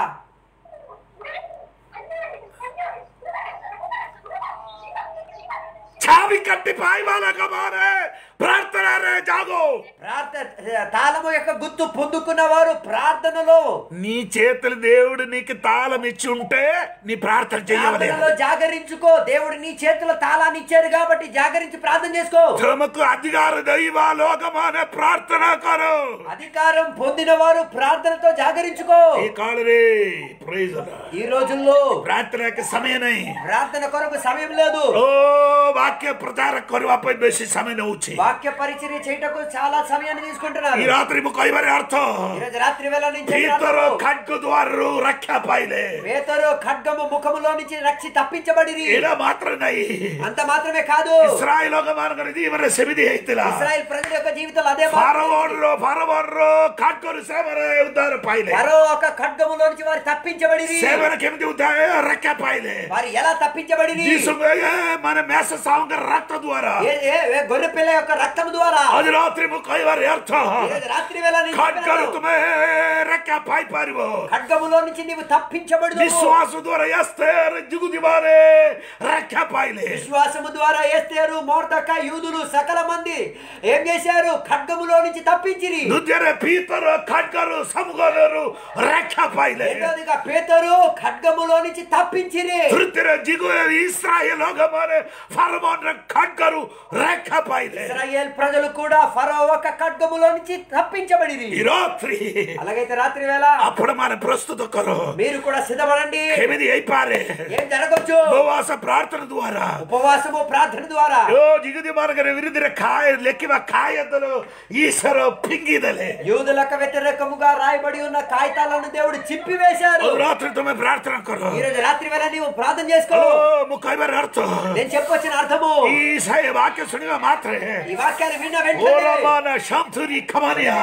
ଚାବି କାଟି ପାଇବା ଲୋକମାନେ ପ୍ରାର୍ଥନାରେ ଜାଗో ప్రార్థన తాళము యొక్క గుర్తు పొందుకున్న వారు ప్రార్థనలో నీ చేతులు దేవుడు నీకు తాళం ఇచ్చి ఉంటే నీ ప్రార్థన ప్రార్థనలో చేయవలే జాగరించుకో దేవుడు నీ చేతిలో తాళాన్ని ఇచ్చారు కాబట్టి జాగరించి ప్రార్థన చేసుకో తమకు అధికార దైవ లోకమానే ప్రార్థన కరు అధికారం పొందిన వారు ప్రార్థనతో జాగరించుకో ఈ కాలరే ప్రైజ్ ఈ రోజుల్లో ప్రార్థనకి సమయ నై ప్రార్థన కొరకు సమయం లేదు ఓ వాక్య ప్రచార କରିବା ପାଇଁ ବେଶୀ ସମୟ ନେଉଛି వాక్య పరిచర్య చేయటకు చాలా సమయాన్ని తీసుకుంటున్నారు ఈ రాత్రి ମୁଁ କହିବାର ଅର୍ଥ ఈ రోజు రాత్రి వేళ నుంచి ଭିତର ଖାଦ୍ୟ ଦ୍ୱାରରୁ ରକ୍ଷା ପାଇଲେ పేతరు ఖడ్గము ముఖములో నుంచి రక్షి తప్పించబడిరి ଏଇଟା ମାତ୍ର ନାହିଁ అంత మాత్రమే కాదు ଇସ୍ରାଏଲ ଲୋକମାନଙ୍କର ଜୀବନରେ ସେମିତି ହେଇଥିଲା ఇస్రాయల్ ప్రజల యొక్క జీవితంలో అదే మాట. ଫାରବନର ଫାରବନର ଖାଦ୍ୟରୁ ସେମାନେ ଉଦ୍ଧାର ପାଇଲେ మరో ఒక ఖడ్గములో నుంచి వారు తప్పించబడిరి ସେମାନେ କେମିତି ଉଦ୍ଧାର ରକ୍ଷା ପାଇଲେ వారు ఎలా తప్పించబడిరి ଯୀଶୁ ମାନେ ମେଷ ସାହୁଙ୍କର ରକ୍ତ ଦ୍ୱାରା ఏ- ఏ- ఏ గొర్రె పిల్ల యొక్క రక్తం ద్వారా ଆଜି ରାତ୍ରି ମୁଁ କହିବାର ଅର୍ଥ ఈ రోజు రాత్రి వేళ నేను ଖడ్ଗରୁ చెప్పినాను, ତୁମେ ରକ୍ଷା ପାଇପାରିବ ఖడ్గములో నుంచి నీవు తప్పించబడు ବିଶ୍ୱାସ ଦ୍ୱାରା ଏସ୍ତେର ଯୁଗୁଦିବାରେ ରକ୍ଷା ପାଇଲେ విశ్వాసము ద్వారా ఏస్తేరు మోర్దక యూదులు సకల మంది ఏం చేశారు ఖడ్గములో నుంచి తప్పించిరి ଦ୍ୱିତୀୟରେ ପିତର ଖడ్ଗରୁ ସମୁଗଲରୁ ରକ୍ଷା ପାଇଲେ రెండోదిగా పేతరు ఖడ్గములో నుంచి తప్పించిరి ତୃତୀୟରେ ଜିଗୁ ଇସ୍ରାଏଲ ଲୋକମାନେ ଫାରବନର ଖడ్ଗରୁ ରକ୍ଷା ପାଇଲେ ఇస్రాయేల్ ప్రజలు కూడా ఫరో ఒక ఖడ్గములో నుంచి తప్పించబడిరి ఈ రాత్రి అలాగైతే రాత్రి వేళ ଆପଣମାନେ ପ୍ରସ୍ତୁତ କର మీరు కూడా సిద్ధపడండి କେମିତି ହେଇପାରେ ఏం జరగచ్చు ଉପବାସ ପ୍ରାର୍ଥନା ଦ୍ୱାରା ఉపవాసము ప్రార్థన ద్వారా ଓ ଜିଗୁଦି ମାନଙ୍କର ବିରୁଦ୍ଧରେ ଖାଏ ଲେଖିବା ଖାଇଦେଲ ఈశ్వర ଫିଙ୍ଗି ଦେଲେ యూదులకు వ్యతిరేకముగా రాయబడి ఉన్న కాగితాలను దేవుడు చింపివేశారు ଆଉ ରାତ୍ରି ତୁମେ ପ୍ରାର୍ଥନା କର ఈ రోజు రాత్రి వేళ నీవు ప్రార్థన చేసుకో ଓ ମୁଁ କହିବାର ଅର୍ଥ నేను చెప్పొచ్చిన అర్థము ఈ ସାଏ ବାକ୍ୟ ଶୁଣିବା ମାତ୍ରେ ఈ వాక్యాన్ని విన్న ఓర వెంటనే మన శాంతురి కమానియా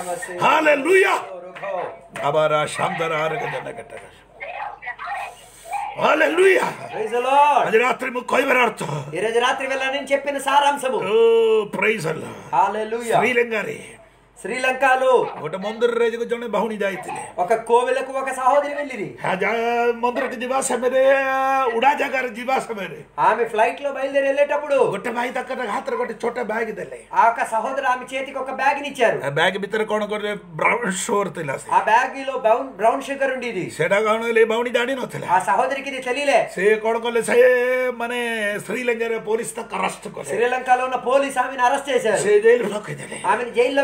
హల్లెలూయా అబారా శాంతర ఆరగదన కట్టర హల్లెలూయా Praise the Lord. అది రాత్రి ము କହିବାର ଅର୍ଥ ఈ రోజు రాత్రి వేళ నేను చెప్పిన సారాంశము ఓ ప్రైజ్ అల్లా హల్లెలూయా శ్రీలంగాରେ శ్రీలంకలో ଗୋଟେ ମନ୍ଦିରରେ ଜଣେ ଭଉଣୀ ଯାଇଥିଲେ ఒక కోవెలకు ఒక సహోదరి వెళ్ళిరి ହା ଯା- ମନ୍ଦିରକୁ ଯିବା ସମୟରେ ଉଡା ଜାଗାରେ ଯିବା ସମୟରେ ఆమె ఫ్లైట్ లో బయలుదేరి వెళ్ళేటప్పుడు ଗୋଟେ ଭାଇ ତାଙ୍କର ହାତରେ ଗୋଟେ ଛୋଟ ବ୍ୟାଗ ଦେଲେ ఆ యొక్క సహోదరు ఆమె చేతికి ఒక బ్యాగ్ ఇచ్చారు ఆ ବ୍ୟାଗ ଭିତରେ କଣ କଲେ ବ୍ରାଉନ ସୋର ଥିଲା ସେ ఆ బ్యాగ్ లో బ్రౌన్ బ్రౌన్ షుగర్ ఉండేది ସେଟା କଣ ହେଲେ ଏ ଭଉଣୀ ଜାଣିନଥିଲା ఆ సహోదరికి ఇది తెలియలే ସେ କଣ କଲେ ସେ ମାନେ ଶ୍ରୀଲଙ୍କାରେ ପୋଲିସ ତାକୁ ଅରେଷ୍ଟ କଲେ శ్రీలంకలో ఉన్న పోలీస్ ఆమెను అరెస్ట్ చేశారు ସେ ଜେଲରେ ରଖିଦେଲେ ఆమెను జైల్లో వేశారు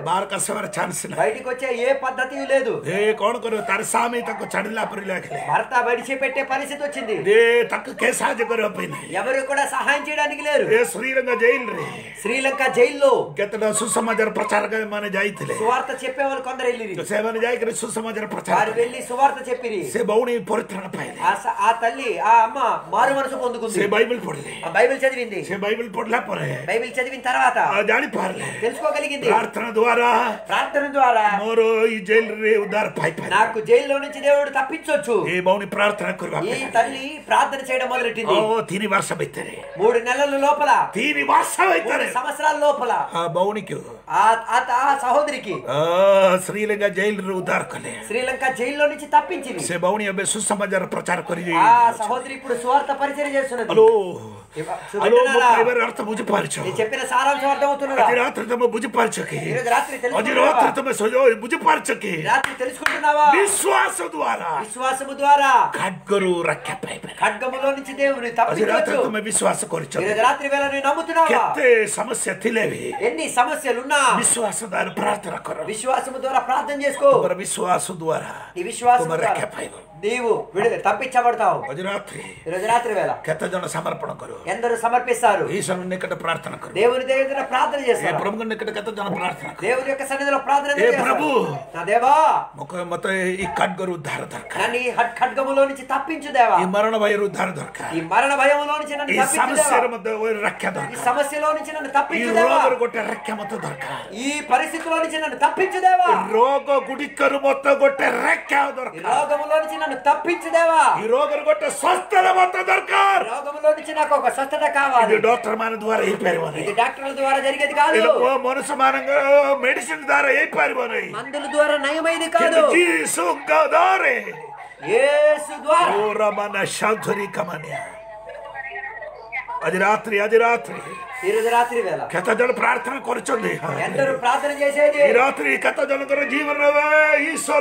ବାହାର କାଶିବାର ଚାନ୍ସ ନାହିଁ బయటికి వచ్చే ఏ పద్ధతి లేదు ଏ କଣ କରିବ ତାର ସ୍ୱାମୀ ତାକୁ ଛାଡ଼ିଲା ପରି ଲାଗିଲେ భర్త విడిచిపెట్టే పరిస్థితి వచ్చింది ଏ ତାକୁ କେ ସାହାଯ୍ୟ କରିବା ପାଇଁ ନାହିଁ ఎవరు కూడా సహాయం చేయడానికి లేరు ଏ ଶ୍ରୀଲଙ୍କା ଜେଲରେ శ్రీలంక జైల్లో କେତେଟା ସୁସମାଚାର ପ୍ରଚାରକ ମାନେ ଯାଇଥିଲେ సువార్త చెప్పేవాళ్ళు కొందరు వెళ్ళిరి ସେମାନେ ଯାଇକରି ସୁସମାଚାର ପ୍ରଚାର వారు କଲେ। వెళ్ళి సువార్త చెప్పిరి ସେ ଭଉଣୀ ପରିତ୍ରାଣ ପାଇଲେ ఆ స- ఆ తల్లి ఆ అమ్మ మారు మనసు పొందుకుంది ସେ ବାଇବଲ ପଢିଲେ ఆ బైబిల్ చదివింది ସେ ବାଇବଲ ପଢିଲା ପରେ బైబిల్ చదివిన తర్వాత ଆଉ ଜାଣିପାରିଲେ తెలుసుకోగలిగింది ପ୍ରାର୍ଥନା ଦ୍ୱାରା ప్రార్థన ద్వారా ମୋର ଏଇ ଜେଲରେ ଉଦ୍ଧାର ପାଇପାରିଲେ నాకు జైల్లో నుంచి దేవుడు తప్పించొచ్చు ଏ ଭଉଣୀ ପ୍ରାର୍ଥନା କରିବା ఈ ପାଇଁ తల్లి ప్రార్థన చేయడం మొదలెట్టింది ଓ ତିନି ବର୍ଷ ଭିତରେ మూడు నెలల లోపల ତିନି ବର୍ଷ మూడు ଭିତରେ సంవత్సరాల లోపల ఆ భଉଣୀକୁ ఆ ఆ త- ఆ సహోదరికి ଅ, ଶ୍ରୀଲଙ୍କା ଜେଲରୁ ଉଦ୍ଧାର କଲେ శ్రీలంక జైల్లో నుంచి తప్పించింది ସେ ଭଉଣୀ ଏବେ ସୁସମାଚାର ପ୍ରଚାର କରି ఆ సహోదరి ఇప్పుడు స్వార్థ పరిచయం చేస్తున్నది హలో ఇవ- హలో ମୋ వింటున్నారా? କହିବାର ଅର୍ଥ ବୁଝିପାରୁଛ నేను చెప్పిన సారాంశం అర్థమవుతున్నదా ଆଜି ରାତିରେ ତମେ ବୁଝିପାରୁଛ କି ఈరోజు రాత్రి ଆଜି తెలుసుకుంటున్నావా ରାତିରେ ତମେ ସଜ- ବୁଝିପାରୁଛ କି రాత్రి తెలుసుకుంటున్నావా ବିଶ୍ୱାସ ଦ୍ୱାରା విశ్వాసము ద్వారా ఖడ్గରୁ రକ୍ଷା ପାଇପାରିବ ఖడ్గములో నుంచి దేవుని ଆଜି ରାତିରେ తప్పించవచ్చు ତମେ ବିଶ୍ୱାସ କରିଛ ఈరోజు రాత్రి వేళ నేను నమ్ముతున్నావా କେତେ ସମସ୍ୟା ଥିଲେ ବି ఎన్ని సమస్యలున్నా ବିଶ୍ୱାସ ଦ୍ୱାରା ପ୍ରାର୍ଥନା କର విశ్వాసము ద్వారా ప్రార్థన చేసుకో ତୁମର ବିଶ୍ୱାସ ଦ୍ୱାରା నీ విశ్వాసం ତୁମେ ద్వారా ରକ୍ଷା ପାଇବ నీవు విడుదల తప్పించబడతావు ଆଜି ରାତ୍ରି ఈరోజు రాత్రి వేళ କେତେ ଜଣ ସମର୍ପଣ କର ఎందరూ సమర్పిస్తారు ఈశ్వరు నిକଟ ప్రార్థన కరు దేవుని దగ్గర ప్రార్థన ఏ చేస్తారు ప్రభుଙ୍କ నిକଟ କେତେ ଜଣ ପ୍ରାର୍ଥନା କର దేవుని యొక్క సన్నిధిలో ప్రార్థన ఏ చేస్తారు. ప్రభు. నా దేవా ମତେ ମତେ ఈ ఖడ్గରୁ ఉଦ୍ଧାର ଦରକାର నన్ను ఈ హడ్- ఖడ్గములో నుంచి తప్పించు దేవా ఈ మరణ భయରୁ ఉద్ଧାର దରକାର ఈ మరణ భయములో నుంచి నన్ను ఈ తప్పించు దేవా సమస్యର ମଧ୍ୟ ରକ୍ଷା ఈ ଦରକାର సమస్యలో నుంచి నన్ను ఈ తప్పించు దేవా ରୋଗର ଗୋଟେ ରକ୍ଷା ମତେ ଦରକାର ఈ పరిస్థితిలో నుంచి నన్ను తప్పించు దేవా ରୋଗ ଗୁଡ଼ିକରୁ ମତେ ଗୋଟେ ରକ୍ଷା ఈ ଦରକାର రోగములో నుంచి నన్ను తప్పించు దేవా ఈ ରୋଗର ଗୋଟେ ସ୍ୱାସ୍ଥ୍ୟର ମତେ ଦରକାର రోగములో నుంచి నాకు ఒక స్వస్థత కావాలి ఇది ଡକ୍ଟର ମାନ ଦ୍ୱାରା ହେଇପାରିବନି ఇది డాక్టర్ల ద్వారా జరిగేది కాదు ఇది ମନୁଷ୍ୟ ମାନଙ୍କ ମେଡିସିନ ଦ୍ୱାରା ହେଇପାରିବ ନାହିଁ మందుల ద్వారా నయమైది కాదు କିନ୍ତୁ ଯୀଶୁଙ୍କ ଦ୍ୱାରା యేసు ద్వారా ଓ ରମାନ ସାଧୁରୀ କମାନିଆ ଆଜି ରାତ୍ରି ଆଜି ରାତ୍ରି ఈ రోజు రాత్రి వేళ କେତେ ଜଣ ପ୍ରାର୍ଥନା କରୁଛନ୍ତି ఎందరూ ప్రార్థన చేసేది ఈ ରାତ୍ରି କେତେ ଜଣଙ୍କର ଜୀବନରେ ଈଶ୍ୱର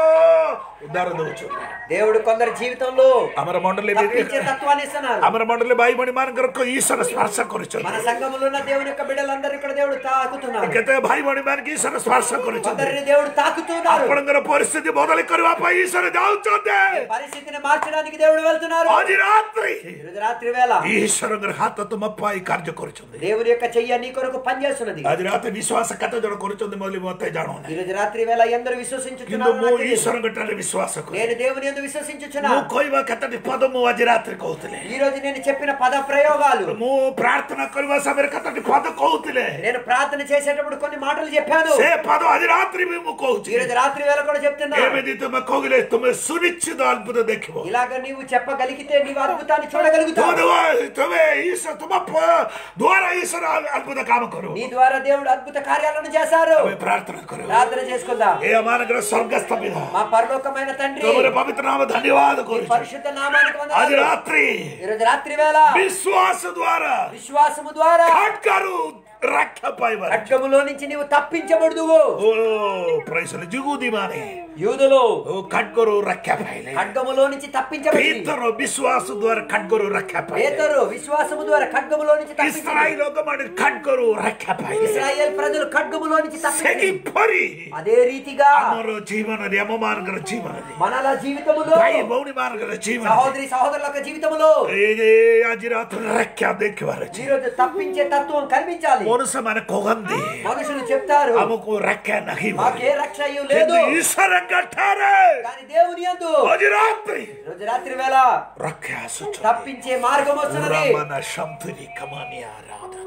ଉଦ୍ଧାର ଦଉଛନ୍ତି దేవుడు కొందరి జీవితంలో ଆମର ମଣ୍ଡଳୀ తప్పించే తత్వాన్ని ఇస్తున్నారు ଆମର ମଣ୍ଡଳୀ ଭାଇ ଭଉଣୀ ମାନଙ୍କର ଈଶ୍ୱର ସ୍ପର୍ଶ మన କରୁଛନ୍ତି సంఘములో ఉన్న దేవుని యొక్క బిడ్డలందరూ ఇక్కడ దేవుడు తాకుతున్నారు କେତେ ଭାଇ ଭଉଣୀ ମାନଙ୍କୁ ଈଶ୍ୱର ସ୍ପର୍ଶ କରୁଛନ୍ତି కొందరిని దేవుడు తాకుతున్నారు ଆପଣଙ୍କର ପରିସ୍ଥିତି ବଦଳି କରିବା ପାଇଁ ଈଶ୍ୱର ଯାଉଛନ୍ତି పరిస్థితిని మార్చడానికి దేవుడు వెళ్తున్నారు ଆଜି ରାତ୍ରି ఈరోజు రాత్రి వేళ ଈଶ୍ୱରଙ୍କର ହାତ ତୁମ ପାଇଁ କାର୍ଯ୍ୟ କରୁଛନ୍ତି దేవుని యొక్క చెయ్యి నీ కొరకు పనిచేస్తున్నది ଆଜି ରାତି ବିଶ୍ୱାସ କେତେ ଜଣ କରୁଛନ୍ତି ବୋଲି ମତେ ଜାଣୁନାହିଁ ఈరోజు రాత్రి వేళ ఎందరూ କିନ୍ତୁ విశ్వసించుతున్నారు ମୁଁ నాకు తెలియదు. ଈଶ୍ୱରଙ୍କ ଠାରେ ବିଶ୍ୱାସ କରେ నేను దేవుని ఎందు విశ్వసించుచున్నా ମୁଁ କହିବା କେତୋଟି ପଦ ମୁଁ ଆଜି ରାତିରେ କହୁଥିଲି ఈ రోజు నేను చెప్పిన పద ప్రయోగాలు ମୁଁ ପ୍ରାର୍ଥନା କରିବା ସମୟରେ କେତୋଟି ପଦ କହୁଥିଲେ నేను ప్రార్థన చేసేటప్పుడు కొన్ని మాటలు చెప్పాను ସେ పଦ ଆଜି ରାତ୍ରି ବି ମୁଁ କହୁଛି ఈ రోజు రాత్రి వేళ కూడా చెప్తున్నా ଏମିତି ତୁମେ କହିଲେ ତୁମେ ସୁନିଶ୍ଚିତ ଅଦ୍ଭୁତ ଦେଖିବ ఇలాగ నీవు చెప్పగలిగితే నీవు అద్భుతాన్ని చూడగలుగుతావు ତୁମ- ତୁମେ ଈଶ୍ୱର ତୁମ ପ- ଦ୍ୱାରା ଈଶ୍ୱର ଅଦ୍ଭୁତ କାମ କରୁ నీ ద్వారా దేవుడు అద్భుత కార్యాలను చేశారు ତୁମେ ପ୍ରାର୍ଥନା କର ప్రార్థన చేసుకుందాం ଏ ଆମମାନଙ୍କର ସ୍ୱର୍ଗସ୍ଥ ପିତା మా పరలోకమైన తండ్రి ତୁମର ପବିତ୍ର ନାମ ଧନ୍ୟବାଦ ఈ କରୁଛୁ పరిశుద్ధ నామానికి ଆଜି వందనాలు. ରାତ୍ରି ఈ రోజు రాత్రి వేళ ବିଶ୍ୱାସ ଦ୍ୱାରା విశ్వాసము ద్వారా ଖడ్ଗରୁ ରକ୍ଷା ପାଇବା ఖడ్గములో నుంచి నీవు తప్పించబడుదువు ଓ ପ୍రైସଲ ଯୁଗୁଦି ମାନେ యూదులు ଓ ଖడ్ଗରୁ ରକ୍ଷା ପାଇଲେ ఖడ్గములో నుంచి తప్పించబడి ପିତର ବିଶ୍ୱାସ ଦ୍ୱାରା ଖడ్ଗରୁ ରକ୍ଷା ପାଇଲେ పేతరు విశ్వాసము ద్వారా ఖడ్గములో నుంచి తప్పించబడి ଇସ୍ରାଏଲ ଲୋକମାନେ ଖడ్ଗରୁ ରକ୍ଷା ପାଇଲେ ఇస్రాయేల్ ప్రజలు ఖడ్గములో నుంచి తప్పించబడి ସେହିପରି అదే రీతిగా ଆମର ଜୀବନରେ ଆମମାନଙ୍କର ଜୀବନରେ మనల జీవితములో ଭାଇ ଭଉଣୀ ମାନଙ୍କର ଜୀବନରେ సహోదరి సహోదరుల యొక్క జీవితములో ଏ ଆଜି ରାତିରେ ରକ୍ଷା ଦେଖିବାର ଅଛି ఈ రోజు తప్పించే తత్వం కనిపించాలి ମନୁଷ୍ୟମାନେ କହନ୍ତି మనుషులు చెప్తారు ଆମକୁ రକ୍ଷା ନାହିଁ మాకే రక్షయు లేదు କିନ୍ତୁ ଈଶ୍ୱରଙ୍କ ଠାରେ కానీ దేవుని యందు ଆଜି ରାତ୍ରି ఈ రోజు రాత్రి వేళ ରକ୍ଷା ଆସୁଛନ୍ତି తప్పించే మార్గం వస్తున్నది రమణ శంతుని కమాని ఆరాధన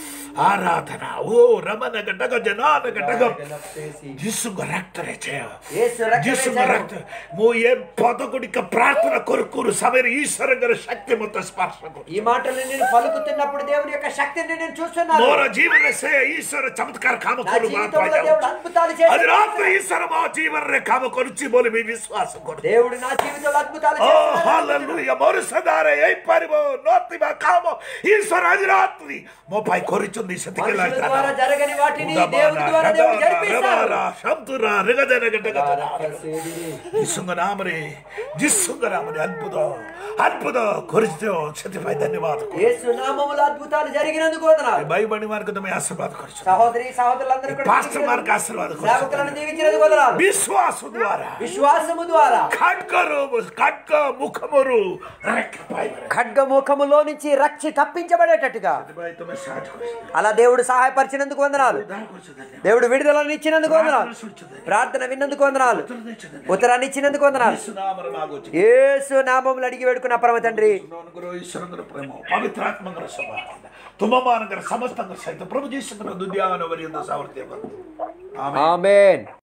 ఆరాధన ఓ రమణ గడ్డగ జనాన గడ్డగ ଯୀଶୁଙ୍କ ରକ୍ତରେ ଜୟ యేసు రక్తమే ଯୀଶୁଙ୍କ జయం. ରକ୍ତ ମୁଁ ଏ ପଦ ଗୁଡ଼ିକ ପ୍ରାର୍ଥନା କରୁ କରୁ ସମୟରେ ଈଶ୍ୱରଙ୍କର ଶକ୍ତି ମତେ ସ୍ପର୍ଶ କରୁ ఈ మాటలు నేను పలుకుతున్నప్పుడు దేవుని యొక్క శక్తిని నేను చూస్తున్నాను ମୋର ଜୀବନରେ ସେ ଈଶ୍ୱର ଚମତ୍କାର କାମ నా କରୁ జీవితంలో దేవుడు అద్భుతాలు ଆଜି చేశాడు ରାତ୍ରି ଈଶ୍ୱର ମୋ ଜୀବନରେ କାମ କରୁଛି ବୋଲି ବି ବିଶ୍ୱାସ କରୁ దేవుడు నా జీవితంలో అద్భుతాలు ଓ చేస్తున్నాడు. ହାଲେଲୁୟା ମୋର ସଦାରେ ହେଇପାରିବ ନଥିବା କାମ ଈଶ୍ୱର ଆଜି ରାତ୍ରି ମୋ ପାଇଁ କରିଛନ୍ତି నీ శక్తికి మనుషుల లాగుతారా? ద్వారా జరగని వాటిని ఉదమాన, దేవుని ద్వారా దేవుడు రబార, జరిపిస్తాడు రబార, శబ్దురా, రిగదన, గటగదన. ಜಿಸ್ಸುಂಗ ನಾಮರಿ ಜಿಸ್ಸುಂಗ ನಾಮರಿ ಅದ್ಭುತ ಅದ್ಭುತ ಕೊರಿಸ್ತೇವೆ ಸತ್ಯಪಾಯಿ ಧನ್ಯವಾದ యేసు నామముల అద్భుతాలు జరిగినందుకు వందనాలు బైబడి మార్కు తమ ఆశీర్వాద కొరచు సహోదరి సహోదరులందరూ కూడా పాస్టర్ మార్కు ఆశీర్వాద సేవకులను కొరచు దీవించినందుకు వందనాలు విశ్వాಸ ద్వారా విశ్వాసము ద్వారా ఖడ్గరు ఖడ్గ ముఖమురు రెక్కపాయి ఖడ్గముఖములో నుంచి రక్షి తప్పించబడేటట్టుగా సత్యపాయి తమ సాటి కొరచు అలా దేవుడు సహాయపరిచినందుకు వందనాలు దేవుడు విడుదలను ఇచ్చినందుకు వందనాలు ప్రార్థన విన్నందుకు వందనాలు ఉత్తరాన్ని ఇచ్చినందుకు వందనాలు యేసు నామములు అడిగి వేడుకున్న పరమ తండ్రి ఈశ్వరంగర ప్రేమ పవిత్రాత్మగర సభ తుమ్మమానగర సమస్తంగర సహిత ప్రభు జీసుకున్న దుద్యావన వరి సావర్త్యం ఆమె ఆమెన్